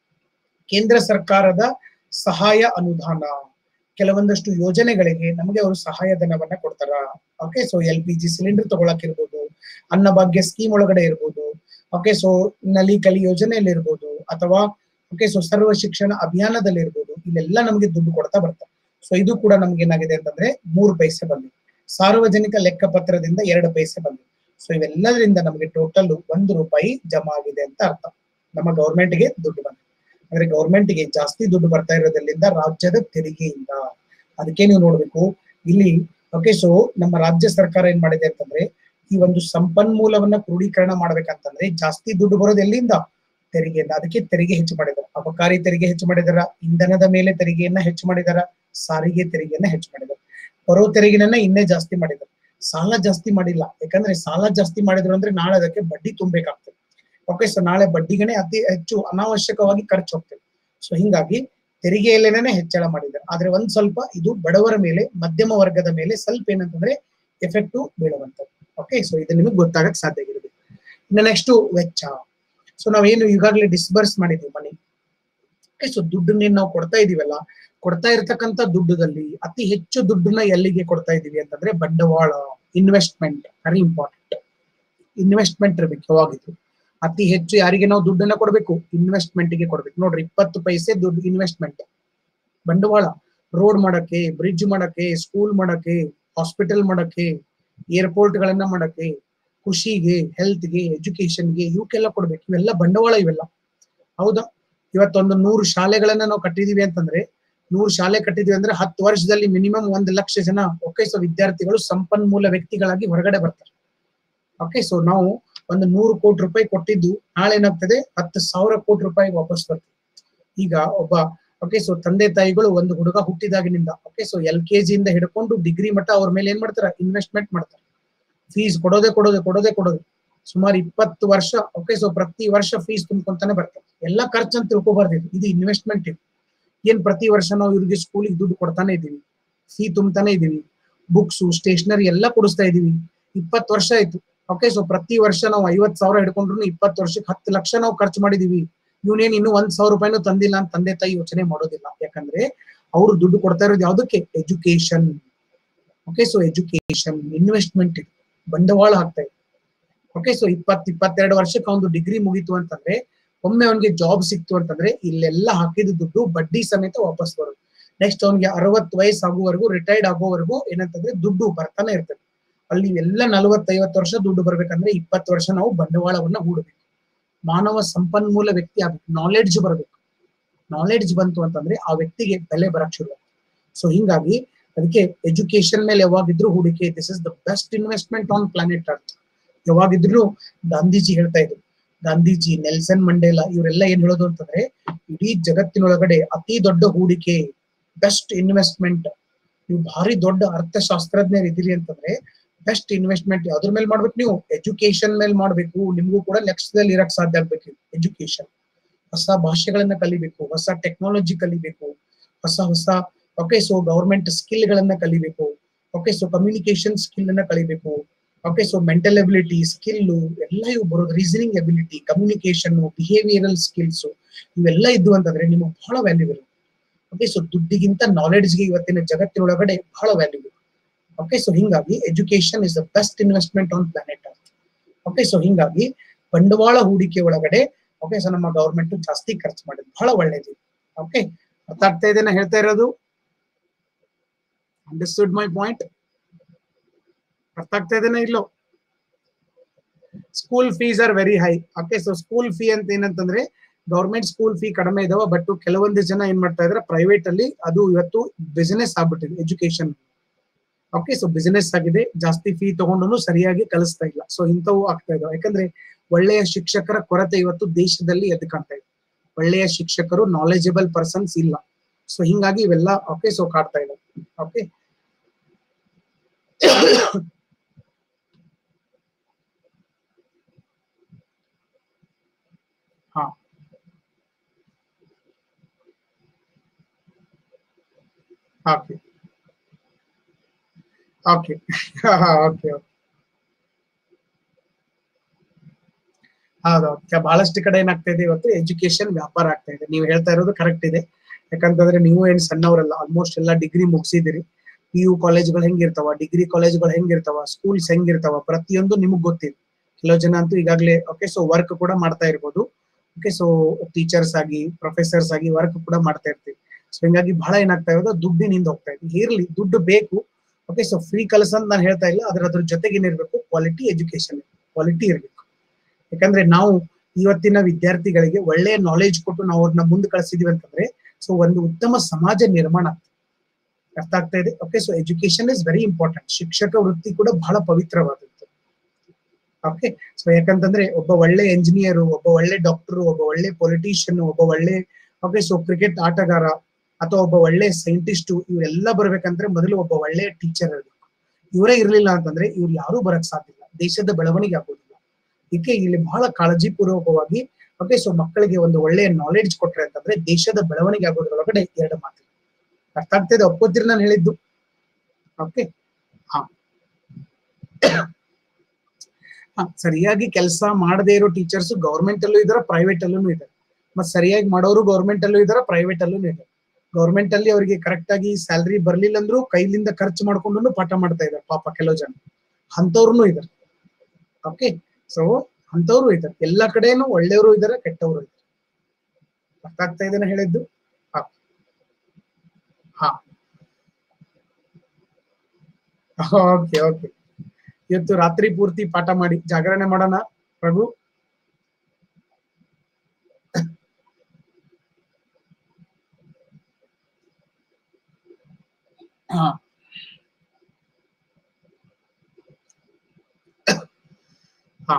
ಕೇಂದ್ರ ಸರ್ಕಾರದ ಸಹಾಯ ಅನುದಾನ ಕೆಲವೊಂದಷ್ಟು ಯೋಜನೆಗಳಿಗೆ ನಮಗೆ ಅವರು ಸಹಾಯಧನವನ್ನ ಕೊಡ್ತಾರ okay so L P G cylinder ತಗೊಳಕ್ ಇರ್ಬೋದು ಅನ್ನಭಾಗ್ಯ ಸ್ಕೀಮ್ ಒಳಗಡೆ ಇರ್ಬೋದು ಓಕೆ ಸೊ ನಲಿ ಕಲಿ ಯೋಜನೆಯಲ್ಲಿ ಇರ್ಬೋದು ಅಥವಾ ಓಕೆ ಸೊ ಸರ್ವ ಶಿಕ್ಷಣ ಅಭಿಯಾನದಲ್ಲಿ ಇರ್ಬೋದು ಇಲ್ಲೆಲ್ಲ ನಮಗೆ ದುಡ್ಡು ಕೊಡ್ತಾ ಬರ್ತಾರೆ ಸೊ ಇದು ಕೂಡ ನಮ್ಗೆ ಏನಾಗಿದೆ ಅಂತಂದ್ರೆ ಮೂರು ಪೈಸೆ ಬಂದಿದೆ ಸಾರ್ವಜನಿಕ ಲೆಕ್ಕಪತ್ರದಿಂದ ಎರಡು ಪೈಸೆ ಬಂದಿದೆ ಸೊ ಇವೆಲ್ಲದರಿಂದ ನಮಗೆ ಟೋಟಲ್ ಒಂದು ರೂಪಾಯಿ ಜಮಾ ಆಗಿದೆ ಅಂತ ಅರ್ಥ ನಮ್ಮ ಗೌರ್ಮೆಂಟ್ಗೆ ದುಡ್ಡು ಬಂದಿದೆ ಅಂದ್ರೆ ಗೌರ್ಮೆಂಟ್ಗೆ ಜಾಸ್ತಿ ದುಡ್ಡು ಬರ್ತಾ ಇರೋದ್ರಿಂದ ರಾಜ್ಯದ ತೆರಿಗೆಯಿಂದ ಅದಕ್ಕೆ ನೀವು ನೋಡ್ಬೇಕು ಇಲ್ಲಿ ಓಕೆ ಸೊ ನಮ್ಮ ರಾಜ್ಯ ಸರ್ಕಾರ ಏನ್ ಮಾಡಿದೆ ಅಂತಂದ್ರೆ ಈ ಒಂದು ಸಂಪನ್ಮೂಲವನ್ನ ಕ್ರೋಢೀಕರಣ ಮಾಡ್ಬೇಕಂತಂದ್ರೆ ಜಾಸ್ತಿ ದುಡ್ಡು ಬರೋದು ಎಲ್ಲಿಂದ ತೆರಿಗೆಯಿಂದ ಅದಕ್ಕೆ ತೆರಿಗೆ ಹೆಚ್ಚು ಮಾಡಿದಾರ ಅಬಕಾರಿ ತೆರಿಗೆ ಹೆಚ್ಚು ಮಾಡಿದಾರ ಇಂಧನದ ಮೇಲೆ ತೆರಿಗೆಯನ್ನ ಹೆಚ್ಚು ಮಾಡಿದಾರ ಸಾರಿಗೆ ತೆರಿಗೆಯನ್ನ ಹೆಚ್ಚು ಮಾಡಿದಾರ ಬರೋ ತೆರಿಗೆಯನ್ನ ಇನ್ನೇ ಜಾಸ್ತಿ ಮಾಡಿದಾರೆ ಸಾಲ ಜಾಸ್ತಿ ಮಾಡಿಲ್ಲ ಯಾಕಂದ್ರೆ ಸಾಲ ಜಾಸ್ತಿ ಮಾಡಿದ್ರು ಅಂದ್ರೆ ನಾಳೆ ಅದಕ್ಕೆ ಬಡ್ಡಿ ತುಂಬಬೇಕಾಗ್ತದೆ ಓಕೆ ಸೊ ನಾಳೆ ಬಡ್ಡಿಗನೆ ಅತಿ ಹೆಚ್ಚು ಅನಾವಶ್ಯಕವಾಗಿ ಖರ್ಚು ಹೋಗ್ತದೆ ಸೊ ಹಿಂಗಾಗಿ ತೆರಿಗೆಯಲ್ಲೇನೆ ಹೆಚ್ಚಳ ಮಾಡಿದ್ದಾರೆ ಆದ್ರೆ ಒಂದ್ ಸ್ವಲ್ಪ ಇದು ಬಡವರ ಮೇಲೆ ಮಧ್ಯಮ ವರ್ಗದ ಮೇಲೆ ಸ್ವಲ್ಪ ಏನಂತಂದ್ರೆ ಎಫೆಕ್ಟ್ ಬೀಳುವಂತದ್ದು ಓಕೆ ಸೊ ಇದು ನಿಮಗೆ ಗೊತ್ತಾಗಕ್ ಸಾಧ್ಯ ಆಗಿರುತ್ತೆ ಇನ್ನು ನೆಕ್ಸ್ಟ್ ವೆಚ್ಚ ಸೊ ನಾವೇನು ಈಗಾಗಲೇ ಡಿಸ್ಬರ್ಸ್ ಮಾಡಿದ್ವಿ ಮನಿ ಓಕೆ ಸೊ ದುಡ್ಡನ್ನೇನು ನಾವು ಕೊಡ್ತಾ ಇದೀವಲ್ಲ ಕೊಡ್ತಾ ಇರ್ತಕ್ಕಂಥ ದುಡ್ಡದಲ್ಲಿ ಅತಿ ಹೆಚ್ಚು ದುಡ್ಡನ್ನ ಎಲ್ಲಿಗೆ ಕೊಡ್ತಾ ಇದೀವಿ ಅಂತಂದ್ರೆ ಬಂಡವಾಳ ಇನ್ವೆಸ್ಟ್ಮೆಂಟ್ ವೆರಿ ಇಂಪಾರ್ಟೆಂಟ್ ಇನ್ವೆಸ್ಟ್ಮೆಂಟ್ ಇರ್ಬೇಕು ಯಾವಾಗಿದ್ರು ಅತಿ ಹೆಚ್ಚು ಯಾರಿಗೆ ನಾವು ದುಡ್ಡನ್ನ ಕೊಡ್ಬೇಕು ಇನ್ವೆಸ್ಟ್ಮೆಂಟ್ ಗೆ ಕೊಡ್ಬೇಕು ನೋಡ್ರಿ ಇಪ್ಪತ್ತು ಪೈಸೆ ದುಡ್ಡು ಇನ್ವೆಸ್ಟ್ಮೆಂಟ್ ಬಂಡವಾಳ ರೋಡ್ ಮಾಡಕ್ಕೆ ಬ್ರಿಡ್ಜ್ ಮಾಡಕ್ಕೆ ಸ್ಕೂಲ್ ಮಾಡಕ್ಕೆ ಹಾಸ್ಪಿಟಲ್ ಮಾಡಕ್ಕೆ ಏರ್ಪೋರ್ಟ್ ಗಳನ್ನ ಮಾಡಕ್ಕೆ ಖುಷಿಗೆ ಹೆಲ್ತ್ಗೆ ಎಜುಕೇಶನ್ಗೆ ಇವಕ್ಕೆಲ್ಲ ಕೊಡ್ಬೇಕು ಇವೆಲ್ಲ ಬಂಡವಾಳ ಇವೆಲ್ಲ ಹೌದಾ ಇವತ್ತೊಂದು ನೂರು ಶಾಲೆಗಳನ್ನ ನಾವು ಕಟ್ಟಿದೀವಿ ಅಂತಂದ್ರೆ ನೂರು ಶಾಲೆ ಕಟ್ಟಿದೀವಿ ಅಂದ್ರೆ ಹತ್ತು ವರ್ಷದಲ್ಲಿ ಮಿನಿಮಮ್ ಒಂದು ಲಕ್ಷ ಜನ ಓಕೆ ಸೊ ವಿದ್ಯಾರ್ಥಿಗಳು ಸಂಪನ್ಮೂಲ ವ್ಯಕ್ತಿಗಳಾಗಿ ಹೊರಗಡೆ ಬರ್ತಾರೆ ಓಕೆ ಸೊ ನಾವು ಒಂದು ನೂರು ಕೋಟಿ ರೂಪಾಯಿ ಕೊಟ್ಟಿದ್ದು ನಾಳೆ ಏನಾಗ್ತದೆ ಹತ್ತು ಸಾವಿರ ಕೋಟಿ ರೂಪಾಯಿ ವಾಪಸ್ ಬರ್ತದೆ ಈಗ ಒಬ್ಬ ಓಕೆ ಸೊ ತಂದೆ ತಾಯಿಗಳು ಒಂದು ಹುಡುಗ ಹುಟ್ಟಿದಾಗಿನಿಂದ ಓಕೆ ಸೊ ಎಲ್ ಕೆ ಜಿಯಿಂದ ಹಿಡ್ಕೊಂಡು ಡಿಗ್ರಿ ಮಟ್ಟ ಅವ್ರ ಮೇಲೆ ಏನ್ ಮಾಡ್ತಾರೆ ಇನ್ವೆಸ್ಟ್ಮೆಂಟ್ ಮಾಡ್ತಾರೆ ಫೀಸ್ ಕೊಡೋದೇ ಕೊಡೋದೇ ಕೊಡೋದೇ ಕೊಡೋದು ಸುಮಾರು ಇಪ್ಪತ್ತು ವರ್ಷ ಓಕೆ ಸೊ ಪ್ರತಿ ವರ್ಷ ಫೀಸ್ ತುಂಬ್ಕೊಂತಾನೆ ಬರ್ತಾರೆ ಎಲ್ಲ ಖರ್ಚು ಅಂತ ತಿಳ್ಕೊಬಾರ್ದು ಇದು. ಇದು ಇನ್ವೆಸ್ಟ್ಮೆಂಟ್ ಇದು ಏನ್ ಪ್ರತಿ ವರ್ಷ ನಾವು ಇವ್ರಿಗೆ ಸ್ಕೂಲಿಗೆ ದುಡ್ಡು ಕೊಡ್ತಾನೆ ಇದೀವಿ ಫೀ ತುಂಬ್ತಾನೆ ಇದೀವಿ ಬುಕ್ಸ್ ಸ್ಟೇಷನರಿ ಎಲ್ಲ ಕೊಡಿಸ್ತಾ ಇದೀವಿ ಇಪ್ಪತ್ತು ವರ್ಷ ಆಯ್ತು ಓಕೆ ಸೊ ಪ್ರತಿ ವರ್ಷ ನಾವು ಐವತ್ ಸಾವಿರ ಹಿಡ್ಕೊಂಡ್ರು ಇಪ್ಪತ್ತು ವರ್ಷಕ್ಕೆ ಹತ್ತು ಲಕ್ಷ ನಾವು ಖರ್ಚು ಮಾಡಿದೀವಿ ಇವನೇನ್ ಇನ್ನು ಒಂದ್ ಸಾವಿರ ರೂಪಾಯಿನೂ ತಂದಿಲ್ಲ ಅಂತ ತಂದೆ ತಾಯಿ ಯೋಚನೆ ಮಾಡೋದಿಲ್ಲ ಯಾಕಂದ್ರೆ ಅವ್ರು ದುಡ್ಡು ಕೊಡ್ತಾ ಇರೋದು ಯಾವ್ದಕ್ಕೆ education okay so education investment ಇದು ಬಂಡವಾಳ ಹಾಕ್ತಾ ಇದೆ ಓಕೆ ಸೊ ಇಪ್ಪತ್ ಇಪ್ಪತ್ತೆರಡು ವರ್ಷಕ್ಕೆ ಒಂದು ಡಿಗ್ರಿ ಮುಗೀತು ಅಂತಂದ್ರೆ ಒಮ್ಮೆ ಅವನಿಗೆ ಜಾಬ್ ಸಿಕ್ತು ಅಂತಂದ್ರೆ ಇಲ್ಲೆಲ್ಲ ಹಾಕಿದ ದುಡ್ಡು ಬಡ್ಡಿ ಸಮೇತ ವಾಪಸ್ ಬರೋದು ನೆಕ್ಸ್ಟ್ ಅವನಿಗೆ ಅರವತ್ತು ವಯಸ್ಸು ಆಗುವವರೆಗೂ ರಿಟೈರ್ಡ್ ಆಗೋವರೆಗೂ ಏನಂತಂದ್ರೆ ದುಡ್ಡು ಬರ್ತಾನೆ ಇರ್ತದೆ ಅಲ್ಲಿ ಎಲ್ಲ ನಲವತ್ತೈವತ್ತು ವರ್ಷ ದುಡ್ಡು ಬರ್ಬೇಕಂದ್ರೆ ಇಪ್ಪತ್ತು ವರ್ಷ ನಾವು ಬಂಡವಾಳವನ್ನ ಹೂಡಬೇಕು ಮಾನವ ಸಂಪನ್ಮೂಲ ವ್ಯಕ್ತಿ ಆಗ್ಬೇಕು ನಾಲೆಡ್ಜ್ ಬರಬೇಕು ನಾಲೆಡ್ಜ್ ಬಂತು ಅಂತಂದ್ರೆ ಆ ವ್ಯಕ್ತಿಗೆ ಬೆಲೆ ಬರಕ್ ಶುರು ಸೊ ಹಿಂಗಾಗಿ ಅದಕ್ಕೆ ಎಜುಕೇಶನ್ ಮೇಲೆ ಯಾವಾಗಿದ್ರು ಹೂಡಿಕೆ this is the best investment on planet earth ಯಾವಾಗಿದ್ರು ಗಾಂಧೀಜಿ ಹೇಳ್ತಾ ಇದ್ರು ಗಾಂಧೀಜಿ ನೆಲ್ಸನ್ ಮಂಡೇಲಾ ಇವರೆಲ್ಲ ಏನ್ ಹೇಳೋದು ಅಂತಂದ್ರೆ ಇಡೀ ಜಗತ್ತಿನೊಳಗಡೆ ಅತಿ ದೊಡ್ಡ ಹೂಡಿಕೆ ಬೆಸ್ಟ್ ಇನ್ವೆಸ್ಟ್ಮೆಂಟ್ ನೀವು ಭಾರಿ ದೊಡ್ಡ ಅರ್ಥಶಾಸ್ತ್ರಜ್ಞರು ಇದ್ದೀರಿ ಅಂತಂದ್ರೆ ಬೆಸ್ಟ್ ಇನ್ವೆಸ್ಟ್ಮೆಂಟ್ ಯಾವ್ದ್ರ ಮೇಲೆ ಮಾಡ್ಬೇಕು ನೀವು ಎಜುಕೇಶನ್ ಮೇಲೆ ಮಾಡ್ಬೇಕು ನಿಮ್ಗೂ ಕೂಡ ಲೆಕ್ಚದಲ್ಲಿ ಇರಕ್ ಸಾಧ್ಯ ಆಗ್ಬೇಕು ಎಜುಕೇಶನ್ ಹೊಸ ಭಾಷೆಗಳನ್ನ ಕಲಿಬೇಕು ಹೊಸ ಟೆಕ್ನಾಲಜಿ ಕಲಿಬೇಕು ಹೊಸ ಹೊಸ ಓಕೆ ಸೊ ಗವರ್ಮೆಂಟ್ ಸ್ಕಿಲ್ ಗಳನ್ನ ಕಲಿಬೇಕು ಓಕೆ ಸೊ ಕಮ್ಯುನಿಕೇಶನ್ ಸ್ಕಿಲ್ ಅನ್ನ ಕಲಿಬೇಕು okay so mental ability skill ಎಲ್ಲ ಇವು ಬರೋದು reasoning ability communication behavioural skills ಇವೆಲ್ಲ ಇದ್ದು ಅಂತಂದ್ರೆ ನಿಮಗೆ ಬಹಳ ವ್ಯಾಲ್ಯೂಬಲ್ ಓಕೆ ಸೊ ದುಡ್ಡಿಗಿಂತ ನಾಲೆಡ್ಜ್ಗೆ ಇವತ್ತಿನ ಜಗತ್ತಿನೊಳಗಡೆ ಬಹಳ ವ್ಯಾಲ್ಯೂಬಲ್ ಓಕೆ ಸೊ ಹಿಂಗಾಗಿ education is the best investment on planet earth okay so ಹಿಂಗಾಗಿ ಬಂಡವಾಳ ಹೂಡಿಕೆ ಒಳಗಡೆ ಓಕೆ ಸೊ ನಮ್ಮ ಗವರ್ಮೆಂಟ್ ಜಾಸ್ತಿ ಖರ್ಚು ಮಾಡಿದ್ ಬಹಳ ಒಳ್ಳೇದು ಓಕೆ ಅರ್ಥ ಆಗ್ತಾ ಇದೆ ನಾ ಹೇಳ್ತಾ ಇರೋದು ಅಂಡರ್ಸ್ಟುಡ್ ಮೈ ಪಾಯಿಂಟ್ ಅರ್ಥ ಆಗ್ತಾ ಇದೆನಾ ಇಲ್ಲೋ school fees are very high okay so school fee ಅಂತ ಏನಂತಂದ್ರೆ ಗೌರ್ಮೆಂಟ್ ಸ್ಕೂಲ್ ಫೀ ಕಡಿಮೆ ಇದಾವ ಬಟ್ ಕೆಲವೊಂದು ಜನ ಏನ್ ಮಾಡ್ತಾ ಇದಾರೆ ಪ್ರೈವೇಟ್ ಅಲ್ಲಿ ಅದು ಇವತ್ತು ಬಿಸಿನೆಸ್ ಆಗ್ಬಿಟ್ಟಿದೆ ಎಜುಕೇಶನ್ ಓಕೆ ಸೊ ಬಿಸಿನೆಸ್ ಆಗಿದೆ ಜಾಸ್ತಿ ಫೀ ತಗೊಂಡು ಸರಿಯಾಗಿ ಕಲಿಸ್ತಾ ಇಲ್ಲ ಸೊ ಇಂಥವು ಆಗ್ತಾ ಇದಾವೆ ಯಾಕಂದ್ರೆ ಒಳ್ಳೆಯ ಶಿಕ್ಷಕರ ಕೊರತೆ ಇವತ್ತು ದೇಶದಲ್ಲಿ ಎದ್ದು ಕಾಣ್ತಾ ಇದೆ ಒಳ್ಳೆಯ ಶಿಕ್ಷಕರು ನಾಲೆಜಬಲ್ ಪರ್ಸನ್ಸ್ ಇಲ್ಲ ಸೊ ಹಿಂಗಾಗಿ ಇವೆಲ್ಲ ಓಕೆ ಸೊ ಕಾಡ್ತಾ ಇದಾವೆ ಓಕೆ ಹಾ ಓಕೆ ಓಕೆ ಓಕೆ ಹೌದೌದು ಬಹಳಷ್ಟು ಕಡೆ ಏನಾಗ್ತಾ ಇದೆ ಇವತ್ತು ಎಜುಕೇಶನ್ ವ್ಯಾಪಾರ ಆಗ್ತಾ ಇದೆ ನೀವು ಹೇಳ್ತಾ ಇರೋದು ಕರೆಕ್ಟ್ ಇದೆ ಯಾಕಂತಂದ್ರೆ ನೀವು ಏನ್ ಸಣ್ಣವರಲ್ಲ ಆಲ್ಮೋಸ್ಟ್ ಎಲ್ಲ ಡಿಗ್ರಿ ಮುಗಿಸಿದಿರಿ ಪಿ ಯು ಕಾಲೇಜ್ಗಳು ಹೆಂಗಿರ್ತಾವ ಡಿಗ್ರಿ ಕಾಲೇಜ್ಗಳು ಹೆಂಗಿರ್ತಾವ ಸ್ಕೂಲ್ಸ್ ಹೆಂಗಿರ್ತಾವ ಪ್ರತಿಯೊಂದು ನಿಮಗ್ ಗೊತ್ತಿದೆ ಕೆಲವು ಜನ ಅಂತೂ ಈಗಾಗಲೇ ಓಕೆ ಸೊ ವರ್ಕ್ ಕೂಡ ಮಾಡ್ತಾ ಇರ್ಬೋದು ಓಕೆ ಸೊ ಟೀಚರ್ಸ್ ಆಗಿ ಪ್ರೊಫೆಸರ್ಸ್ ಆಗಿ ವರ್ಕ್ ಕೂಡ ಮಾಡ್ತಾ ಇರ್ತೀವಿ ಸೊ ಹಿಂಗಾಗಿ ಬಹಳ ಏನಾಗ್ತಾ ಇರೋದು ದುಡ್ಡಿನಿಂದ ಹೋಗ್ತಾ ಇದೆ ಇರ್ಲಿ ದುಡ್ಡು ಬೇಕು ಓಕೆ ಸೊ ಫ್ರೀ ಕಲಸ ಅಂತ ನಾನು ಹೇಳ್ತಾ ಇಲ್ಲ ಅದ್ರ ಅದ್ರ ಜೊತೆಗೆ ಏನಿರ್ಬೇಕು ಕ್ವಾಲಿಟಿ ಎಜುಕೇಶನ್ ಕ್ವಾಲಿಟಿ ಇರ್ಬೇಕು ಯಾಕಂದ್ರೆ ನಾವು ಇವತ್ತಿನ ವಿದ್ಯಾರ್ಥಿಗಳಿಗೆ ಒಳ್ಳೆಯ ನಾಲೆಜ್ ಕೊಟ್ಟು ನಾವು ಅವ್ರನ್ನ ಮುಂದೆ ಕಳಿಸಿದೀವಿ ಅಂತಂದ್ರೆ ಸೊ ಒಂದು ಉತ್ತಮ ಸಮಾಜ ನಿರ್ಮಾಣ ಆಗ್ತದೆ ಅರ್ಥ ಆಗ್ತಾ ಇದೆ okay so education is very important ಶಿಕ್ಷಕ ವೃತ್ತಿ ಕೂಡ ಬಹಳ ಪವಿತ್ರವಾದದ್ದು ಓಕೆ ಸೊ ಯಾಕಂತಂದ್ರೆ ಒಬ್ಬ ಒಳ್ಳೆ ಎಂಜಿನಿಯರ್ ಒಬ್ಬ ಒಳ್ಳೆ ಡಾಕ್ಟರ್ ಒಬ್ಬ ಒಳ್ಳೆ ಪೊಲಿಟಿಷಿಯನ್ ಒಬ್ಬ ಒಳ್ಳೆ ಓಕೆ ಸೊ ಕ್ರಿಕೆಟ್ ಆಟಗಾರ ಅಥವಾ ಒಬ್ಬ ಒಳ್ಳೆ ಸೈಂಟಿಸ್ಟ್ ಇವರೆಲ್ಲ ಬರ್ಬೇಕಂದ್ರೆ ಮೊದಲು ಒಬ್ಬ ಒಳ್ಳೆ ಟೀಚರ್ ಇರಬೇಕು ಇವರೇ ಇರ್ಲಿಲ್ಲ ಅಂತಂದ್ರೆ ಇವ್ರು ಯಾರು ಬರಕ್ ಸಾಧ್ಯ ಇಲ್ಲ ದೇಶದ ಬೆಳವಣಿಗೆ ಆಗೋದಿಲ್ಲ ಇದಕ್ಕೆ ಇಲ್ಲಿ ಬಹಳ ಕಾಳಜಿ ಪೂರ್ವಕವಾಗಿ ಓಕೆ ಸೊ ಮಕ್ಕಳಿಗೆ ಒಂದು ಒಳ್ಳೆಯ ನಾಲೆಡ್ಜ್ ಕೊಟ್ರೆ ಅಂತಂದ್ರೆ ದೇಶದ ಬೆಳವಣಿಗೆ ಆಗೋದ್ರೊಳಗಡೆ ಎರಡು ಮಾತು ಅರ್ಥ ಆಗ್ತಿದೆ ಒಪ್ಪೋತಿರಿ ನಾನು ಹೇಳಿದ್ದು ಓಕೆ ಹಾ ಹಾ ಸರಿಯಾಗಿ ಕೆಲಸ ಮಾಡದೇ ಇರೋ ಟೀಚರ್ಸ್ ಗೌರ್ಮೆಂಟ್ ಅಲ್ಲೂ ಇದಾರೆ ಪ್ರೈವೇಟ್ ಅಲ್ಲೂ ಇದಾರೆ ಮತ್ತೆ ಸರಿಯಾಗಿ ಮಾಡೋರು ಗೌರ್ಮೆಂಟ್ ಅಲ್ಲೂ ಇದಾರೆ ಪ್ರೈವೇಟ್ ಅಲ್ಲೂ ಇದಾರೆ ಗೌರ್ಮೆಂಟ್ ಅಲ್ಲಿ ಅವರಿಗೆ ಕರೆಕ್ಟ್ ಆಗಿ ಸ್ಯಾಲ್ರಿ ಬರ್ಲಿಲ್ಲ ಅಂದ್ರೂ ಕೈಲಿಂದ ಖರ್ಚು ಮಾಡ್ಕೊಂಡು ಪಾಠ ಮಾಡ್ತಾ ಇದಾರೆ ಪಾಪ ಕೆಲವು ಜನ ಅಂತವ್ರು ಇದಾರೆ ಓಕೆ ಸೊ ಅಂತವ್ರು ಇದಾರೆ ಎಲ್ಲ ಕಡೆನೂ ಒಳ್ಳೆಯವರು ಇದಾರೆ ಕೆಟ್ಟವರು ಇದಾರೆ ಅರ್ಥ ಆಗ್ತಾ ಇದೆನ ಹೇಳಿದ್ದು ಹಾ ಹಾ ಓಕೆ ಓಕೆ ಇವತ್ತು ರಾತ್ರಿ ಪೂರ್ತಿ ಪಾಠ ಮಾಡಿ ಜಾಗರಣೆ ಮಾಡೋಣ ಪ್ರಭು ಹಾ ಹಾ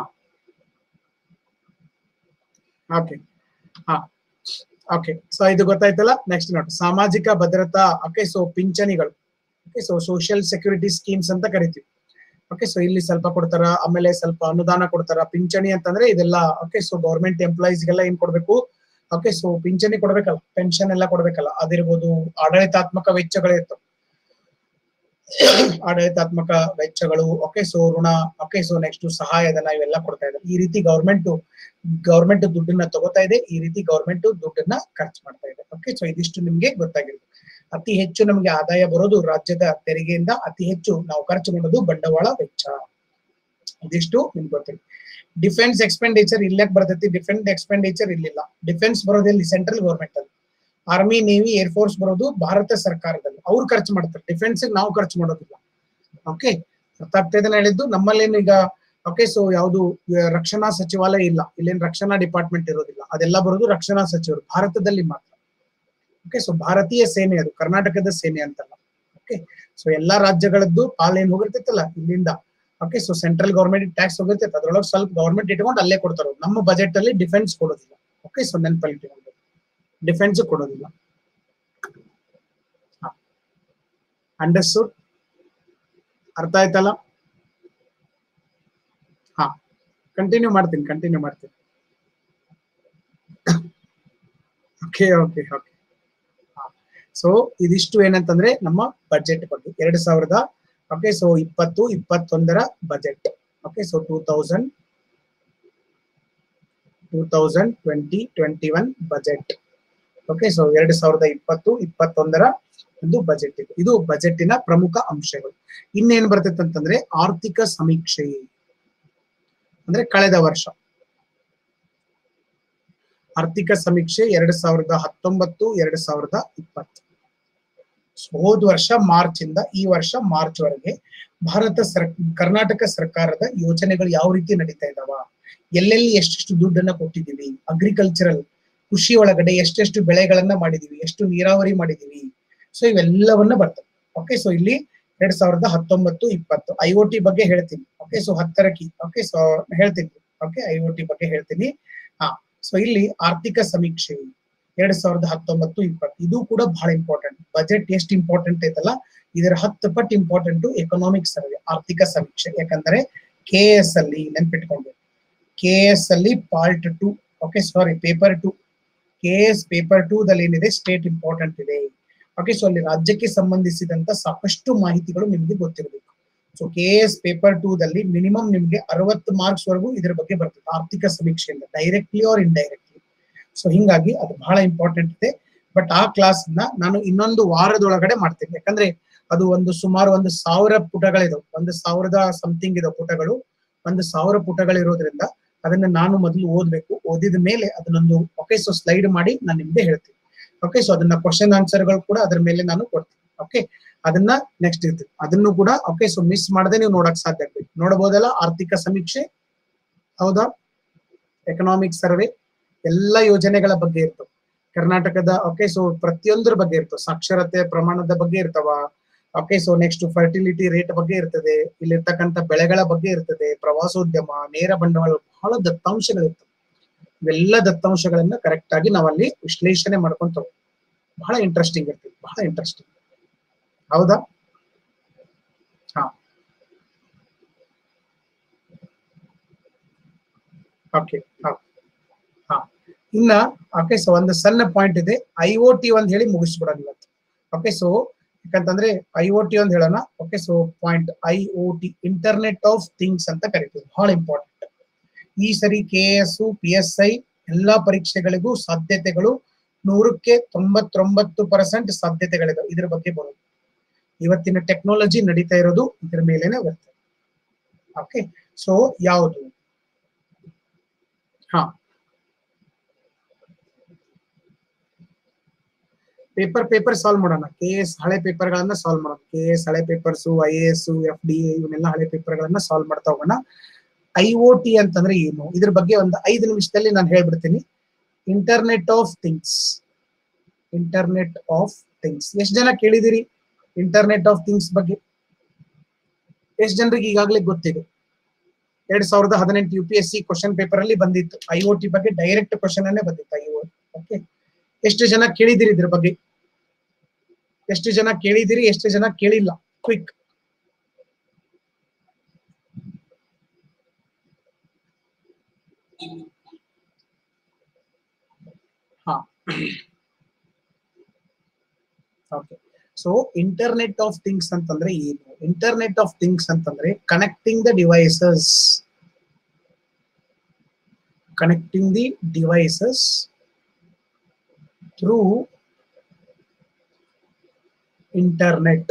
ಓಕೆ ಹಾ ಓಕೆ ಸೊ ಇದು ಗೊತ್ತಾಯ್ತಲ್ಲ ನೆಕ್ಸ್ಟ್ ನೋಟ್ ಸಾಮಾಜಿಕ ಭದ್ರತಾ ಓಕೆ ಸೊ ಪಿಂಚಣಿಗಳು okay so social security schemes ಅಂತ ಕರಿತೀವಿ ಓಕೆ ಸೊ ಇಲ್ಲಿ ಸ್ವಲ್ಪ ಕೊಡ್ತಾರ ಆಮೇಲೆ ಸ್ವಲ್ಪ ಅನುದಾನ ಕೊಡ್ತಾರ ಪಿಂಚಣಿ ಅಂತಂದ್ರೆ ಇದೆಲ್ಲ ಓಕೆ ಸೊ ಗೌರ್ಮೆಂಟ್ ಎಂಪ್ಲಾಯೀಸ್ಗೆಲ್ಲ ಏನ್ ಕೊಡ್ಬೇಕು ಓಕೆ ಸೊ ಪಿಂಚಣಿ ಕೊಡ್ಬೇಕಲ್ಲ ಪೆನ್ಷನ್ ಎಲ್ಲ ಕೊಡ್ಬೇಕಲ್ಲ ಅದಿರ್ಬೋದು ಆಡಳಿತಾತ್ಮಕ ವೆಚ್ಚಗಳು ಇರ್ತವೆ ಆಡಳಿತಾತ್ಮಕ ವೆಚ್ಚಗಳು ಓಕೆ ಸೊ ಋಣ ಓಕೆ ಸೊ ನೆಕ್ಸ್ಟ್ ಸಹಾಯಧನ ಇವೆಲ್ಲ ಕೊಡ್ತಾ ಇದ್ದಾರೆ ಈ ರೀತಿ ಗೌರ್ಮೆಂಟ್ ಗೌರ್ಮೆಂಟ್ ದುಡ್ಡನ್ನ ತಗೋತಾ ಇದೆ ಈ ರೀತಿ ಗೌರ್ಮೆಂಟ್ ದುಡ್ಡನ್ನ ಖರ್ಚು ಮಾಡ್ತಾ ಇದೆ ಓಕೆ ಸೊ ಇದಿಷ್ಟು ನಿಮ್ಗೆ ಗೊತ್ತಾಗಿರುತ್ತೆ ಅತಿ ಹೆಚ್ಚು ನಮಗೆ ಆದಾಯ ಬರೋದು ರಾಜ್ಯದ ತೆರಿಗೆಯಿಂದ ಅತಿ ಹೆಚ್ಚು ನಾವು ಖರ್ಚು ಮಾಡೋದು ಬಂಡವಾಳ ವೆಚ್ಚ ಇದಿಷ್ಟು ನಿಮ್ಗೆ ಗೊತ್ತಿಲ್ಲ ಡಿಫೆನ್ಸ್ ಎಕ್ಸ್ಪೆಂಡಿಚರ್ ಇಲ್ಲಕ್ಕೆ ಬರ್ತೈತಿ ಡಿಫೆನ್ಸ್ ಎಕ್ಸ್ಪೆಂಡಿಚರ್ ಇಲ್ಲಿಲ್ಲ ಡಿಫೆನ್ಸ್ ಬರೋದು ಇಲ್ಲಿ ಸೆಂಟ್ರಲ್ ಗೌರ್ಮೆಂಟ್ ಅಲ್ಲಿ ಆರ್ಮಿ ನೇವಿ ಏರ್ ಫೋರ್ಸ್ ಬರೋದು ಭಾರತ ಸರ್ಕಾರದಲ್ಲಿ ಅವ್ರು ಖರ್ಚು ಮಾಡ್ತಾರೆ ಡಿಫೆನ್ಸ್ ನಾವು ಖರ್ಚು ಮಾಡೋದಿಲ್ಲ ಓಕೆ ಅರ್ಥ ಆಗ್ತಾ ಇದೆ ಹೇಳಿದ್ದು ನಮ್ಮಲ್ಲೇನು ಈಗ ಓಕೆ ಸೊ ಯಾವುದು ರಕ್ಷಣಾ ಸಚಿವಾಲಯ ಇಲ್ಲ ಇಲ್ಲೇನು ರಕ್ಷಣಾ ಡಿಪಾರ್ಟ್ಮೆಂಟ್ ಇರೋದಿಲ್ಲ ಅದೆಲ್ಲ ಬರೋದು ರಕ್ಷಣಾ ಸಚಿವರು ಭಾರತದಲ್ಲಿ ಮಾತ್ರ ಓಕೆ ಸೊ ಭಾರತೀಯ ಸೇನೆ ಅದು ಕರ್ನಾಟಕದ ಸೇನೆ ಅಂತಲ್ಲ ಓಕೆ ಸೊ ಎಲ್ಲಾ ರಾಜ್ಯಗಳದ್ದು ಪಾಲೇನ್ ಹೋಗಿರ್ತೈತಲ್ಲ ಇಲ್ಲಿಂದ okay so central government tax ಹೋಗಿರ್ತೈತೆ ಅದ್ರೊಳಗೆ ಸ್ವಲ್ಪ ಗೌರ್ಮೆಂಟ್ ಇಟ್ಕೊಂಡು ಅಲ್ಲೇ ಕೊಡ್ತಾರ ನಮ್ಮ ಬಜೆಟ್ ಅಲ್ಲಿ ಡಿಫೆನ್ಸ್ ಕೊಡೋದಿಲ್ಲ ಓಕೆ ಸೊ ನೆನಪಲ್ಲಿ ಇಟ್ಕೊಂಡು ಡಿಫೆನ್ಸ್ ಕೊಡೋದಿಲ್ಲ ಅಂಡರ್ಸ್ಟುಡ್ ಅರ್ಥ ಆಯ್ತಲ್ಲ ಹಾ ಕಂಟಿನ್ಯೂ ಮಾಡ್ತೀನಿ ಕಂಟಿನ್ಯೂ ಮಾಡ್ತೀನಿ ಓಕೆ ಓಕೆ ಓಕೆ ಸೊ ಇದಿಷ್ಟು ಏನಂತಂದ್ರೆ ನಮ್ಮ ಬಜೆಟ್ ಬಗ್ಗೆ ಎರಡ್ ಸಾವಿರದ ಓಕೆ ಸೊ ಇಪ್ಪತ್ತು ಇಪ್ಪತ್ತೊಂದರ budget okay so two thousand two thousand twenty twenty one budget okay so ಎರಡ್ ಸಾವಿರದ ಇಪ್ಪತ್ತು ಇಪ್ಪತ್ತೊಂದರ ಒಂದು ಬಜೆಟ್ ಇದೆ ಇದು ಬಜೆಟಿನ ಪ್ರಮುಖ ಅಂಶಗಳು ಇನ್ನೇನ್ ಬರ್ತೈತೆ ಅಂತಂದ್ರೆ ಆರ್ಥಿಕ ಸಮೀಕ್ಷೆ ಅಂದ್ರೆ ಕಳೆದ ವರ್ಷ ಆರ್ಥಿಕ ಸಮೀಕ್ಷೆ ಎರಡ್ ಸಾವಿರದ ಹತ್ತೊಂಬತ್ತು ಎರಡ್ ಸಾವಿರದ ಇಪ್ಪತ್ತು ಹೋದ ವರ್ಷ ಮಾರ್ಚ್ ಇಂದ ಈ ವರ್ಷ ಮಾರ್ಚ್ ವರೆಗೆ ಭಾರತ ಸರ್ ಕರ್ನಾಟಕ ಸರ್ಕಾರದ ಯೋಜನೆಗಳು ಯಾವ ರೀತಿ ನಡೀತಾ ಇದಾವ ಎಲ್ಲೆಲ್ಲಿ ಎಷ್ಟೆಷ್ಟು ದುಡ್ಡನ್ನ ಕೊಟ್ಟಿದೀವಿ ಅಗ್ರಿಕಲ್ಚರಲ್ ಕೃಷಿ ಒಳಗಡೆ ಎಷ್ಟೆಷ್ಟು ಬೆಳೆಗಳನ್ನ ಮಾಡಿದೀವಿ ಎಷ್ಟು ನೀರಾವರಿ ಮಾಡಿದೀವಿ ಸೊ ಇವೆಲ್ಲವನ್ನ ಬರ್ತವೆ ಓಕೆ ಸೊ ಇಲ್ಲಿ ಎರಡ್ ಸಾವಿರದ ಹತ್ತೊಂಬತ್ತು ಇಪ್ಪತ್ತು ಐ ಒ ಟಿ ಬಗ್ಗೆ ಹೇಳ್ತೀನಿ ಓಕೆ ಸೊ ಹತ್ತರ ಕಿ ಓಕೆ ಸೊ ಹೇಳ್ತೀನಿ ಓಕೆ ಐ ಒ ಟಿ ಬಗ್ಗೆ ಹೇಳ್ತೀನಿ ಹಾ ಸೊ ಇಲ್ಲಿ ಆರ್ಥಿಕ ಸಮೀಕ್ಷೆ ಎರಡ್ ಸಾವಿರದ ಹತ್ತೊಂಬತ್ತು ಇಪ್ಪತ್ತು ಇದು ಕೂಡ ಬಹಳ ಇಂಪಾರ್ಟೆಂಟ್ ಬಜೆಟ್ ಎಷ್ಟು ಇಂಪಾರ್ಟೆಂಟ್ ಐತಲ್ಲ ಇದರ ಹತ್ತು ಪಟ್ಟು ಇಂಪಾರ್ಟೆಂಟ್ ಎಕನಾಮಿಕ್ ಸರ್ವೆ ಆರ್ಥಿಕ ಸಮೀಕ್ಷೆ ಯಾಕಂದ್ರೆ ಕೆ ಎಸ್ ಅಲ್ಲಿ ನೆನ್ಪಿಟ್ಕೊಂಡು ಕೆ ಎಸ್ ಅಲ್ಲಿ part two okay sorry paper two K S paper two ದಲ್ಲಿ ಏನಿದೆ ಸ್ಟೇಟ್ ಇಂಪಾರ್ಟೆಂಟ್ ಇದೆ ಓಕೆ ಸೊ ಅಲ್ಲಿ ರಾಜ್ಯಕ್ಕೆ ಸಂಬಂಧಿಸಿದಂತ ಸಾಕಷ್ಟು ಮಾಹಿತಿಗಳು ನಿಮ್ಗೆ ಗೊತ್ತಿರಬೇಕು so K S paper two ದಲ್ಲಿ ಮಿನಿಮಮ್ ನಿಮ್ಗೆ ಅರವತ್ತು ಮಾರ್ಕ್ಸ್ ವರೆಗೂ ಇದ್ರ ಬಗ್ಗೆ ಬರ್ತದೆ ಆರ್ಥಿಕ ಸಮೀಕ್ಷೆಯಿಂದ ಡೈರೆಕ್ಟ್ಲಿ ಆರ್ ಇಂಡೈರೆಕ್ಟ್ಲಿ ಸೊ ಹಿಂಗಾಗಿ ಅದು ಬಹಳ ಇಂಪಾರ್ಟೆಂಟ್ ಇದೆ ಬಟ್ ಆ ಕ್ಲಾಸ್ ನ ನಾನು ಇನ್ನೊಂದು ವಾರದೊಳಗಡೆ ಮಾಡ್ತೀನಿ ಯಾಕಂದ್ರೆ ಅದು ಒಂದು ಸುಮಾರು ಒಂದು ಸಾವಿರ ಪುಟಗಳಿದಾವೆ ಒಂದು ಸಾವಿರದ ಸಮಥಿಂಗ್ ಇದಾವೆ ಪುಟಗಳು ಒಂದು ಸಾವಿರ ಪುಟಗಳಿರೋದ್ರಿಂದ ಅದನ್ನ ನಾನು ಮೊದಲು ಓದ್ಬೇಕು ಓದಿದ ಮೇಲೆ ಅದನ್ನೊಂದು ಓಕೆ ಸೊ ಸ್ಲೈಡ್ ಮಾಡಿ ನಾನು ನಿಮ್ಗೆ ಹೇಳ್ತೀನಿ ಓಕೆ ಸೊ ಅದನ್ನ ಕ್ವಶನ್ ಆನ್ಸರ್ಗಳು ಕೂಡ ಅದ್ರ ಮೇಲೆ ನಾನು ಕೊಡ್ತೀನಿ ಓಕೆ ಅದನ್ನ ನೆಕ್ಸ್ಟ್ ಇರ್ತೀನಿ ಅದನ್ನು ಕೂಡ ಓಕೆ ಸೊ ಮಿಸ್ ಮಾಡದೆ ನೀವು ನೋಡಕ್ ಸಾಧ್ಯ ಆಗ್ಬೇಕು ನೋಡಬಹುದಲ್ಲ ಆರ್ಥಿಕ ಸಮೀಕ್ಷೆ ಹೌದಾ ಎಕನಾಮಿಕ್ ಸರ್ವೆ ಎಲ್ಲ ಯೋಜನೆಗಳ ಬಗ್ಗೆ ಇರ್ತವೆ ಕರ್ನಾಟಕದ ಓಕೆ ಸೊ ಪ್ರತಿಯೊಂದರ ಬಗ್ಗೆ ಇರ್ತವೆ ಸಾಕ್ಷರತೆ ಪ್ರಮಾಣದ ಬಗ್ಗೆ ಇರ್ತಾವ okay so next fertility rate ಬಗ್ಗೆ ಇರ್ತದೆ ಇಲ್ಲಿರ್ತಕ್ಕಂಥ ಬೆಳೆಗಳ ಬಗ್ಗೆ ಇರ್ತದೆ ಪ್ರವಾಸೋದ್ಯಮ ನೇರ ಬಂಡವಾಳ ಬಹಳ ದತ್ತಾಂಶಗಳಿರ್ತವೆ ಇವೆಲ್ಲ ದತ್ತಾಂಶಗಳನ್ನ ಕರೆಕ್ಟ್ ಆಗಿ ನಾವಲ್ಲಿ ವಿಶ್ಲೇಷಣೆ ಮಾಡ್ಕೊಂತ ಬಹಳ ಇಂಟ್ರೆಸ್ಟಿಂಗ್ ಇರ್ತದೆ ಬಹಳ ಇಂಟ್ರೆಸ್ಟಿಂಗ್ ಹೌದಾ ಹಾ ಓಕೆ ಹಾ ಇನ್ನ ಓಕೆ ಸೊ ಒಂದು ಸಣ್ಣ ಪಾಯಿಂಟ್ ಇದೆ ಐ ಒ ಟಿ ಒಂದ್ ಹೇಳಿ ಮುಗಿಸ್ಬಿಡೋಣ ಇವತ್ತು ಓಕೆ ಸೊ ಯಾಕಂತಂದ್ರೆ ಐ ಒ ಟಿ ಒಂದ್ ಹೇಳೋಣ okay so point I O T internet of things ಅಂತ ಕರಿತೀವಿ ಬಹಳ ಇಂಪಾರ್ಟೆಂಟ್ ಈ ಸರಿ K S P S I ಎಲ್ಲಾ ಪರೀಕ್ಷೆಗಳಿಗೂ ಸಾಧ್ಯತೆಗಳು ನೂರಕ್ಕೆ ತೊಂಬತ್ತೊಂಬತ್ತು ಪರ್ಸೆಂಟ್ ಸಾಧ್ಯತೆಗಳಿದಾವೆ ಇದ್ರ ಬಗ್ಗೆ ಬರೋದು ಇವತ್ತಿನ ಟೆಕ್ನಾಲಜಿ ನಡೀತಾ ಇರೋದು ಇದ್ರ ಮೇಲೆನೆ ಬರ್ತದೆ ಓಕೆ ಸೊ ಯಾವುದು ಹಾ ಪೇಪರ್ ಪೇಪರ್ ಸಾಲ್ವ್ ಮಾಡೋಣ ಕೆ ಎಸ್ ಹಳೆ ಪೇಪರ್ ಗಳನ್ನ ಸಾಲ್ವ್ ಮಾಡೋಣ ಕೆ ಎಸ್ ಹಳೆ papers I A S F D A ಇವನ್ನೆಲ್ಲ ಹಳೆ ಪೇಪರ್ ಗಳನ್ನ ಸಾಲ್ವ್ ಮಾಡ್ತಾ ಹೋಗೋಣ ಐ ಒ ಟಿ ಅಂತಂದ್ರೆ ಏನು ಇದ್ರ ಬಗ್ಗೆ ಒಂದು ಐದು ನಿಮಿಷದಲ್ಲಿ ನಾನು ಹೇಳ್ಬಿಡ್ತೀನಿ internet of things internet of things ಎಷ್ಟು ಜನ ಕೇಳಿದಿರಿ ಇಂಟರ್ನೆಟ್ ಆಫ್ ಥಿಂಗ್ಸ್ ಬಗ್ಗೆ ಎಷ್ಟು ಜನರಿಗೆ ಈಗಾಗಲೇ ಗೊತ್ತಿದೆ ಎರಡ್ ಸಾವಿರದ ಹದಿನೆಂಟು U P S C question paper ಅಲ್ಲಿ ಬಂದಿತ್ತು ಐ ಒ ಟಿ ಬಗ್ಗೆ ಡೈರೆಕ್ಟ್ ಕ್ವಶನ್ ಅನ್ನೇ ಬಂದಿತ್ತು ಐ ಒ ಓಕೆ ಎಷ್ಟು ಜನ ಕೇಳಿದಿರಿ ಇದ್ರ ಬಗ್ಗೆ ಎಷ್ಟು ಜನ ಕೇಳಿದಿರಿ ಎಷ್ಟು ಜನ ಕೇಳಿಲ್ಲ ಕ್ವಿಕ್ ಹಾ okay so internet of things ಅಂತಂದ್ರೆ ಏನು ಇಂಟರ್ನೆಟ್ ಆಫ್ ಥಿಂಗ್ಸ್ ಅಂತಂದ್ರೆ connecting the devices connecting the devices through internet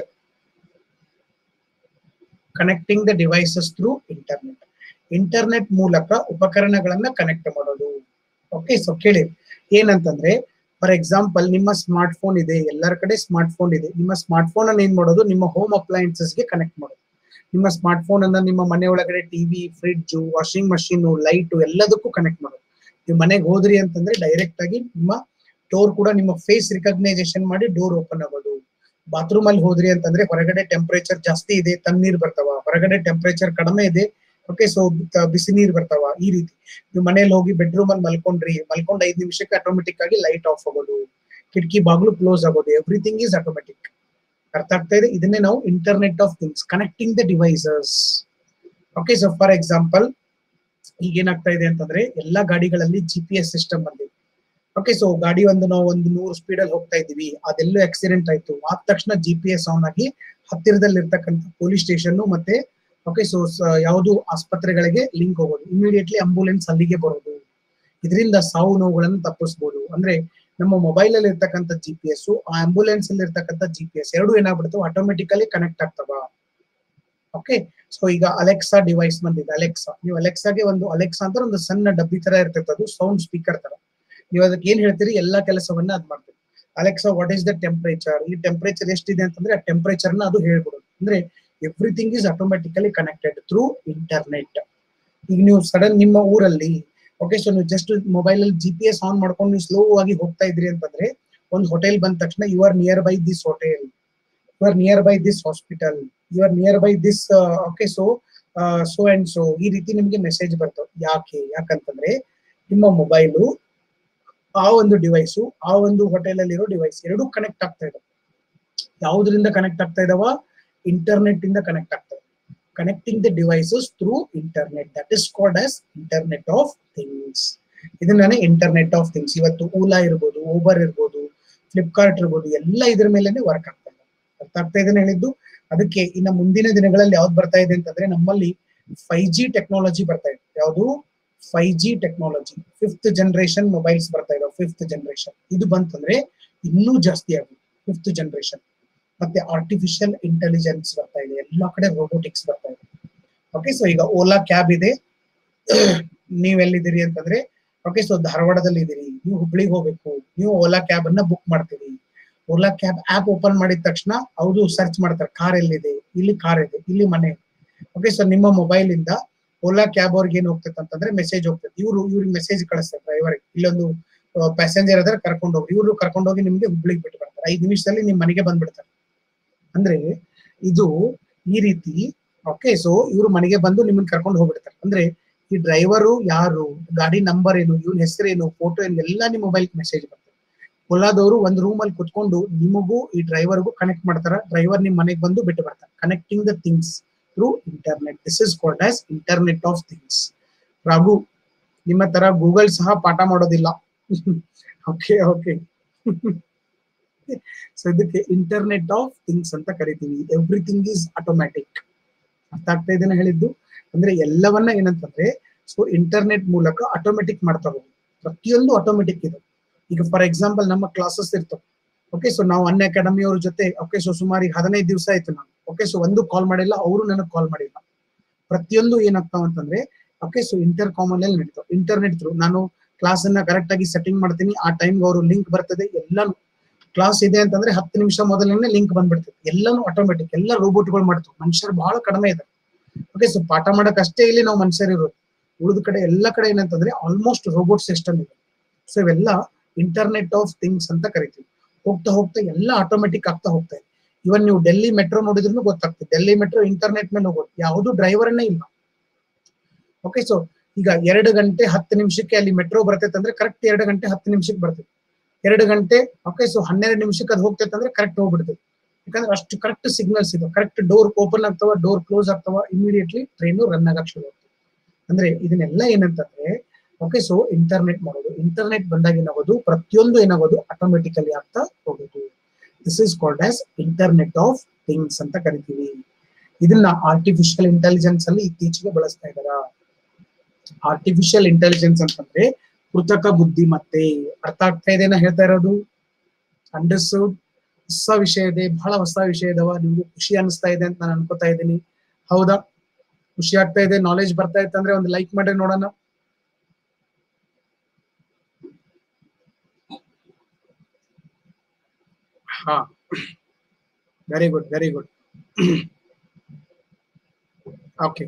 connecting the devices through internet internet ಮೂಲಕ ಉಪಕರಣಗಳನ್ನ ಕನೆಕ್ಟ್ ಮಾಡೋದು ಓಕೆ ಸೊ ಕೇಳಿ ಏನಂತಂದ್ರೆ ಫಾರ್ ಎಕ್ಸಾಂಪಲ್ ನಿಮ್ಮ ಸ್ಮಾರ್ಟ್ ಫೋನ್ ಇದೆ ಎಲ್ಲರ ಕಡೆ ಸ್ಮಾರ್ಟ್ ಫೋನ್ ಇದೆ ನಿಮ್ಮ ಸ್ಮಾರ್ಟ್ ಫೋನ್ ಅನ್ನ ಏನ್ ಮಾಡೋದು ನಿಮ್ಮ ಹೋಮ್ ಅಪ್ಲಯನ್ಸಸ್ ಗೆ ಕನೆಕ್ಟ್ ಮಾಡೋದು ನಿಮ್ಮ ಸ್ಮಾರ್ಟ್ ಫೋನ್ ಅನ್ನ ನಿಮ್ಮ ಮನೆ ಒಳಗಡೆ TV fridge washing machine light ಎಲ್ಲದಕ್ಕೂ ಕನೆಕ್ಟ್ ಮಾಡೋದು ನೀವು ಮನೆಗೆ ಹೋದ್ರಿ ಅಂತಂದ್ರೆ ಡೈರೆಕ್ಟ್ ಆಗಿ ನಿಮ್ಮ ಡೋರ್ ಕೂಡ ನಿಮ್ಮ ಫೇಸ್ ರಿಕಗ್ನೈಸೇಷನ್ ಮಾಡಿ ಡೋರ್ ಓಪನ್ ಆಗೋದು ಬಾತ್ರೂಮ್ ಅಲ್ಲಿ ಹೋದ್ರಿ ಅಂತಂದ್ರೆ ಹೊರಗಡೆ ಟೆಂಪರೇಚರ್ ಜಾಸ್ತಿ ಇದೆ ತಣ್ಣೀರ್ ಬರ್ತಾವ ಹೊರಗಡೆ ಟೆಂಪರೇಚರ್ ಕಡಿಮೆ ಇದೆ ಓಕೆ ಸೊ ಬಿಸಿ ನೀರ್ ಬರ್ತಾವ ಈ ರೀತಿ ನೀವು ಮನೇಲಿ ಹೋಗಿ ಬೆಡ್ರೂಮ್ ಅಲ್ಲಿ ಮಲ್ಕೊಂಡ್ರಿ ಮಲ್ಕೊಂಡ್ ಐದ್ ನಿಮಿಷಕ್ಕೆ ಆಟೋಮೆಟಿಕ್ ಆಗಿ ಲೈಟ್ ಆಫ್ ಆಗೋದು ಕಿಟಕಿ ಬಾಗ್ಲು ಕ್ಲೋಸ್ ಆಗೋದು ಎವ್ರಿಥಿಂಗ್ ಈಸ್ ಆಟೋಮೆಟಿಕ್ ಅರ್ಥ ಆಗ್ತಾ ಇದೆ ಇದನ್ನೇ ನಾವು internet of things connecting the devices okay so for example ಈಗ ಏನಾಗ್ತಾ ಇದೆ ಅಂತಂದ್ರೆ ಎಲ್ಲಾ ಗಾಡಿಗಳಲ್ಲಿ ಜಿ ಪಿ ಎಸ್ ಸಿಸ್ಟಮ್ ಬಂದಿದೆ ಓಕೆ ಸೊ ಗಾಡಿ ಒಂದು ನಾವು ಒಂದು ನೂರು ಸ್ಪೀಡ್ ಅಲ್ಲಿ ಹೋಗ್ತಾ ಇದೀವಿ ಅದೆಲ್ಲೂ ಆಕ್ಸಿಡೆಂಟ್ ಆಯ್ತು ಆದ ತಕ್ಷಣ ಜಿ ಪಿ ಎಸ್ ಆನ್ ಆಗಿ ಹತ್ತಿರದಲ್ಲಿ ಇರ್ತಕ್ಕಂಥ ಪೊಲೀಸ್ ಸ್ಟೇಷನ್ ಮತ್ತೆ ಓಕೆ ಸೊ ಯಾವುದು ಆಸ್ಪತ್ರೆಗಳಿಗೆ ಲಿಂಕ್ ಹೋಗೋದು ಇಮಿಡಿಯೇಟ್ಲಿ ಅಂಬುಲೆನ್ಸ್ ಅಲ್ಲಿಗೆ ಬರೋದು ಇದರಿಂದ ಸಾವು ನೋವುಗಳನ್ನು ತಪ್ಪಿಸಬಹುದು ಅಂದ್ರೆ ನಮ್ಮ ಮೊಬೈಲ್ ಅಲ್ಲಿ ಇರ್ತಕ್ಕಂಥ ಜಿ ಪಿ ಎಸ್ ಆ ಆಂಬುಲೆನ್ಸ್ ಅಲ್ಲಿ ಇರ್ತಕ್ಕಂಥ ಜಿ ಪಿ ಎಸ್ ಎರಡು ಏನಾಗ್ಬಿಡ್ತಾವ ಆಟೋಮೆಟಿಕಲಿ ಕನೆಕ್ಟ್ ಆಗ್ತವ ಓಕೆ ಸೊ ಈಗ ಅಲೆಕ್ಸಾ ಡಿವೈಸ್ ಬಂದಿದೆ ಅಲೆಕ್ಸಾ ನೀವು ಅಲೆಕ್ಸಾಗೆ ಒಂದು ಅಲೆಕ್ಸಾ ಅಂತ ಒಂದು ಸಣ್ಣ ಡಬ್ಬಿ ತರ ಇರ್ತೈತೆ ಅದು ಸೌಂಡ್ ಸ್ಪೀಕರ್ ತರ ನೀವು ಅದಕ್ಕೆ ಏನ್ ಹೇಳ್ತೀರಿ ಎಲ್ಲಾ ಕೆಲಸವನ್ನ ಅದ್ ಮಾಡ್ತೀರಿ Alexa what is the temperature ಈ ಟೆಂಪರೇಚರ್ ಎಷ್ಟಿದೆ ಅಂತಂದ್ರೆ ಆ ಟೆಂಪರೇಚರ್ ನ ಅದು ಹೇಳ್ಬಿಡೋದು ಅಂದ್ರೆ everything is automatically connected through internet ಈಗ ನೀವು ಸಡನ್ ನಿಮ್ಮ ಊರಲ್ಲಿ ಓಕೆ ಸೊ ನೀವು ಜಸ್ಟ್ ಮೊಬೈಲ್ ಅಲ್ಲಿ ಜಿ ಪಿ ಎಸ್ ಆನ್ ಮಾಡ್ಕೊಂಡು ನೀವು ಸ್ಲೋ ಆಗಿ ಹೋಗ್ತಾ ಇದ್ರಿ ಅಂತಂದ್ರೆ ಒಂದು ಹೋಟೆಲ್ ಬಂದ ತಕ್ಷಣ you are nearby this hotel you are nearby this hospital you are nearby this okay so so and so ಈ ರೀತಿ ನಿಮ್ಗೆ ಮೆಸೇಜ್ ಬರ್ತವೆ ಯಾಕೆ ಯಾಕಂತಂದ್ರೆ ನಿಮ್ಮ ಮೊಬೈಲು ಆ ಒಂದು ಡಿವೈಸು ಆ ಒಂದು ಹೋಟೆಲ್ ಅಲ್ಲಿರೋ ಡಿವೈಸ್ ಎರಡು ಕನೆಕ್ಟ್ ಆಗ್ತಾ ಇದಾವೆ ಯಾವುದರಿಂದ ಕನೆಕ್ಟ್ ಆಗ್ತಾ ಇದಾವ ಇಂಟರ್ನೆಟ್ ಇಂದ ಕನೆಕ್ಟ್ ಆಗ್ತದೆ connecting the devices through internet that is called as internet of things ಇದನ್ನೇ ಇಂಟರ್ನೆಟ್ ಆಫ್ ಥಿಂಗ್ಸ್ ಇವತ್ತು ಓಲಾ ಇರ್ಬೋದು ಓಬರ್ ಇರ್ಬೋದು ಫ್ಲಿಪ್ಕಾರ್ಟ್ ಇರ್ಬೋದು ಎಲ್ಲ ಇದ್ರ ಮೇಲೆನೆ ವರ್ಕ್ ಆಗ್ತಾ ಇದೆ ಅರ್ಥ ಆಗ್ತಾ ಇದೆ ಹೇಳಿದ್ದು ಅದಕ್ಕೆ ಇನ್ನು ಮುಂದಿನ ದಿನಗಳಲ್ಲಿ ಯಾವ್ದು ಬರ್ತಾ ಇದೆ ಅಂತಂದ್ರೆ ನಮ್ಮಲ್ಲಿ ಫೈವ್ ಜಿ ಟೆಕ್ನಾಲಜಿ ಬರ್ತಾ ಇದೆ ಯಾವುದು five G technology fifth generation mobiles ಬರ್ತಾ ಇದಾವೆ ಫಿಫ್ತ್ ಜನರೇಷನ್ ಇದು ಬಂತಂದ್ರೆ ಇನ್ನೂ ಜಾಸ್ತಿ ಆಗುತ್ತೆ ಫಿಫ್ತ್ ಜನರೇಷನ್ ಮತ್ತೆ ಆರ್ಟಿಫಿಷಿಯಲ್ ಇಂಟೆಲಿಜೆನ್ಸ್ ಬರ್ತಾ ಇದೆ ಎಲ್ಲಾ ಕಡೆ ರೋಬೋಟಿಕ್ಸ್ ಬರ್ತಾ ಇದೆ ಓಕೆ ಸೊ ಈಗ ಓಲಾ ಕ್ಯಾಬ್ ಇದೆ ನೀವ್ ಎಲ್ಲಿದ್ದೀರಿ ಅಂತಂದ್ರೆ ಓಕೆ ಸೊ ಧಾರವಾಡದಲ್ಲಿ ಇದೀರಿ ನೀವು ಹುಬ್ಳಿಗೆ ಹೋಗ್ಬೇಕು ನೀವು ಓಲಾ ಕ್ಯಾಬ್ ಅನ್ನ ಬುಕ್ ಮಾಡ್ತೀರಿ ಓಲಾ ಕ್ಯಾಬ್ ಆಪ್ ಓಪನ್ ಮಾಡಿದ ತಕ್ಷಣ ಅವರು ಸರ್ಚ್ ಮಾಡ್ತಾರೆ ಕಾರ್ ಎಲ್ಲಿದೆ ಇಲ್ಲಿ ಕಾರ್ ಇದೆ ಇಲ್ಲಿ ಮನೆ ಓಕೆ ಸೊ ನಿಮ್ಮ ಮೊಬೈಲ್ ಇಂದ ಓಲಾ ಕ್ಯಾಬ್ ಅವ್ರಿಗೆ ಏನ್ ಹೋಗ್ತೈತೆ ಅಂತಂದ್ರೆ ಮೆಸೇಜ್ ಹೋಗ್ತದೆ ಇವರು ಇವ್ರಿಗೆ ಮೆಸೇಜ್ ಕಳಿಸ್ತಾರೆ ಡ್ರೈವರ್ ಇಲ್ಲೊಂದು ಪ್ಯಾಸೆಂಜರ್ ಅದ್ರ ಕರ್ಕೊಂಡು ಹೋಗಿ ಇವರು ಕರ್ಕೊಂಡು ಹೋಗಿ ನಿಮ್ಗೆ ಹುಬ್ಳಿಗೆ ಬಿಟ್ಟು ಬರ್ತಾರೆ ಐದು ನಿಮಿಷದಲ್ಲಿ ನಿಮ್ ಮನೆಗೆ ಬಂದ್ಬಿಡ್ತಾರೆ ಅಂದ್ರೆ ಇದು ಈ ರೀತಿ ಓಕೆ ಸೊ ಇವರು ಮನೆಗೆ ಬಂದು ನಿಮ್ಮನ್ನ ಕರ್ಕೊಂಡು ಹೋಗ್ಬಿಡ್ತಾರೆ ಅಂದ್ರೆ ಈ ಡ್ರೈವರು ಯಾರು ಗಾಡಿ ನಂಬರ್ ಏನು ಇವ್ನ ಹೆಸರೇನು ಫೋಟೋ ಏನು ಎಲ್ಲ ನಿಮ್ಮ ಮೊಬೈಲ್ ಮೆಸೇಜ್ ಬರ್ತದೆ ಓಲಾದವರು ಒಂದ್ ರೂಮ್ ಅಲ್ಲಿ ಕುತ್ಕೊಂಡು ನಿಮಗೂ ಈ ಡ್ರೈವರ್ಗೂ ಕನೆಕ್ಟ್ ಮಾಡ್ತಾರ ಡ್ರೈವರ್ ನಿಮ್ ಮನೆಗೆ ಬಂದು ಬಿಟ್ಟು ಬರ್ತಾರೆ connecting the things through internet this is called as internet of things Raghu ನಿಮ್ಮ ತರ ಗೂಗಲ್ ಸಹ ಪಾಠ ಮಾಡೋದಿಲ್ಲ ಓಕೆ ಓಕೆ ಸೊ ಇದಕ್ಕೆ ಇಂಟರ್ನೆಟ್ ಆಫ್ ಥಿಂಗ್ಸ್ ಅಂತ ಕರಿತೀವಿ ಎವ್ರಿಥಿಂಗ್ ಈಸ್ ಆಟೋಮ್ಯಾಟಿಕ್ ಅರ್ಥ ಆಗ್ತಾ ಇದನ್ನ ಹೇಳಿದ್ದು ಅಂದ್ರೆ ಎಲ್ಲವನ್ನ ಏನಂತಂದ್ರೆ ಸೊ ಇಂಟರ್ನೆಟ್ ಮೂಲಕ ಆಟೋಮೆಟಿಕ್ ಮಾಡ್ತಾ ಹೋಗುದು ಪ್ರತಿಯೊಂದು ಆಟೋಮೆಟಿಕ್ ಇದೆ ಈಗ ಫಾರ್ ಎಕ್ಸಾಂಪಲ್ ನಮ್ಮ ಕ್ಲಾಸಸ್ ಇರ್ತವೆ ಓಕೆ ಸೊ ನಾವು ಅನ್ ಅಕಾಡೆಮಿ ಅವ್ರ ಜೊತೆ ಓಕೆ ಸೊ ಸುಮಾರು ಈಗ ಹದಿನೈದು ದಿವಸ ಆಯ್ತು ನಾನು ಓಕೆ ಸೊ ಒಂದು ಕಾಲ್ ಮಾಡಿಲ್ಲ ಅವರು ನನಗೆ ಕಾಲ್ ಮಾಡಿಲ್ಲ ಪ್ರತಿಯೊಂದು ಏನಾಗ್ತಾವ ಅಂತಂದ್ರೆ ಓಕೆ ಸೊ ಇಂಟರ್ ಕಾಮನ್ ಅಲ್ಲಿ ನಡೀತಾವ ಇಂಟರ್ನೆಟ್ ಥ್ರೂ ನಾನು ಕ್ಲಾಸ್ ಅನ್ನ ಕರೆಕ್ಟ್ ಆಗಿ ಸೆಟ್ಟಿಂಗ್ ಮಾಡ್ತೀನಿ ಆ ಟೈಮ್ ಅವರು ಲಿಂಕ್ ಬರ್ತದೆ ಎಲ್ಲಾನು ಕ್ಲಾಸ್ ಇದೆ ಅಂತಂದ್ರೆ ಹತ್ತು ನಿಮಿಷ ಮೊದಲನೇ ಲಿಂಕ್ ಬಂದ್ಬಿಡ್ತೈತಿ ಎಲ್ಲಾನು ಆಟೋಮೆಟಿಕ್ ಎಲ್ಲ ರೋಬೋಟ್ಗಳು ಮಾಡ್ತವೆ ಮನುಷ್ಯರು ಬಹಳ ಕಡಿಮೆ ಇದೆ ಓಕೆ ಸೊ ಪಾಠ ಮಾಡಕ್ ಅಷ್ಟೇ ಇಲ್ಲಿ ನಾವು ಮನುಷ್ಯರು ಇರೋದು ಉಳಿದ ಕಡೆ ಎಲ್ಲ ಕಡೆ ಏನಂತಂದ್ರೆ ಆಲ್ಮೋಸ್ಟ್ ರೋಬೋಟ್ ಸಿಸ್ಟಮ್ ಇದೆ ಸೊ ಇವೆಲ್ಲ ಇಂಟರ್ನೆಟ್ ಆಫ್ ಥಿಂಗ್ಸ್ ಅಂತ ಕರಿತೀವಿ ಹೋಗ್ತಾ ಹೋಗ್ತಾ ಎಲ್ಲ ಆಟೋಮೆಟಿಕ್ ಆಗ್ತಾ ಹೋಗ್ತಾ ಇದೆ ಇವನ್ ನೀವು ಡೆಲ್ಲಿ ಮೆಟ್ರೋ ನೋಡಿದ್ರು ಗೊತ್ತಾಗ್ತದೆ ಡೆಲ್ಲಿ ಮೆಟ್ರೋ ಇಂಟರ್ನೆಟ್ ಮೇಲೆ ಹೋಗೋದು ಯಾವುದು ಡ್ರೈವರ್ನೇ ಇಲ್ಲ ಓಕೆ ಸೊ ಈಗ ಎರಡು ಗಂಟೆ ಹತ್ತು ನಿಮಿಷಕ್ಕೆ ಅಲ್ಲಿ ಮೆಟ್ರೋ ಬರ್ತೈತೆ ಅಂದ್ರೆ ಕರೆಕ್ಟ್ ಎರಡು ಗಂಟೆ ಹತ್ತು ನಿಮಿಷಕ್ಕೆ ಬರ್ತೈತೆ ಎರಡು ಗಂಟೆ ಓಕೆ ಸೊ ಹನ್ನೆರಡು ನಿಮಿಷಕ್ಕೆ ಅದು ಹೋಗ್ತೈತೆ ಅಂದ್ರೆ ಕರೆಕ್ಟ್ ಹೋಗ್ಬಿಡ್ತೈತೆ ಯಾಕಂದ್ರೆ ಅಷ್ಟು ಕರೆಕ್ಟ್ ಸಿಗ್ನಲ್ಸ್ ಇದೆ ಕರೆಕ್ಟ್ ಡೋರ್ ಓಪನ್ ಆಗ್ತಾವ ಡೋರ್ ಕ್ಲೋಸ್ ಆಗ್ತಾವ ಇಮಿಡಿಯೇಟ್ಲಿ ಟ್ರೈನು ರನ್ ಆಗಕ್ ಶುರು ಆಗ್ತದೆ ಅಂದ್ರೆ ಇದನ್ನೆಲ್ಲ ಏನಂತಂದ್ರೆ ಓಕೆ ಸೊ ಇಂಟರ್ನೆಟ್ ಮಾಡೋದು ಇಂಟರ್ನೆಟ್ ಬಂದಾಗ ಏನಾಗೋದು ಪ್ರತಿಯೊಂದು ಏನಾಗೋದು ಆಟೋಮೆಟಿಕಲಿ ಆಗ್ತಾ ಹೋಗೋದು this is called as internet of things ಅಂತ ಕರಿತೀವಿ ಇದನ್ನ ಆರ್ಟಿಫಿಷಿಯಲ್ ಇಂಟೆಲಿಜೆನ್ಸ್ ಅಲ್ಲಿ ಇತ್ತೀಚೆಗೆ ಬಳಸ್ತಾ ಇದಾರ ಆರ್ಟಿಫಿಷಿಯಲ್ ಇಂಟೆಲಿಜೆನ್ಸ್ ಅಂತಂದ್ರೆ ಕೃತಕ ಬುದ್ಧಿಮತ್ತೆ ಅರ್ಥ ಆಗ್ತಾ ಇದೆ ನಾ ಹೇಳ್ತಾ ಇರೋದು ಅಂಡರ್ಸ್ಟುಡ್ ಹೊಸ ವಿಷಯ ಇದೆ ಬಹಳ ಹೊಸ ವಿಷಯ ಇದಾವ ನಿಮ್ಗೆ ಖುಷಿ ಅನಿಸ್ತಾ ಇದೆ ಅಂತ ನಾನು ಅನ್ಕೋತಾ ಇದ್ದೀನಿ ಹೌದಾ ಖುಷಿ ಆಗ್ತಾ ಇದೆ ನಾಲೆಜ್ ಬರ್ತಾ ಇತ್ತು ಅಂದ್ರೆ ಒಂದು ಲೈಕ್ ಮಾಡಿ ನೋಡೋಣ ಹಾ very good very good okay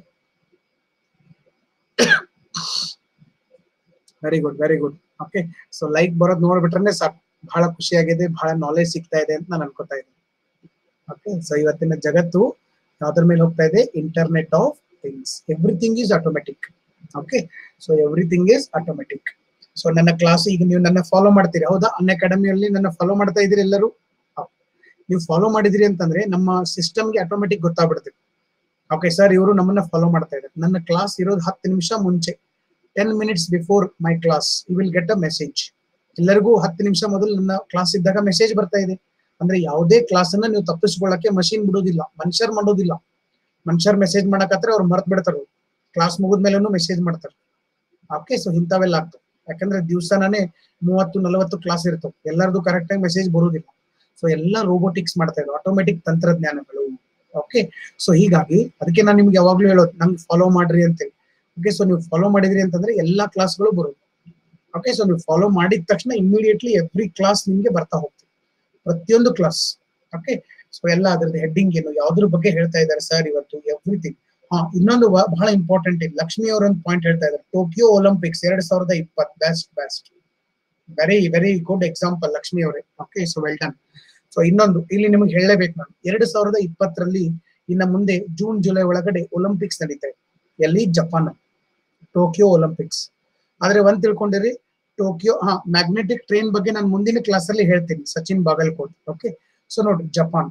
very good very good okay so like ಬರೋದ್ ನೋಡ್ಬಿಟ್ರೆ ಸಾಕು ಬಹಳ ಖುಷಿಯಾಗಿದೆ ಬಹಳ ನಾಲೆಜ್ ಸಿಗ್ತಾ ಇದೆ ಅಂತ ನಾನು ಅನ್ಕೋತಾ ಇದ್ದೀನಿ ಓಕೆ ಸೊ ಇವತ್ತಿನ ಜಗತ್ತು ಯಾವ್ದ್ರ ಮೇಲೆ ಹೋಗ್ತಾ ಇದೆ internet of things everything is automatic okay so everything is automatic so ನನ್ನ ಕ್ಲಾಸ್ ಈಗ ನೀವು ನನ್ನ ಫಾಲೋ ಮಾಡ್ತೀರಿ ಹೌದಾ ಅನ್ ಅಕಾಡೆಮಿಯಲ್ಲಿ ನನ್ನ ಫಾಲೋ ಮಾಡ್ತಾ ಇದ್ದೀರಿ ಎಲ್ಲರೂ ಹೌದು. ನೀವು ಫಾಲೋ ಮಾಡಿದಿರಿ ಅಂತಂದ್ರೆ ನಮ್ಮ ಸಿಸ್ಟಮ್ಗೆ ಆಟೋಮೆಟಿಕ್ ಗೊತ್ತಾಗ್ಬಿಡ್ತದೆ ಓಕೆ ಸರ್ ಇವರು ನಮ್ಮನ್ನ ಫಾಲೋ ಮಾಡ್ತಾ ಇದ್ದಾರೆ ನನ್ನ ಕ್ಲಾಸ್ ಇರೋದು ಹತ್ತು ನಿಮಿಷ ಮುಂಚೆ ten minutes before my class you will get a message ಎಲ್ಲರಿಗೂ ಹತ್ತು ನಿಮಿಷ ಮೊದಲು ನನ್ನ ಕ್ಲಾಸ್ ಇದ್ದಾಗ ಮೆಸೇಜ್ ಬರ್ತಾ ಇದೆ ಅಂದ್ರೆ ಯಾವುದೇ ಕ್ಲಾಸ್ ಅನ್ನ ನೀವು ತಪ್ಪಿಸ್ಕೊಳ್ಳಕ್ಕೆ ಮಷಿನ್ ಬಿಡೋದಿಲ್ಲ ಮನುಷ್ಯರ್ ಮಾಡೋದಿಲ್ಲ ಮನುಷ್ಯರ್ ಮೆಸೇಜ್ ಮಾಡಕತ್ರ ಅವ್ರು ಮರ್ತ್ ಬಿಡ್ತಾರ ಕ್ಲಾಸ್ ಮುಗಿದ್ಮೇಲೆನೂ ಮೆಸೇಜ್ ಮಾಡ್ತಾರೆ ಓಕೆ ಸೊ ಇಂಥವೆಲ್ಲ ಆಗ್ತವೆ ಯಾಕಂದ್ರೆ ದಿವ್ಸನೇ ಮೂವತ್ತು ನಲವತ್ತು ಕ್ಲಾಸ್ ಇರ್ತವೆ ಎಲ್ಲರದು ಕರೆಕ್ಟ್ ಆಗಿ ಮೆಸೇಜ್ ಬರುವುದಿಲ್ಲ ಸೊ ಎಲ್ಲ ರೋಬೋಟಿಕ್ಸ್ ಮಾಡ್ತಾ ಇದ್ರು ಆಟೋಮೆಟಿಕ್ ತಂತ್ರಜ್ಞಾನಗಳು ಓಕೆ ಸೊ ಹೀಗಾಗಿ ಅದಕ್ಕೆ ನಾನು ನಿಮ್ಗೆ ಯಾವಾಗ್ಲೂ ಹೇಳೋದು ನಂಗೆ ಫಾಲೋ ಮಾಡ್ರಿ ಅಂತೇಳಿ ಓಕೆ ಸೊ ನೀವು ಫಾಲೋ ಮಾಡಿದ್ರಿ ಅಂತಂದ್ರೆ ಎಲ್ಲಾ ಕ್ಲಾಸ್ಗಳು ಬರುತ್ತೆ ಓಕೆ ಸೊ ನೀವು ಫಾಲೋ ಮಾಡಿದ ತಕ್ಷಣ ಇಮಿಡಿಯೇಟ್ಲಿ ಎವ್ರಿ ಕ್ಲಾಸ್ ನಿಮ್ಗೆ ಬರ್ತಾ ಹೋಗ್ತದೆ ಪ್ರತಿಯೊಂದು ಕ್ಲಾಸ್ ಓಕೆ ಸೊ ಎಲ್ಲ ಅದ್ರದ್ದು ಹೆಡ್ಡಿಂಗ್ ಏನು ಯಾವ್ದ್ರ ಬಗ್ಗೆ ಹೇಳ್ತಾ ಇದ್ದಾರೆ ಸರ್ ಇವತ್ತು ಎವ್ರಿಥಿಂಗ್ ಹಾ ಇನ್ನೊಂದು ವ- ಬಹಳ ಇಂಪಾರ್ಟೆಂಟ್ ಇದೆ ಲಕ್ಷ್ಮಿ ಅವರ ಒಂದು ಪಾಯಿಂಟ್ ಹೇಳ್ತಾ ಇದ್ದಾರೆ ಟೋಕಿಯೋ ಒಲಿಂಪಿಕ್ಸ್ ಎರಡ್ ಸಾವಿರದ ಇಪ್ಪತ್ best best very very good example Lakshmi ಅವರೇ okay so well done so ಇನ್ನೊಂದು ಇಲ್ಲಿ ನಿಮಗೆ ಹೇಳಲೇಬೇಕು ನಾನು ಎರಡ್ ಸಾವಿರದ ಇಪ್ಪತ್ತರಲ್ಲಿ ಇನ್ನ ಮುಂದೆ ಜೂನ್ ಜುಲೈ ಒಳಗಡೆ ಒಲಿಂಪಿಕ್ಸ್ ನಡೀತಾ ಇದೆ ಎಲ್ಲಿ ಜಪಾನ್ ಟೋಕಿಯೋ ಒಲಿಂಪಿಕ್ಸ್ ಆದ್ರೆ ಒಂದ್ ತಿಳ್ಕೊಂಡಿರಿ ಟೋಕಿಯೋ ಹಾ ಮ್ಯಾಗ್ನೆಟಿಕ್ ಟ್ರೈನ್ ಬಗ್ಗೆ ನಾನು ಮುಂದಿನ ಕ್ಲಾಸ್ ಅಲ್ಲಿ ಹೇಳ್ತೀನಿ ಸಚಿನ್ ಬಾಗಲ್ಕೋಟ್ ಓಕೆ ಸೊ ನೋಡಿ ಜಪಾನ್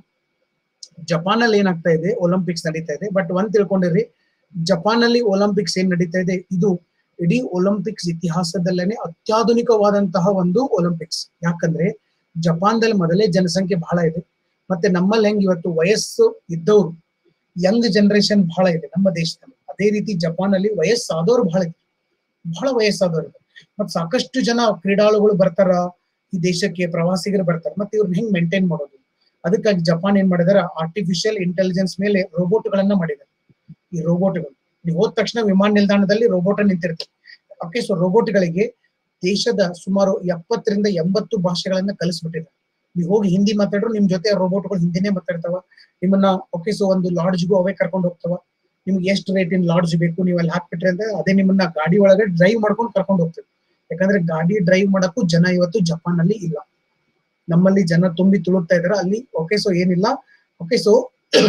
ಜಪಾನ್ ಅಲ್ಲಿ ಏನಾಗ್ತಾ ಇದೆ ಒಲಿಂಪಿಕ್ಸ್ ನಡೀತಾ ಇದೆ ಬಟ್ ಒಂದ್ ತಿಳ್ಕೊಂಡಿರಿ ಜಪಾನ್ ಅಲ್ಲಿ ಒಲಿಂಪಿಕ್ಸ್ ಏನ್ ನಡೀತಾ ಇದೆ ಇದು ಇಡೀ ಒಲಿಂಪಿಕ್ಸ್ ಇತಿಹಾಸದಲ್ಲೇನೆ ಅತ್ಯಾಧುನಿಕವಾದಂತಹ ಒಂದು ಒಲಿಂಪಿಕ್ಸ್ ಯಾಕಂದ್ರೆ ಜಪಾನ್ದಲ್ಲಿ ಮೊದಲೇ ಜನಸಂಖ್ಯೆ ಬಹಳ ಇದೆ ಮತ್ತೆ ನಮ್ಮಲ್ಲಿ ಹೆಂಗ್ ಇವತ್ತು ವಯಸ್ಸು ಇದ್ದವರು ಯಂಗ್ ಜನರೇಷನ್ ಬಹಳ ಇದೆ ನಮ್ಮ ದೇಶದಲ್ಲಿ ಅದೇ ರೀತಿ ಜಪಾನ್ ಅಲ್ಲಿ ವಯಸ್ಸಾದವ್ರು ಬಹಳ ಇದೆ ಬಹಳ ವಯಸ್ಸಾದವ್ರು ಇದೆ ಮತ್ ಸಾಕಷ್ಟು ಜನ ಕ್ರೀಡಾಳುಗಳು ಬರ್ತಾರ ಈ ದೇಶಕ್ಕೆ ಪ್ರವಾಸಿಗರು ಬರ್ತಾರೆ ಮತ್ತೆ ಇವ್ರನ್ನ ಹೆಂಗ್ ಮೇಂಟೈನ್ ಮಾಡೋದು ಅದಕ್ಕಾಗಿ ಜಪಾನ್ ಏನ್ ಮಾಡಿದಾರೆ ಆರ್ಟಿಫಿಷಿಯಲ್ ಇಂಟೆಲಿಜೆನ್ಸ್ ಮೇಲೆ ರೋಬೋಟ್ ಗಳನ್ನ ಮಾಡಿದ್ದಾರೆ ಈ ರೋಬೋಟ್ಗಳು ನೀವು ಹೋದ ತಕ್ಷಣ ವಿಮಾನ ನಿಲ್ದಾಣದಲ್ಲಿ ರೋಬೋಟ್ ನಿಂತಿರ್ತದೆ ಓಕೆ ಸೊ ರೋಬೋಟ್ ಗಳಿಗೆ ದೇಶದ ಸುಮಾರು ಎಪ್ಪತ್ತರಿಂದ ಎಂಬತ್ತು ಭಾಷೆಗಳನ್ನ ಕಲಿಸ್ಬಿಟ್ಟಿದ್ದಾರೆ ನೀವು ಹೋಗಿ ಹಿಂದಿ ಮಾತಾಡ್ರು ನಿಮ್ ಜೊತೆ ರೋಬೋಟ್ಗಳು ಹಿಂದಿನೇ ಮಾತಾಡ್ತಾವ ನಿಮ್ಮನ್ನ ಓಕೆ ಸೊ ಒಂದು ಲಾಡ್ಜ್ಗೂ ಅವೇ ಕರ್ಕೊಂಡು ಹೋಗ್ತಾವ ನಿಮ್ಗೆ ಎಷ್ಟು ರೇಟಿನ ಲಾಡ್ಜ್ ಬೇಕು ನೀವು ಅಲ್ಲಿ ಹಾಕ್ಬಿಟ್ರೆ ಅಂದ್ರೆ ಅದೇ ನಿಮ್ಮನ್ನ ಗಾಡಿ ಒಳಗೆ ಡ್ರೈವ್ ಮಾಡ್ಕೊಂಡು ಕರ್ಕೊಂಡು ಹೋಗ್ತದೆ ಯಾಕಂದ್ರೆ ಗಾಡಿ ಡ್ರೈವ್ ಮಾಡಕ್ಕೂ ಜನ ಇವತ್ತು ಜಪಾನ್ ಅಲ್ಲಿ ಇಲ್ಲ ನಮ್ಮಲ್ಲಿ ಜನ ತುಂಬಿ ತುಳುಕ್ತಾ ಇದಾರೆ ಅಲ್ಲಿ ಓಕೆ ಸೊ ಏನಿಲ್ಲ ಓಕೆ ಸೊ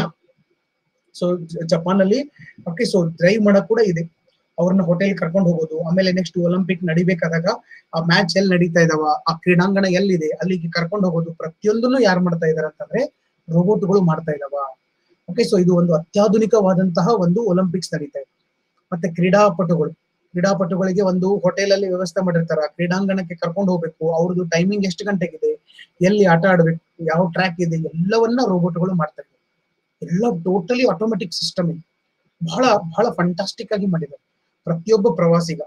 ಸೊ ಜಪಾನ್ ಅಲ್ಲಿ ಓಕೆ ಸೊ ಡ್ರೈವ್ ಮಾಡಕ್ ಕೂಡ ಇದೆ ಅವ್ರನ್ನ ಹೋಟೆಲ್ ಕರ್ಕೊಂಡು ಹೋಗೋದು ಆಮೇಲೆ ನೆಕ್ಸ್ಟ್ ಒಲಿಂಪಿಕ್ ನಡಿಬೇಕಾದಾಗ ಆ ಮ್ಯಾಚ್ ಎಲ್ಲಿ ನಡೀತಾ ಇದಾವ ಆ ಕ್ರೀಡಾಂಗಣ ಎಲ್ಲಿದೆ ಅಲ್ಲಿಗೆ ಕರ್ಕೊಂಡು ಹೋಗೋದು ಪ್ರತಿಯೊಂದನ್ನು ಯಾರು ಮಾಡ್ತಾ ಇದಾರೆ ಅಂತಂದ್ರೆ ರೋಬೋಟ್ಗಳು ಮಾಡ್ತಾ ಇದಾವ ಓಕೆ ಸೊ ಇದು ಒಂದು ಅತ್ಯಾಧುನಿಕವಾದಂತಹ ಒಂದು ಒಲಿಂಪಿಕ್ಸ್ ನಡೀತಾ ಇದೆ ಮತ್ತೆ ಕ್ರೀಡಾಪಟುಗಳು ಕ್ರೀಡಾಪಟುಗಳಿಗೆ ಒಂದು ಹೋಟೆಲ್ ಅಲ್ಲಿ ವ್ಯವಸ್ಥೆ ಮಾಡಿರ್ತಾರ ಕ್ರೀಡಾಂಗಣಕ್ಕೆ ಕರ್ಕೊಂಡು ಹೋಗ್ಬೇಕು ಅವ್ರದ್ದು ಟೈಮಿಂಗ್ ಎಷ್ಟು ಗಂಟೆಗಿದೆ ಎಲ್ಲಿ ಆಟ ಆಡ್ಬೇಕು ಯಾವ ಟ್ರ್ಯಾಕ್ ಇದೆ ಎಲ್ಲವನ್ನ ರೋಬೋಟ್ಗಳು ಮಾಡ್ತಾ ಇದ್ದಾರೆ ಎಲ್ಲ ಟೋಟಲಿ ಆಟೋಮೆಟಿಕ್ ಸಿಸ್ಟಮ್ ಇದೆ ಬಹಳ ಬಹಳ ಫಂಟಾಸ್ಟಿಕ್ ಆಗಿ ಮಾಡಿದ್ದಾರೆ ಪ್ರತಿಯೊಬ್ಬ ಪ್ರವಾಸಿಗ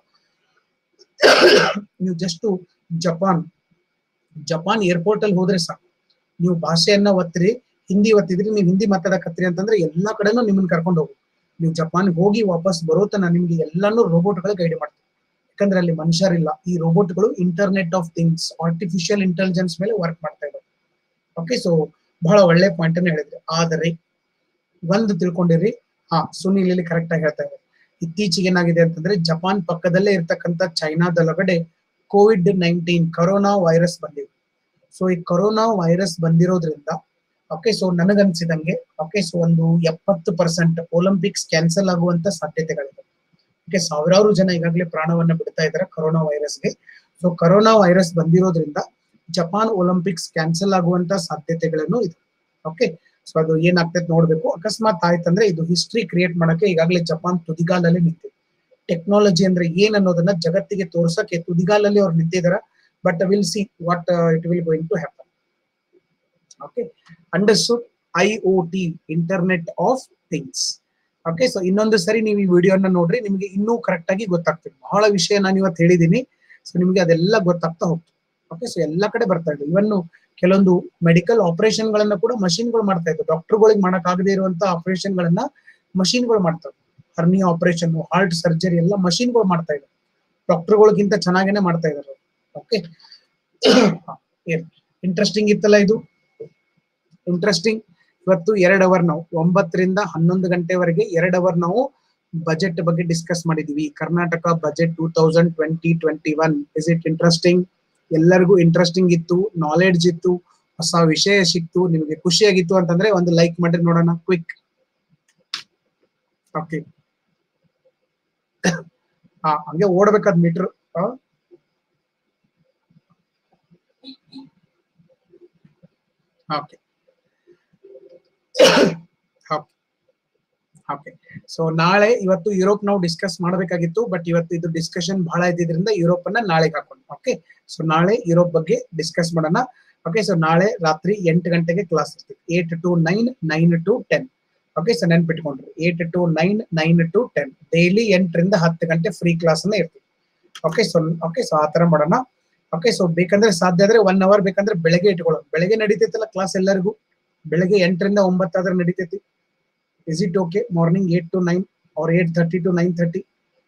ನೀವು ಜಸ್ಟ್ ಜಪಾನ್ ಜಪಾನ್ ಏರ್ಪೋರ್ಟ್ ಅಲ್ಲಿ ಹೋದ್ರೆ ಸಾಕು ನೀವು ಭಾಷೆಯನ್ನ ಒತ್ತಿರಿ ಹಿಂದಿ ಒತ್ತಿದ್ರಿ ನೀವು ಹಿಂದಿ ಮಾತಾಡಕತ್ತೀರಿ ಅಂತಂದ್ರೆ ಎಲ್ಲಾ ಕಡೆನೂ ನಿಮ್ಮನ್ನ ಕರ್ಕೊಂಡು ಹೋಗು ನೀವು ಜಪಾನ್ ಹೋಗಿ ವಾಪಸ್ ಬರೋ ತನ ನಿಮ್ಗೆ ಎಲ್ಲಾನು ರೋಬೋಟ್ಗಳು ಗೈಡ್ ಮಾಡ್ತಾರೆ ಯಾಕಂದ್ರೆ ಅಲ್ಲಿ ಮನುಷ್ಯರಿಲ್ಲ ಈ ರೋಬೋಟ್ಗಳು internet of things artificial intelligence ಮೇಲೆ ವರ್ಕ್ ಮಾಡ್ತಾ ಇದ್ದಾರೆ ಓಕೆ ಸೊ ಬಹಳ ಒಳ್ಳೆ ಪಾಯಿಂಟ್ ಅನ್ನು ಹೇಳಿದ್ರಿ ಆದರೆ ಒಂದು ತಿಳ್ಕೊಂಡಿರಿ ಹಾ ಸುನಿಲ್ ಇಲ್ಲಿ ಕರೆಕ್ಟ್ ಆಗಿ ಹೇಳ್ತಾ ಇದ್ದಾರೆ ಇತ್ತೀಚೆಗೆ ಏನಾಗಿದೆ ಅಂತಂದ್ರೆ ಜಪಾನ್ ಪಕ್ಕದಲ್ಲೇ ಇರ್ತಕ್ಕಂಥ ಚೈನಾದೊಳಗಡೆ ಕೋವಿಡ್ ನೈನ್ಟೀನ್ ಕರೋನಾ ವೈರಸ್ ಬಂದಿದೆ ಸೊ ಈ ಕರೋನಾ ವೈರಸ್ ಬಂದಿರೋದ್ರಿಂದ ಓಕೆ ಸೊ ನನಗನ್ಸಿದಂಗೆ ಓಕೆ ಸೊ ಒಂದು ಎಪ್ಪತ್ತು ಪರ್ಸೆಂಟ್ ಒಲಿಂಪಿಕ್ಸ್ ಕ್ಯಾನ್ಸಲ್ ಆಗುವಂತ ಸಾಧ್ಯತೆಗಳಿದೆ ಓಕೆ ಸಾವಿರಾರು ಜನ ಈಗಾಗಲೇ ಪ್ರಾಣವನ್ನ ಬಿಡ್ತಾ ಇದ್ದಾರೆ ಕರೋನಾ ವೈರಸ್ಗೆ ಸೊ ಕರೋನಾ ವೈರಸ್ ಬಂದಿರೋದ್ರಿಂದ ಜಪಾನ್ ಒಲಿಂಪಿಕ್ಸ್ ಕ್ಯಾನ್ಸಲ್ ಆಗುವಂತ ಸಾಧ್ಯತೆಗಳನ್ನು ಇದೆ ಓಕೆ ಸೊ ಅದು ಏನಾಗ್ತೈತೆ ನೋಡ್ಬೇಕು ಅಕಸ್ಮಾತ್ ಆಯ್ತಂದ್ರೆ ಇದು ಹಿಸ್ಟ್ರಿ ಕ್ರಿಯೇಟ್ ಮಾಡಕ್ಕೆ ಈಗಾಗಲೇ ಜಪಾನ್ ತುದಿಗಾಲಲ್ಲಿ ನಿಂತಿದೆ ಟೆಕ್ನಾಲಜಿ ಅಂದ್ರೆ ಏನ್ ಅನ್ನೋದನ್ನ ಜಗತ್ತಿಗೆ ತೋರ್ಸಕ್ಕೆ ತುದಿಗಾಲಲ್ಲಿ ಅವ್ರು ನಿಂತಿದಾರ but will see what it will going to happen okay understood I O T internet of things okay so ಇನ್ನೊಂದು ಸರಿ ನೀವು ಈ ವಿಡಿಯೋನ ನೋಡ್ರಿ ನಿಮಗೆ ಇನ್ನೂ ಕರೆಕ್ಟ್ ಆಗಿ ಗೊತ್ತಾಗ್ತದೆ ಬಹಳ ವಿಷಯ ನಾನು ಇವತ್ತು ಹೇಳಿದ್ದೀನಿ ಸೊ ನಿಮಗೆ ಅದೆಲ್ಲ ಗೊತ್ತಾಗ್ತಾ ಹೋಗ್ತದೆ ಓಕೆ ಸೊ ಎಲ್ಲ ಕಡೆ ಬರ್ತಾ ಇದೆ ಇವನ್ ಕೆಲವೊಂದು ಮೆಡಿಕಲ್ ಆಪರೇಷನ್ ಗಳನ್ನ ಕೂಡ ಮಷಿನ್ಗಳು ಮಾಡ್ತಾ ಇದ್ವು ಡಾಕ್ಟರ್ಗಳಿಗೆ ಮಾಡಕ್ ಆಗದೆ ಇರುವಂತ ಆಪರೇಷನ್ ಗಳನ್ನ ಮಷಿನ್ಗಳು ಮಾಡ್ತವೆ ಹರ್ನಿಯಾ ಆಪರೇಷನ್ ಹಾರ್ಟ್ ಸರ್ಜರಿ ಎಲ್ಲ ಮಷಿನ್ಗಳು ಮಾಡ್ತಾ ಇದ್ದಾರೆ ಡಾಕ್ಟರ್ಗಳಿಗಿಂತ ಚೆನ್ನಾಗೇನೆ ಮಾಡ್ತಾ ಇದ್ದಾರೆ ಓಕೆ ಇಂಟ್ರೆಸ್ಟಿಂಗ್ ಇತ್ತಲ್ಲ ಇದು ಇಂಟ್ರೆಸ್ಟಿಂಗ್ ಇವತ್ತು ಎರಡು ಅವರ್ ನಾವು ಒಂಬತ್ತರಿಂದ ಹನ್ನೊಂದು ಗಂಟೆವರೆಗೆ ಎರಡು ಅವರ್ ನಾವು ಬಜೆಟ್ ಬಗ್ಗೆ ಡಿಸ್ಕಸ್ ಮಾಡಿದೀವಿ Karnataka budget two thousand twenty twenty one is it interesting ಎಲ್ಲರಿಗೂ ಇಂಟ್ರೆಸ್ಟಿಂಗ್ ಇತ್ತು ನಾಲೆಡ್ಜ್ ಇತ್ತು ಹೊಸ ವಿಷಯ ಸಿಕ್ತು ನಿಮಗೆ ಖುಷಿಯಾಗಿತ್ತು ಅಂತಂದ್ರೆ ಒಂದು ಲೈಕ್ ಮಾಡಿ ನೋಡೋಣ ಕ್ವಿಕ್ ಓಕೆ ಹಾ ಹಂಗೆ ಓಡ್ಬೇಕಾದ್ ಮೀಟರ್ ಓಕೆ ಓಕೆ ಸೊ ನಾಳೆ ಇವತ್ತು ಯುರೋಪ್ ನಾವು ಡಿಸ್ಕಸ್ ಮಾಡಬೇಕಾಗಿತ್ತು ಬಟ್ ಇವತ್ತು ಇದು ಡಿಸ್ಕಷನ್ ಬಹಳ ಇದ್ದಿದ್ರಿಂದ ಯುರೋಪ್ ಅನ್ನ ನಾಳೆಗೆ ಹಾಕೊಂಡು ಓಕೆ ಸೊ ನಾಳೆ ಯುರೋಪ್ ಬಗ್ಗೆ ಡಿಸ್ಕಸ್ ಮಾಡೋಣ ಓಕೆ ಸೊ ನಾಳೆ ರಾತ್ರಿ ಎಂಟು ಗಂಟೆಗೆ ಕ್ಲಾಸ್ ಇರ್ತೀವಿ eight to nine nine to ten okay so ನೆನ್ಪಿಟ್ಕೊಂಡ್ರಿ eight to nine nine to ten daily ಎಂಟರಿಂದ ಹತ್ತು ಗಂಟೆ ಫ್ರೀ ಕ್ಲಾಸ್ ಅನ್ನ ಇರ್ತೀವಿ ಓಕೆ ಸೊ ಓಕೆ ಸೊ ಆ ತರ ಮಾಡೋಣ ಓಕೆ ಸೊ ಬೇಕಂದ್ರೆ ಸಾಧ್ಯ ಆದ್ರೆ ಒನ್ ಅವರ್ ಬೇಕಂದ್ರೆ ಬೆಳಗ್ಗೆ ಇಟ್ಕೊಳ್ಳೋಣ ಬೆಳಗ್ಗೆ ನಡೀತೈತಲ್ಲ ಕ್ಲಾಸ್ ಎಲ್ಲರಿಗೂ ಬೆಳಗ್ಗೆ ಎಂಟರಿಂದ ಒಂಬತ್ತಾದ್ರೆ ನಡೀತೈತಿ is it okay morning eight to nine or eight thirty to nine thirty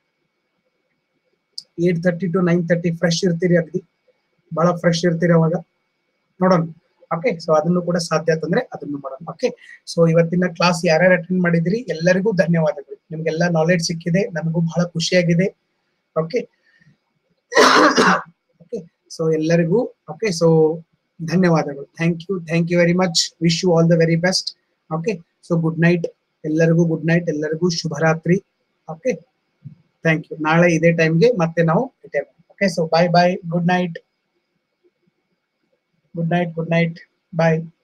eight thirty to nine thirty fresh ಇರ್ತೀರಿ ಅಗದಿ ಬಹಳ ಫ್ರೆಶ್ ಇರ್ತೀರಿ ಅವಾಗ ನೋಡೋಣ ಓಕೆ ಸೊ ಅದನ್ನು ಕೂಡ ಸಾಧ್ಯ ಅಂತಂದ್ರೆ ಅದನ್ನು ಮಾಡೋಣ ಓಕೆ ಸೊ ಇವತ್ತಿನ ಕ್ಲಾಸ್ ಯಾರ್ಯಾರು ಅಟೆಂಡ್ ಮಾಡಿದಿರಿ ಎಲ್ಲರಿಗೂ ಧನ್ಯವಾದಗಳು ನಿಮ್ಗೆಲ್ಲ ನಾಲೆಡ್ಜ್ ಸಿಕ್ಕಿದೆ ನನಗೂ ಬಹಳ ಖುಷಿಯಾಗಿದೆ ಓಕೆ ಓಕೆ ಸೊ ಎಲ್ಲರಿಗೂ ಓಕೆ ಸೊ ಧನ್ಯವಾದಗಳು thank you thank you very much wish you all the very best okay so good night ಎಲ್ಲರಿಗೂ ಗುಡ್ ನೈಟ್ ಎಲ್ಲರಿಗೂ ಶುಭರಾತ್ರಿ ಓಕೆ ಥ್ಯಾಂಕ್ ಯು ನಾಳೆ ಇದೇ ಟೈಮ್ಗೆ ಮತ್ತೆ ನಾವು okay so bye bye good night good night good night ಬಾಯ್